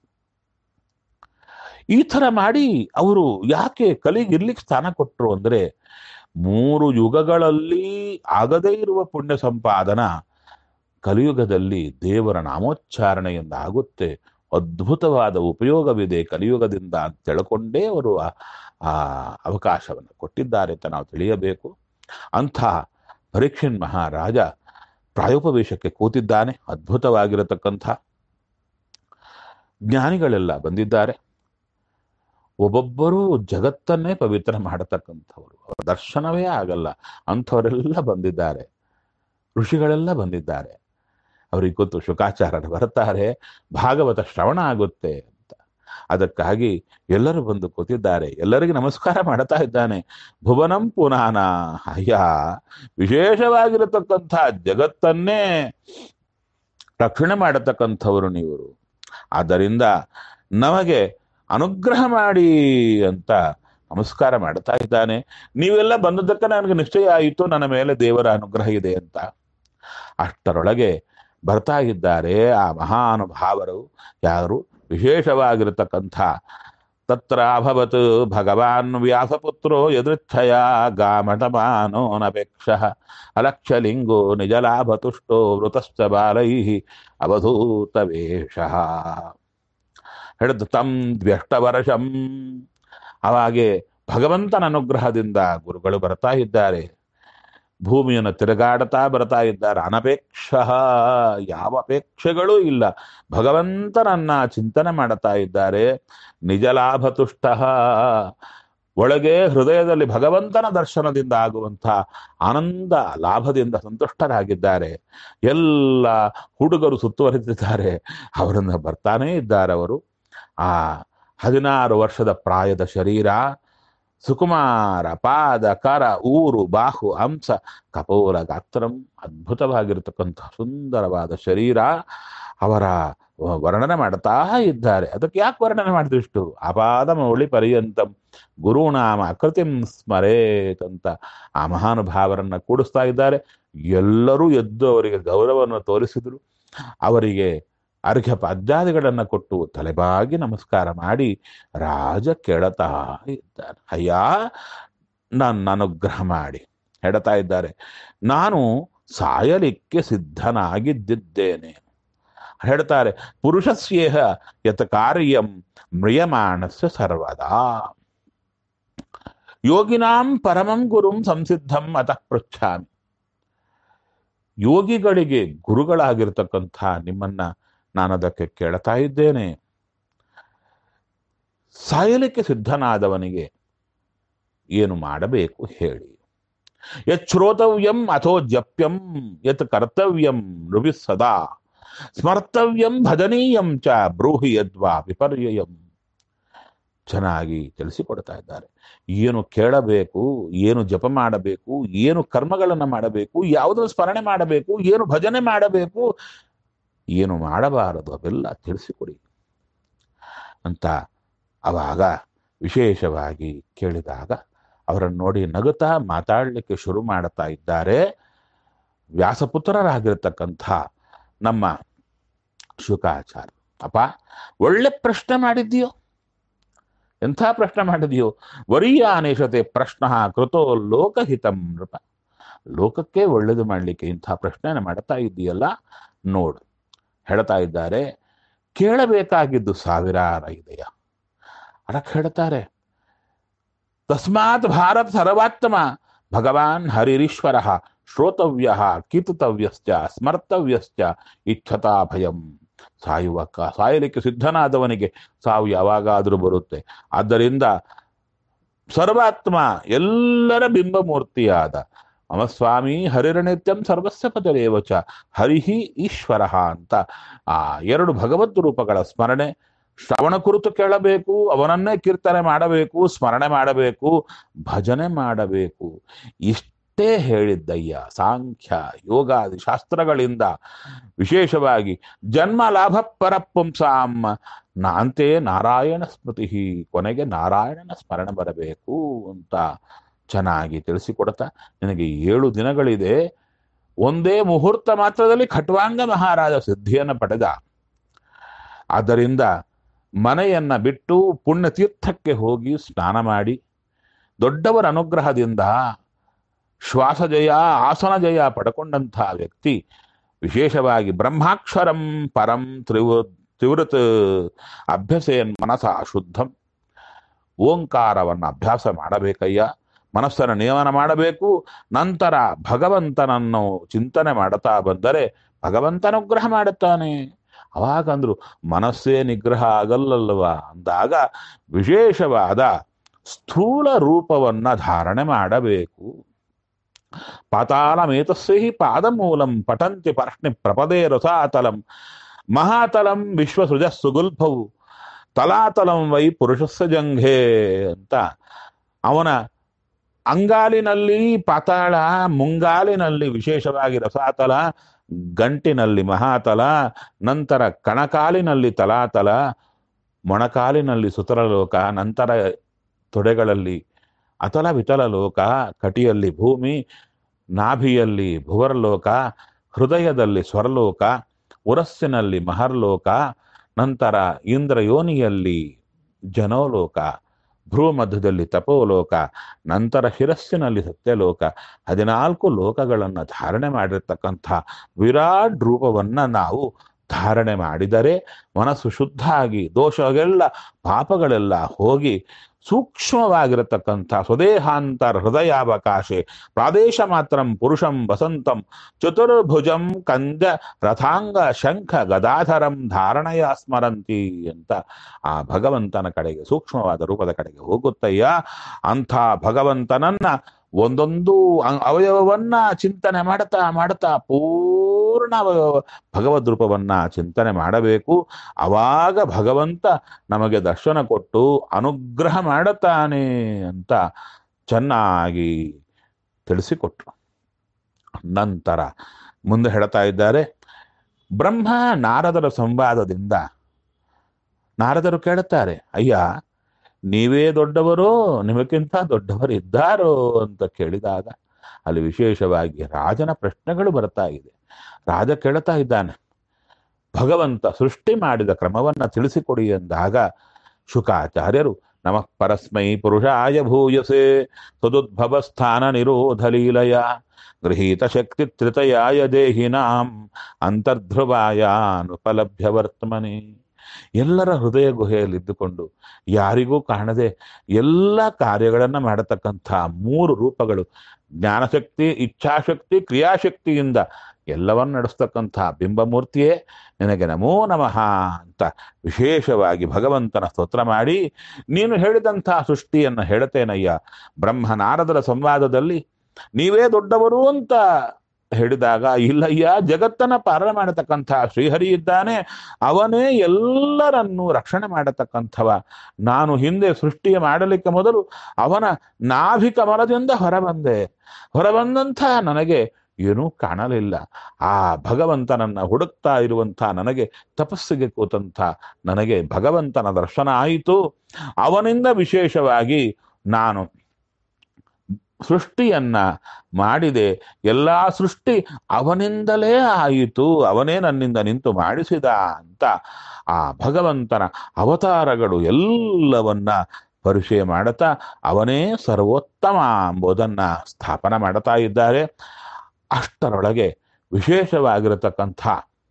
ಈ ಥರ ಮಾಡಿ ಅವರು ಯಾಕೆ ಕಲಿಗೆ ಇರ್ಲಿಕ್ಕೆ ಸ್ಥಾನ ಕೊಟ್ಟರು ಅಂದ್ರೆ ಮೂರು ಯುಗಗಳಲ್ಲಿ ಆಗದೇ ಇರುವ ಪುಣ್ಯ ಸಂಪಾದನ ಕಲಿಯುಗದಲ್ಲಿ ದೇವರ ನಾಮೋಚ್ಚಾರಣೆಯಿಂದ ಆಗುತ್ತೆ ಅದ್ಭುತವಾದ ಉಪಯೋಗವಿದೆ ಕಲಿಯುಗದಿಂದ ಅಂತ ತಿಳ್ಕೊಂಡೇ ಅವರು ಆ- ಆ ಅವಕಾಶವನ್ನು ಕೊಟ್ಟಿದ್ದಾರೆ ಅಂತ ನಾವು ತಿಳಿಯಬೇಕು ಅಂಥ ಪರೀಕ್ಷನ್ ಮಹಾರಾಜ ಪ್ರಾಯೋಪವೇಶಕ್ಕೆ ಕೂತಿದ್ದಾನೆ ಅದ್ಭುತವಾಗಿರತಕ್ಕಂಥ ಜ್ಞಾನಿಗಳೆಲ್ಲ ಬಂದಿದ್ದಾರೆ ಒಬ್ಬೊಬ್ಬರೂ ಜಗತ್ತನ್ನೇ ಪವಿತ್ರ ಮಾಡತಕ್ಕಂಥವ್ರು ಅವರ ದರ್ಶನವೇ ಆಗಲ್ಲ ಅಂಥವರೆಲ್ಲ ಬಂದಿದ್ದಾರೆ ಋಷಿಗಳೆಲ್ಲ ಬಂದಿದ್ದಾರೆ ಅವರಿಗೆ ಗೊತ್ತು ಶುಕಾಚಾರ್ಯರು ಬರ್ತಾರೆ ಭಾಗವತ ಶ್ರವಣ ಆಗುತ್ತೆ ಅಂತ ಅದಕ್ಕಾಗಿ ಎಲ್ಲರೂ ಬಂದು ಕೂತಿದ್ದಾರೆ ಎಲ್ಲರಿಗೂ ನಮಸ್ಕಾರ ಮಾಡ್ತಾ ಇದ್ದಾನೆ ಭುವನಂ ಪುನಾನ ಅಯ್ಯ ವಿಶೇಷವಾಗಿರತಕ್ಕಂಥ ಜಗತ್ತನ್ನೇ ರಕ್ಷಣೆ ಮಾಡತಕ್ಕಂಥವರು ನೀವು ಆದ್ದರಿಂದ ನಮಗೆ ಅನುಗ್ರಹ ಮಾಡಿ ಅಂತ ನಮಸ್ಕಾರ ಮಾಡ್ತಾ ಇದ್ದಾನೆ ನೀವೆಲ್ಲ ಬಂದದ್ದಕ್ಕೆ ನನಗೆ ನಿಶ್ಚಯ ಆಯಿತು ನನ್ನ ಮೇಲೆ ದೇವರ ಅನುಗ್ರಹ ಇದೆ ಅಂತ ಅಷ್ಟರೊಳಗೆ ಬರ್ತಾ ಇದ್ದಾರೆ ಆ ಮಹಾನುಭಾವರು ಯಾರು ವಿಶೇಷವಾಗಿರತಕ್ಕಂಥ ತತ್ರ ಅಭವತ್ ಭಗವಾನ್ ವ್ಯಾಸಪುತ್ರೋ ಯದೃಚ್ಛಯ ಗಾಮಟಮಾನೋ ನಪೇಕ್ಷ ಅಲಕ್ಷಲಿಂಗೋ ನಿಜಲಾಭತುಷ್ಟೋ ವೃತಶ್ಚ ಬಾಲೈ ಅವಧೂತ ವೇಷ ಹಿಡಿದು ತಂ ದ್ವ್ಯಷ್ಟವರ್ಷಂ ಅವಾಗೆ ಭಗವಂತನ ಅನುಗ್ರಹದಿಂದ ಗುರುಗಳು ಬರ್ತಾ ಇದ್ದಾರೆ ಭೂಮಿಯನ್ನು ತಿರುಗಾಡ್ತಾ ಬರ್ತಾ ಇದ್ದಾರೆ ಅನಪೇಕ್ಷ ಯಾವ ಅಪೇಕ್ಷೆಗಳೂ ಇಲ್ಲ ಭಗವಂತನನ್ನ ಚಿಂತನೆ ಮಾಡ್ತಾ ಇದ್ದಾರೆ ನಿಜ ಲಾಭ ತುಷ್ಟ ಒಳಗೆ ಹೃದಯದಲ್ಲಿ ಭಗವಂತನ ದರ್ಶನದಿಂದ ಆಗುವಂಥ ಆನಂದ ಲಾಭದಿಂದ ಸಂತುಷ್ಟರಾಗಿದ್ದಾರೆ ಎಲ್ಲ ಹುಡುಗರು ಸುತ್ತುವರಿದಿದ್ದಾರೆ ಅವರನ್ನು ಬರ್ತಾನೇ ಇದ್ದಾರೆ ಅವರು ಆ ಹದಿನಾರು ವರ್ಷದ ಪ್ರಾಯದ ಶರೀರ ಸುಕುಮಾರ ಪಾದ ಕರ ಊರು ಬಾಹು ಹಂಸ ಕಪೋಲ ಗಾತ್ರಂ ಅದ್ಭುತವಾಗಿರತಕ್ಕಂಥ ಸುಂದರವಾದ ಶರೀರ ಅವರ ವರ್ಣನೆ ಮಾಡ್ತಾ ಇದ್ದಾರೆ ಅದಕ್ಕೆ ಯಾಕೆ ವರ್ಣನೆ ಮಾಡಿದಿಷ್ಟು ಅಪಾದ ಮೌಳಿ ಪರ್ಯಂತಂ ಗುರುನಾಮ ಅಕೃತಿಂ ಸ್ಮರೇತ್ ಅಂತ ಆ ಮಹಾನುಭಾವರನ್ನ ಕೂಡಿಸ್ತಾ ಇದ್ದಾರೆ ಎಲ್ಲರೂ ಎದ್ದು ಅವರಿಗೆ ಗೌರವವನ್ನು ತೋರಿಸಿದರು ಅವರಿಗೆ ಅರ್ಘ್ಯ ಪಾದ್ಯಾದಿಗಳನ್ನು ಕೊಟ್ಟು ತಲೆಬಾಗಿ ನಮಸ್ಕಾರ ಮಾಡಿ ರಾಜ ಕೆಳತಾ ಇದ್ದಾನೆ ಅಯ್ಯ ನನ್ನ ಅನುಗ್ರಹ ಮಾಡಿ ಹೆಡತಾ ಇದ್ದಾರೆ ನಾನು ಸಾಯಲಿಕ್ಕೆ ಸಿದ್ಧನಾಗಿದ್ದಿದ್ದೇನೆ ಹೇಳ್ತಾರೆ ಪುರುಷಸ್ಯೇಹ ಯತ್ ಕಾರ್ಯಂ ಮ್ರಿಯಮಾಣಸ್ಯ ಸರ್ವದಾ ಯೋಗಿನಾಂ ಪರಮಂ ಗುರುಂ ಸಂಸಿದ್ಧಂ ಅತಃ ಪೃಚ್ಛಾಮಿ ಯೋಗಿಗಳಿಗೆ ಗುರುಗಳಾಗಿರ್ತಕ್ಕಂಥ ನಿಮ್ಮನ್ನ ನಾನು ಅದಕ್ಕೆ ಕೇಳ್ತಾ ಇದ್ದೇನೆ ಸಾಯಲಿಕ್ಕೆ ಸಿದ್ಧನಾದವನಿಗೆ ಏನು ಮಾಡಬೇಕು ಹೇಳಿ ಯತ್ ಶ್ರೋತವ್ಯಂ ಅಥೋ ಜಪ್ಯಂ ಯತ್ ಕರ್ತವ್ಯಂ ನೃಭಿ ಸದಾ ಸ್ಮರ್ತವ್ಯಂ ಭಜನೀಯಂ ಚ ಬ್ರೂಹಿ ಯದ್ವಾ ವಿಪರ್ಯಯಂ ಚೆನ್ನಾಗಿ ತಿಳಿಸಿಕೊಡ್ತಾ ಇದ್ದಾರೆ ಏನು ಕೇಳಬೇಕು ಏನು ಜಪ ಮಾಡಬೇಕು ಏನು ಕರ್ಮಗಳನ್ನು ಮಾಡಬೇಕು ಯಾವುದನ್ನು ಸ್ಮರಣೆ ಮಾಡಬೇಕು ಏನು ಭಜನೆ ಮಾಡಬೇಕು ಏನು ಮಾಡಬಾರದು ಅವೆಲ್ಲ ತಿಳಿಸಿಕೊಡಿ ಅಂತ ಅವಾಗ ವಿಶೇಷವಾಗಿ ಕೇಳಿದಾಗ ಅವರನ್ನು ನೋಡಿ ನಗುತ್ತಾ ಮಾತಾಡಲಿಕ್ಕೆ ಶುರು ಮಾಡ್ತಾ ಇದ್ದಾರೆ ವ್ಯಾಸಪುತ್ರರಾಗಿರ್ತಕ್ಕಂಥ ನಮ್ಮ ಶುಕಾಚಾರ ಅಪ್ಪ ಒಳ್ಳೆ ಪ್ರಶ್ನೆ ಮಾಡಿದ್ಯೋ ಎಂಥ ಪ್ರಶ್ನೆ ಮಾಡಿದೆಯೋ ವರೀಯಾನೇಶತೆ ಪ್ರಶ್ನ ಕೃತೋ ಲೋಕಹಿತಂ ನೃಪ ಲೋಕಕ್ಕೆ ಒಳ್ಳೇದು ಮಾಡಲಿಕ್ಕೆ ಇಂಥ ಪ್ರಶ್ನೆನ ಮಾಡ್ತಾ ಇದ್ದೀಯಲ್ಲ ನೋಡು ಹೇಳ್ತಾ ಇದ್ದಾರೆ ಕೇಳಬೇಕಾಗಿದ್ದು ಸಾವಿರಾರ ಇದೆಯಾ ಅದಕ್ಕೆ ಹೇಳ್ತಾರೆ ತಸ್ಮಾತ್ ಭಾರತ ಸರ್ವಾತ್ಮ ಭಗವಾನ್ ಹರಿರೀಶ್ವರ ಶ್ರೋತವ್ಯ ಕೀರ್ತವ್ಯಶ್ಚ ಸ್ಮರ್ತವ್ಯಶ್ಚ ಇಚ್ಛತಾ ಭಯಂ ಸಾಯುವ ಕ ಸಾಯಲಿಕ್ಕೆ ಸಿದ್ಧನಾದವನಿಗೆ ಸಾವು ಯಾವಾಗಾದರೂ ಬರುತ್ತೆ ಆದ್ದರಿಂದ ಸರ್ವಾತ್ಮ ಎಲ್ಲರ ಬಿಂಬಮೂರ್ತಿಯಾದ ಮಮ ಸ್ವಾಮಿ ಹರಿರನಿತ್ಯಂ ಸರ್ವಸ್ಯ ಪದರೇವಚ ಹರಿಹಿ ಈಶ್ವರ ಅಂತ ಆ ಎರಡು ಭಗವದ್ ರೂಪಗಳ ಸ್ಮರಣೆ ಶ್ರವಣ ಕುರಿತು ಕೇಳಬೇಕು ಅವನನ್ನೇ ಕೀರ್ತನೆ ಮಾಡಬೇಕು ಸ್ಮರಣೆ ಮಾಡಬೇಕು ಭಜನೆ ಮಾಡಬೇಕು ಇಷ್ಟೇ ಹೇಳಿದ್ದಯ್ಯ ಸಾಂಖ್ಯ ಯೋಗಾದಿ ಶಾಸ್ತ್ರಗಳಿಂದ ವಿಶೇಷವಾಗಿ ಜನ್ಮ ಲಾಭ ಪರಪುಂಸಾಂ ನಾಂತೆ ನಾರಾಯಣ ಸ್ಮೃತಿ ಕೊನೆಗೆ ನಾರಾಯಣನ ಸ್ಮರಣೆ ಬರಬೇಕು ಅಂತ ಚೆನ್ನಾಗಿ ತಿಳಿಸಿಕೊಡ್ತಾ ನಿನಗೆ ಏಳು ದಿನಗಳಿದೆ ಒಂದೇ ಮುಹೂರ್ತ ಮಾತ್ರದಲ್ಲಿ ಖಟ್ವಾಂಗ ಮಹಾರಾಜ ಸಿದ್ಧಿಯನ್ನು ಪಡೆದ ಆದ್ದರಿಂದ ಮನೆಯನ್ನ ಬಿಟ್ಟು ಪುಣ್ಯತೀರ್ಥಕ್ಕೆ ಹೋಗಿ ಸ್ನಾನ ಮಾಡಿ ದೊಡ್ಡವರ ಅನುಗ್ರಹದಿಂದ ಶ್ವಾಸಜಯ ಆಸನ ಜಯ ಪಡ್ಕೊಂಡಂತಹ ವ್ಯಕ್ತಿ ವಿಶೇಷವಾಗಿ ಬ್ರಹ್ಮಾಕ್ಷರಂ ಪರಂ ತ್ರಿವ ತ್ರಿವೃತ್ ಅಭ್ಯಸೆಯನ್ ಮನಸ ಶುದ್ಧಂ ಓಂಕಾರವನ್ನು ಅಭ್ಯಾಸ ಮಾಡಬೇಕಯ್ಯ ಮನಸ್ಸನ್ನು ನಿಯಮನ ಮಾಡಬೇಕು ನಂತರ ಭಗವಂತನನ್ನು ಚಿಂತನೆ ಮಾಡುತ್ತಾ ಬಂದರೆ ಭಗವಂತನುಗ್ರಹ ಮಾಡುತ್ತಾನೆ ಅವಾಗಂದ್ರು ಮನಸ್ಸೇ ನಿಗ್ರಹ ಆಗಲ್ಲಲ್ವ ಅಂದಾಗ ವಿಶೇಷವಾದ ಸ್ಥೂಲ ರೂಪವನ್ನ ಧಾರಣೆ ಮಾಡಬೇಕು ಪಾತಾಳಮೇತಸ್ಸೈ ಪಾದಮೂಲಂ ಪಠಂತಿ ಪರ್ಷ್ಣಿ ಪ್ರಪದೇ ರಸಾತಲಂ ಮಹಾತಲಂ ವಿಶ್ವಸೃಜ ಸುಗುಲ್ಭವು ತಲಾತಲಂ ವೈ ಪುರುಷಸ್ಸ ಜಂಘೆ ಅಂತ ಅವನ ಅಂಗಾಲಿನಲ್ಲಿ ಪಾತಾಳ ಮುಂಗಾಲಿನಲ್ಲಿ ವಿಶೇಷವಾಗಿ ರಸಾತಲ ಗಂಟಿನಲ್ಲಿ ಮಹಾತಲ ನಂತರ ಕಣಕಾಲಿನಲ್ಲಿ ತಲಾತಲ ಮೊಣಕಾಲಿನಲ್ಲಿ ಸುತರಲೋಕ ನಂತರ ತೊಡೆಗಳಲ್ಲಿ ಅತಲ ವಿತಲ ಲೋಕ ಕಟಿಯಲ್ಲಿ ಭೂಮಿ ನಾಭಿಯಲ್ಲಿ ಭುವರಲೋಕ ಹೃದಯದಲ್ಲಿ ಸ್ವರಲೋಕ ಉರಸ್ಸಿನಲ್ಲಿ ಮಹರ್ಲೋಕ ನಂತರ ಇಂದ್ರಯೋನಿಯಲ್ಲಿ ಜನೋಲೋಕ ಭ್ರೂಮಧ್ಯದಲ್ಲಿ ತಪೋಲೋಕ ನಂತರ ಶಿರಸ್ಸಿನಲ್ಲಿ ಸತ್ಯಲೋಕ ಹದಿನಾಲ್ಕು ಲೋಕಗಳನ್ನು ಧಾರಣೆ ಮಾಡಿರ್ತಕ್ಕಂಥ ವಿರಾಟ್ ರೂಪವನ್ನು ನಾವು ಧಾರಣೆ ಮಾಡಿದರೆ ಮನಸ್ಸು ಶುದ್ಧ ಆಗಿ ದೋಷಗಳೆಲ್ಲ ಪಾಪಗಳೆಲ್ಲ ಹೋಗಿ ಸೂಕ್ಷ್ಮವಾಗಿರತಕ್ಕಂಥ ಸ್ವದೇಹಾಂತರ ಹೃದಯಾವಕಾಶೆ ಪ್ರಾದೇಶ ಮಾತ್ರಂ ಪುರುಷಂ ವಸಂತಂ ಚತುರ್ಭುಜಂ ಕಂದ ರಥಾಂಗ ಶಂಖ ಗದಾಧರಂ ಧಾರಣಯ ಸ್ಮರಂತಿ ಅಂತ ಆ ಭಗವಂತನ ಕಡೆಗೆ ಸೂಕ್ಷ್ಮವಾದ ರೂಪದ ಕಡೆಗೆ ಹೋಗುತ್ತಯ್ಯ ಅಂಥ ಭಗವಂತನನ್ನ ಒಂದೊಂದು ಅಂ- ಅವಯವವನ್ನ ಚಿಂತನೆ ಮಾಡ್ತಾ ಮಾಡ್ತಾ ಪೂರ್ಣ ಅವಯವ ಭಗವದ್ ರೂಪವನ್ನ ಚಿಂತನೆ ಮಾಡಬೇಕು ಅವಾಗ ಭಗವಂತ ನಮಗೆ ದರ್ಶನ ಕೊಟ್ಟು ಅನುಗ್ರಹ ಮಾಡುತ್ತಾನೆ ಅಂತ ಚೆನ್ನಾಗಿ ತಿಳಿಸಿಕೊಟ್ರು ನಂತರ ಮುಂದೆ ಹೇಳ್ತಾ ಇದ್ದಾರೆ ಬ್ರಹ್ಮ ನಾರದರ ಸಂವಾದದಿಂದ ನಾರದರು ಕೇಳುತ್ತಾರೆ ಅಯ್ಯ ನೀವೇ ದೊಡ್ಡವರೋ ನಿಮಗಿಂತ ದೊಡ್ಡವರು ಇದ್ದಾರೋ ಅಂತ ಕೇಳಿದಾಗ ಅಲ್ಲಿ ವಿಶೇಷವಾಗಿ ರಾಜನ ಪ್ರಶ್ನೆಗಳು ಬರ್ತಾ ಇದೆ ರಾಜ ಕೇಳ್ತಾ ಇದ್ದಾನೆ ಭಗವಂತ ಸೃಷ್ಟಿ ಮಾಡಿದ ಕ್ರಮವನ್ನ ತಿಳಿಸಿಕೊಡಿ ಎಂದಾಗ ಶುಕಾಚಾರ್ಯರು ನಮಃ ಪರಸ್ಮೈ ಪುರುಷಾಯ ಭೂಯಸೆ ಸದುದ್ಭವ ಸ್ಥಾನ ನಿರೋಧ ಲೀಲಯ ಗೃಹೀತ ಶಕ್ತಿ ತ್ರಿತಯಾಯ ದೇಹಿನಾಂ ಅಂತರ್ಧ್ರುವಾಯ ಅನುಪಲಭ್ಯ ವರ್ತಮನೆ ಎಲ್ಲರ ಹೃದಯ ಗುಹೆಯಲ್ಲಿದ್ದುಕೊಂಡು ಯಾರಿಗೂ ಕಾಣದೆ ಎಲ್ಲ ಕಾರ್ಯಗಳನ್ನು ಮಾಡತಕ್ಕಂಥ ಮೂರು ರೂಪಗಳು ಜ್ಞಾನಶಕ್ತಿ ಇಚ್ಛಾಶಕ್ತಿ ಕ್ರಿಯಾಶಕ್ತಿಯಿಂದ ಎಲ್ಲವನ್ನು ನಡೆಸ್ತಕ್ಕಂಥ ಬಿಂಬಮೂರ್ತಿಯೇ ನಿನಗೆ ನಮೋ ನಮಃ ಅಂತ ವಿಶೇಷವಾಗಿ ಭಗವಂತನ ಸ್ತೋತ್ರ ಮಾಡಿ ನೀನು ಹೇಳಿದಂಥ ಸೃಷ್ಟಿಯನ್ನು ಹೇಳ್ತೇನಯ್ಯ ಬ್ರಹ್ಮ ನಾರದರ ಸಂವಾದದಲ್ಲಿ ನೀವೇ ದೊಡ್ಡವರು ಅಂತ ಹೇಳಿದಾಗ ಇಲ್ಲಯ್ಯ ಜಗತ್ತನ್ನ ಪಾಲನೆ ಮಾಡತಕ್ಕಂಥ ಶ್ರೀಹರಿ ಇದ್ದಾನೆ ಅವನೇ ಎಲ್ಲರನ್ನೂ ರಕ್ಷಣೆ ಮಾಡತಕ್ಕಂಥವ ನಾನು ಹಿಂದೆ ಸೃಷ್ಟಿಯ ಮಾಡಲಿಕ್ಕೆ ಮೊದಲು ಅವನ ನಾಭಿ ಕಮಲದಿಂದ ಹೊರಬಂದೆ ಹೊರಬಂದಂಥ ನನಗೆ ಏನೂ ಕಾಣಲಿಲ್ಲ ಆ ಭಗವಂತನನ್ನ ಹುಡುಕ್ತಾ ಇರುವಂಥ ನನಗೆ ತಪಸ್ಸಿಗೆ ಕೂತಂಥ ನನಗೆ ಭಗವಂತನ ದರ್ಶನ ಆಯಿತು ಅವನಿಂದ ವಿಶೇಷವಾಗಿ ನಾನು ಸೃಷ್ಟಿಯನ್ನ ಮಾಡಿದೆ ಎಲ್ಲಾ ಸೃಷ್ಟಿ ಅವನಿಂದಲೇ ಆಯಿತು ಅವನೇ ನನ್ನಿಂದ ನಿಂತು ಮಾಡಿಸಿದ ಅಂತ ಆ ಭಗವಂತನ ಅವತಾರಗಳು ಎಲ್ಲವನ್ನ ಪರಿಚಯ ಮಾಡುತ್ತಾ ಅವನೇ ಸರ್ವೋತ್ತಮ ಎಂಬುದನ್ನ ಸ್ಥಾಪನ ಮಾಡುತ್ತಾ ಇದ್ದಾರೆ ಅಷ್ಟರೊಳಗೆ ವಿಶೇಷವಾಗಿರತಕ್ಕಂಥ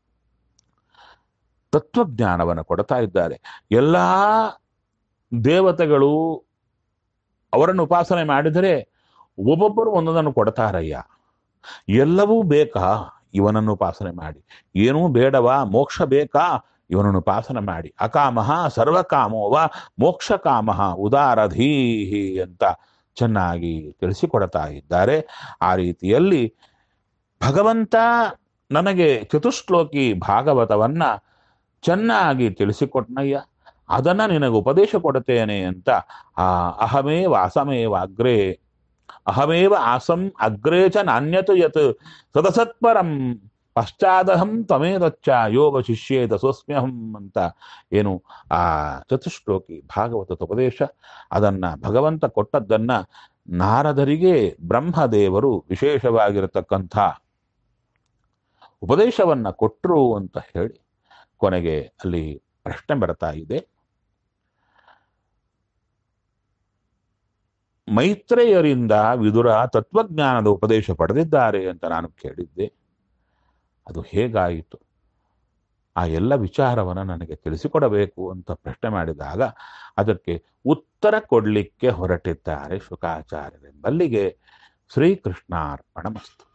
ತತ್ವಜ್ಞಾನವನ್ನು ಕೊಡ್ತಾ ಇದ್ದಾರೆ ಎಲ್ಲಾ ದೇವತೆಗಳು ಅವರನ್ನು ಉಪಾಸನೆ ಮಾಡಿದರೆ ಒಬ್ಬೊಬ್ಬರು ಒಂದೊಂದನ್ನು ಕೊಡ್ತಾರಯ್ಯ ಎಲ್ಲವೂ ಬೇಕಾ ಇವನನ್ನು ಉಪಾಸನೆ ಮಾಡಿ ಏನೂ ಬೇಡವಾ ಮೋಕ್ಷ ಬೇಕಾ ಇವನನ್ನು ಉಪಾಸನೆ ಮಾಡಿ ಅಕಾಮಃ ಸರ್ವಕಾಮೋವ ಮೋಕ್ಷ ಕಾಮಃ ಉದಾರಧೀಹಿ ಅಂತ ಚೆನ್ನಾಗಿ ತಿಳಿಸಿಕೊಡ್ತಾ ಇದ್ದಾರೆ ಆ ರೀತಿಯಲ್ಲಿ ಭಗವಂತ ನನಗೆ ಚತುಶ್ಲೋಕಿ ಭಾಗವತವನ್ನ ಚೆನ್ನಾಗಿ ತಿಳಿಸಿಕೊಟ್ನಯ್ಯ ಅದನ್ನ ನಿನಗೆ ಉಪದೇಶ ಕೊಡುತ್ತೇನೆ ಅಂತ ಆ ಅಹಮೇವ ಅಸಮೇವ ಅಗ್ರೇ ಅಹಮೇವ ಆಸಂ ಅಗ್ರೇ ಚ ನಾಣ್ಯತು ಯತ್ ಸದಸತ್ಪರಂ ಪಶ್ಚಾದಹಂ ತ್ವಮೇದಚ್ಚ ಯೋಗ ಶಿಷ್ಯೇತ ಸೋಸ್ಮ್ಯಹಂ ಅಂತ ಏನು ಆ ಚತುಶ್ಲೋಕಿ ಭಾಗವತದ ಉಪದೇಶ ಅದನ್ನ ಭಗವಂತ ಕೊಟ್ಟದ್ದನ್ನ ನಾರದರಿಗೆ ಬ್ರಹ್ಮದೇವರು ವಿಶೇಷವಾಗಿರತಕ್ಕಂಥ ಉಪದೇಶವನ್ನ ಕೊಟ್ಟರು ಅಂತ ಹೇಳಿ ಕೊನೆಗೆ ಅಲ್ಲಿ ಪ್ರಶ್ನೆ ಬರ್ತಾ ಇದೆ ಮೈತ್ರೇಯರಿಂದ ವಿದುರ ತತ್ವಜ್ಞಾನದ ಉಪದೇಶ ಪಡೆದಿದ್ದಾರೆ ಅಂತ ನಾನು ಕೇಳಿದ್ದೆ ಅದು ಹೇಗಾಯಿತು ಆ ಎಲ್ಲ ವಿಚಾರವನ್ನು ನನಗೆ ತಿಳಿಸಿಕೊಡಬೇಕು ಅಂತ ಪ್ರಶ್ನೆ ಮಾಡಿದಾಗ ಅದಕ್ಕೆ ಉತ್ತರ ಕೊಡಲಿಕ್ಕೆ ಹೊರಟಿದ್ದಾರೆ ಶುಕಾಚಾರ್ಯರೆಂಬಲ್ಲಿಗೆ ಶ್ರೀಕೃಷ್ಣಾರ್ಪಣ ಮಸ್ತು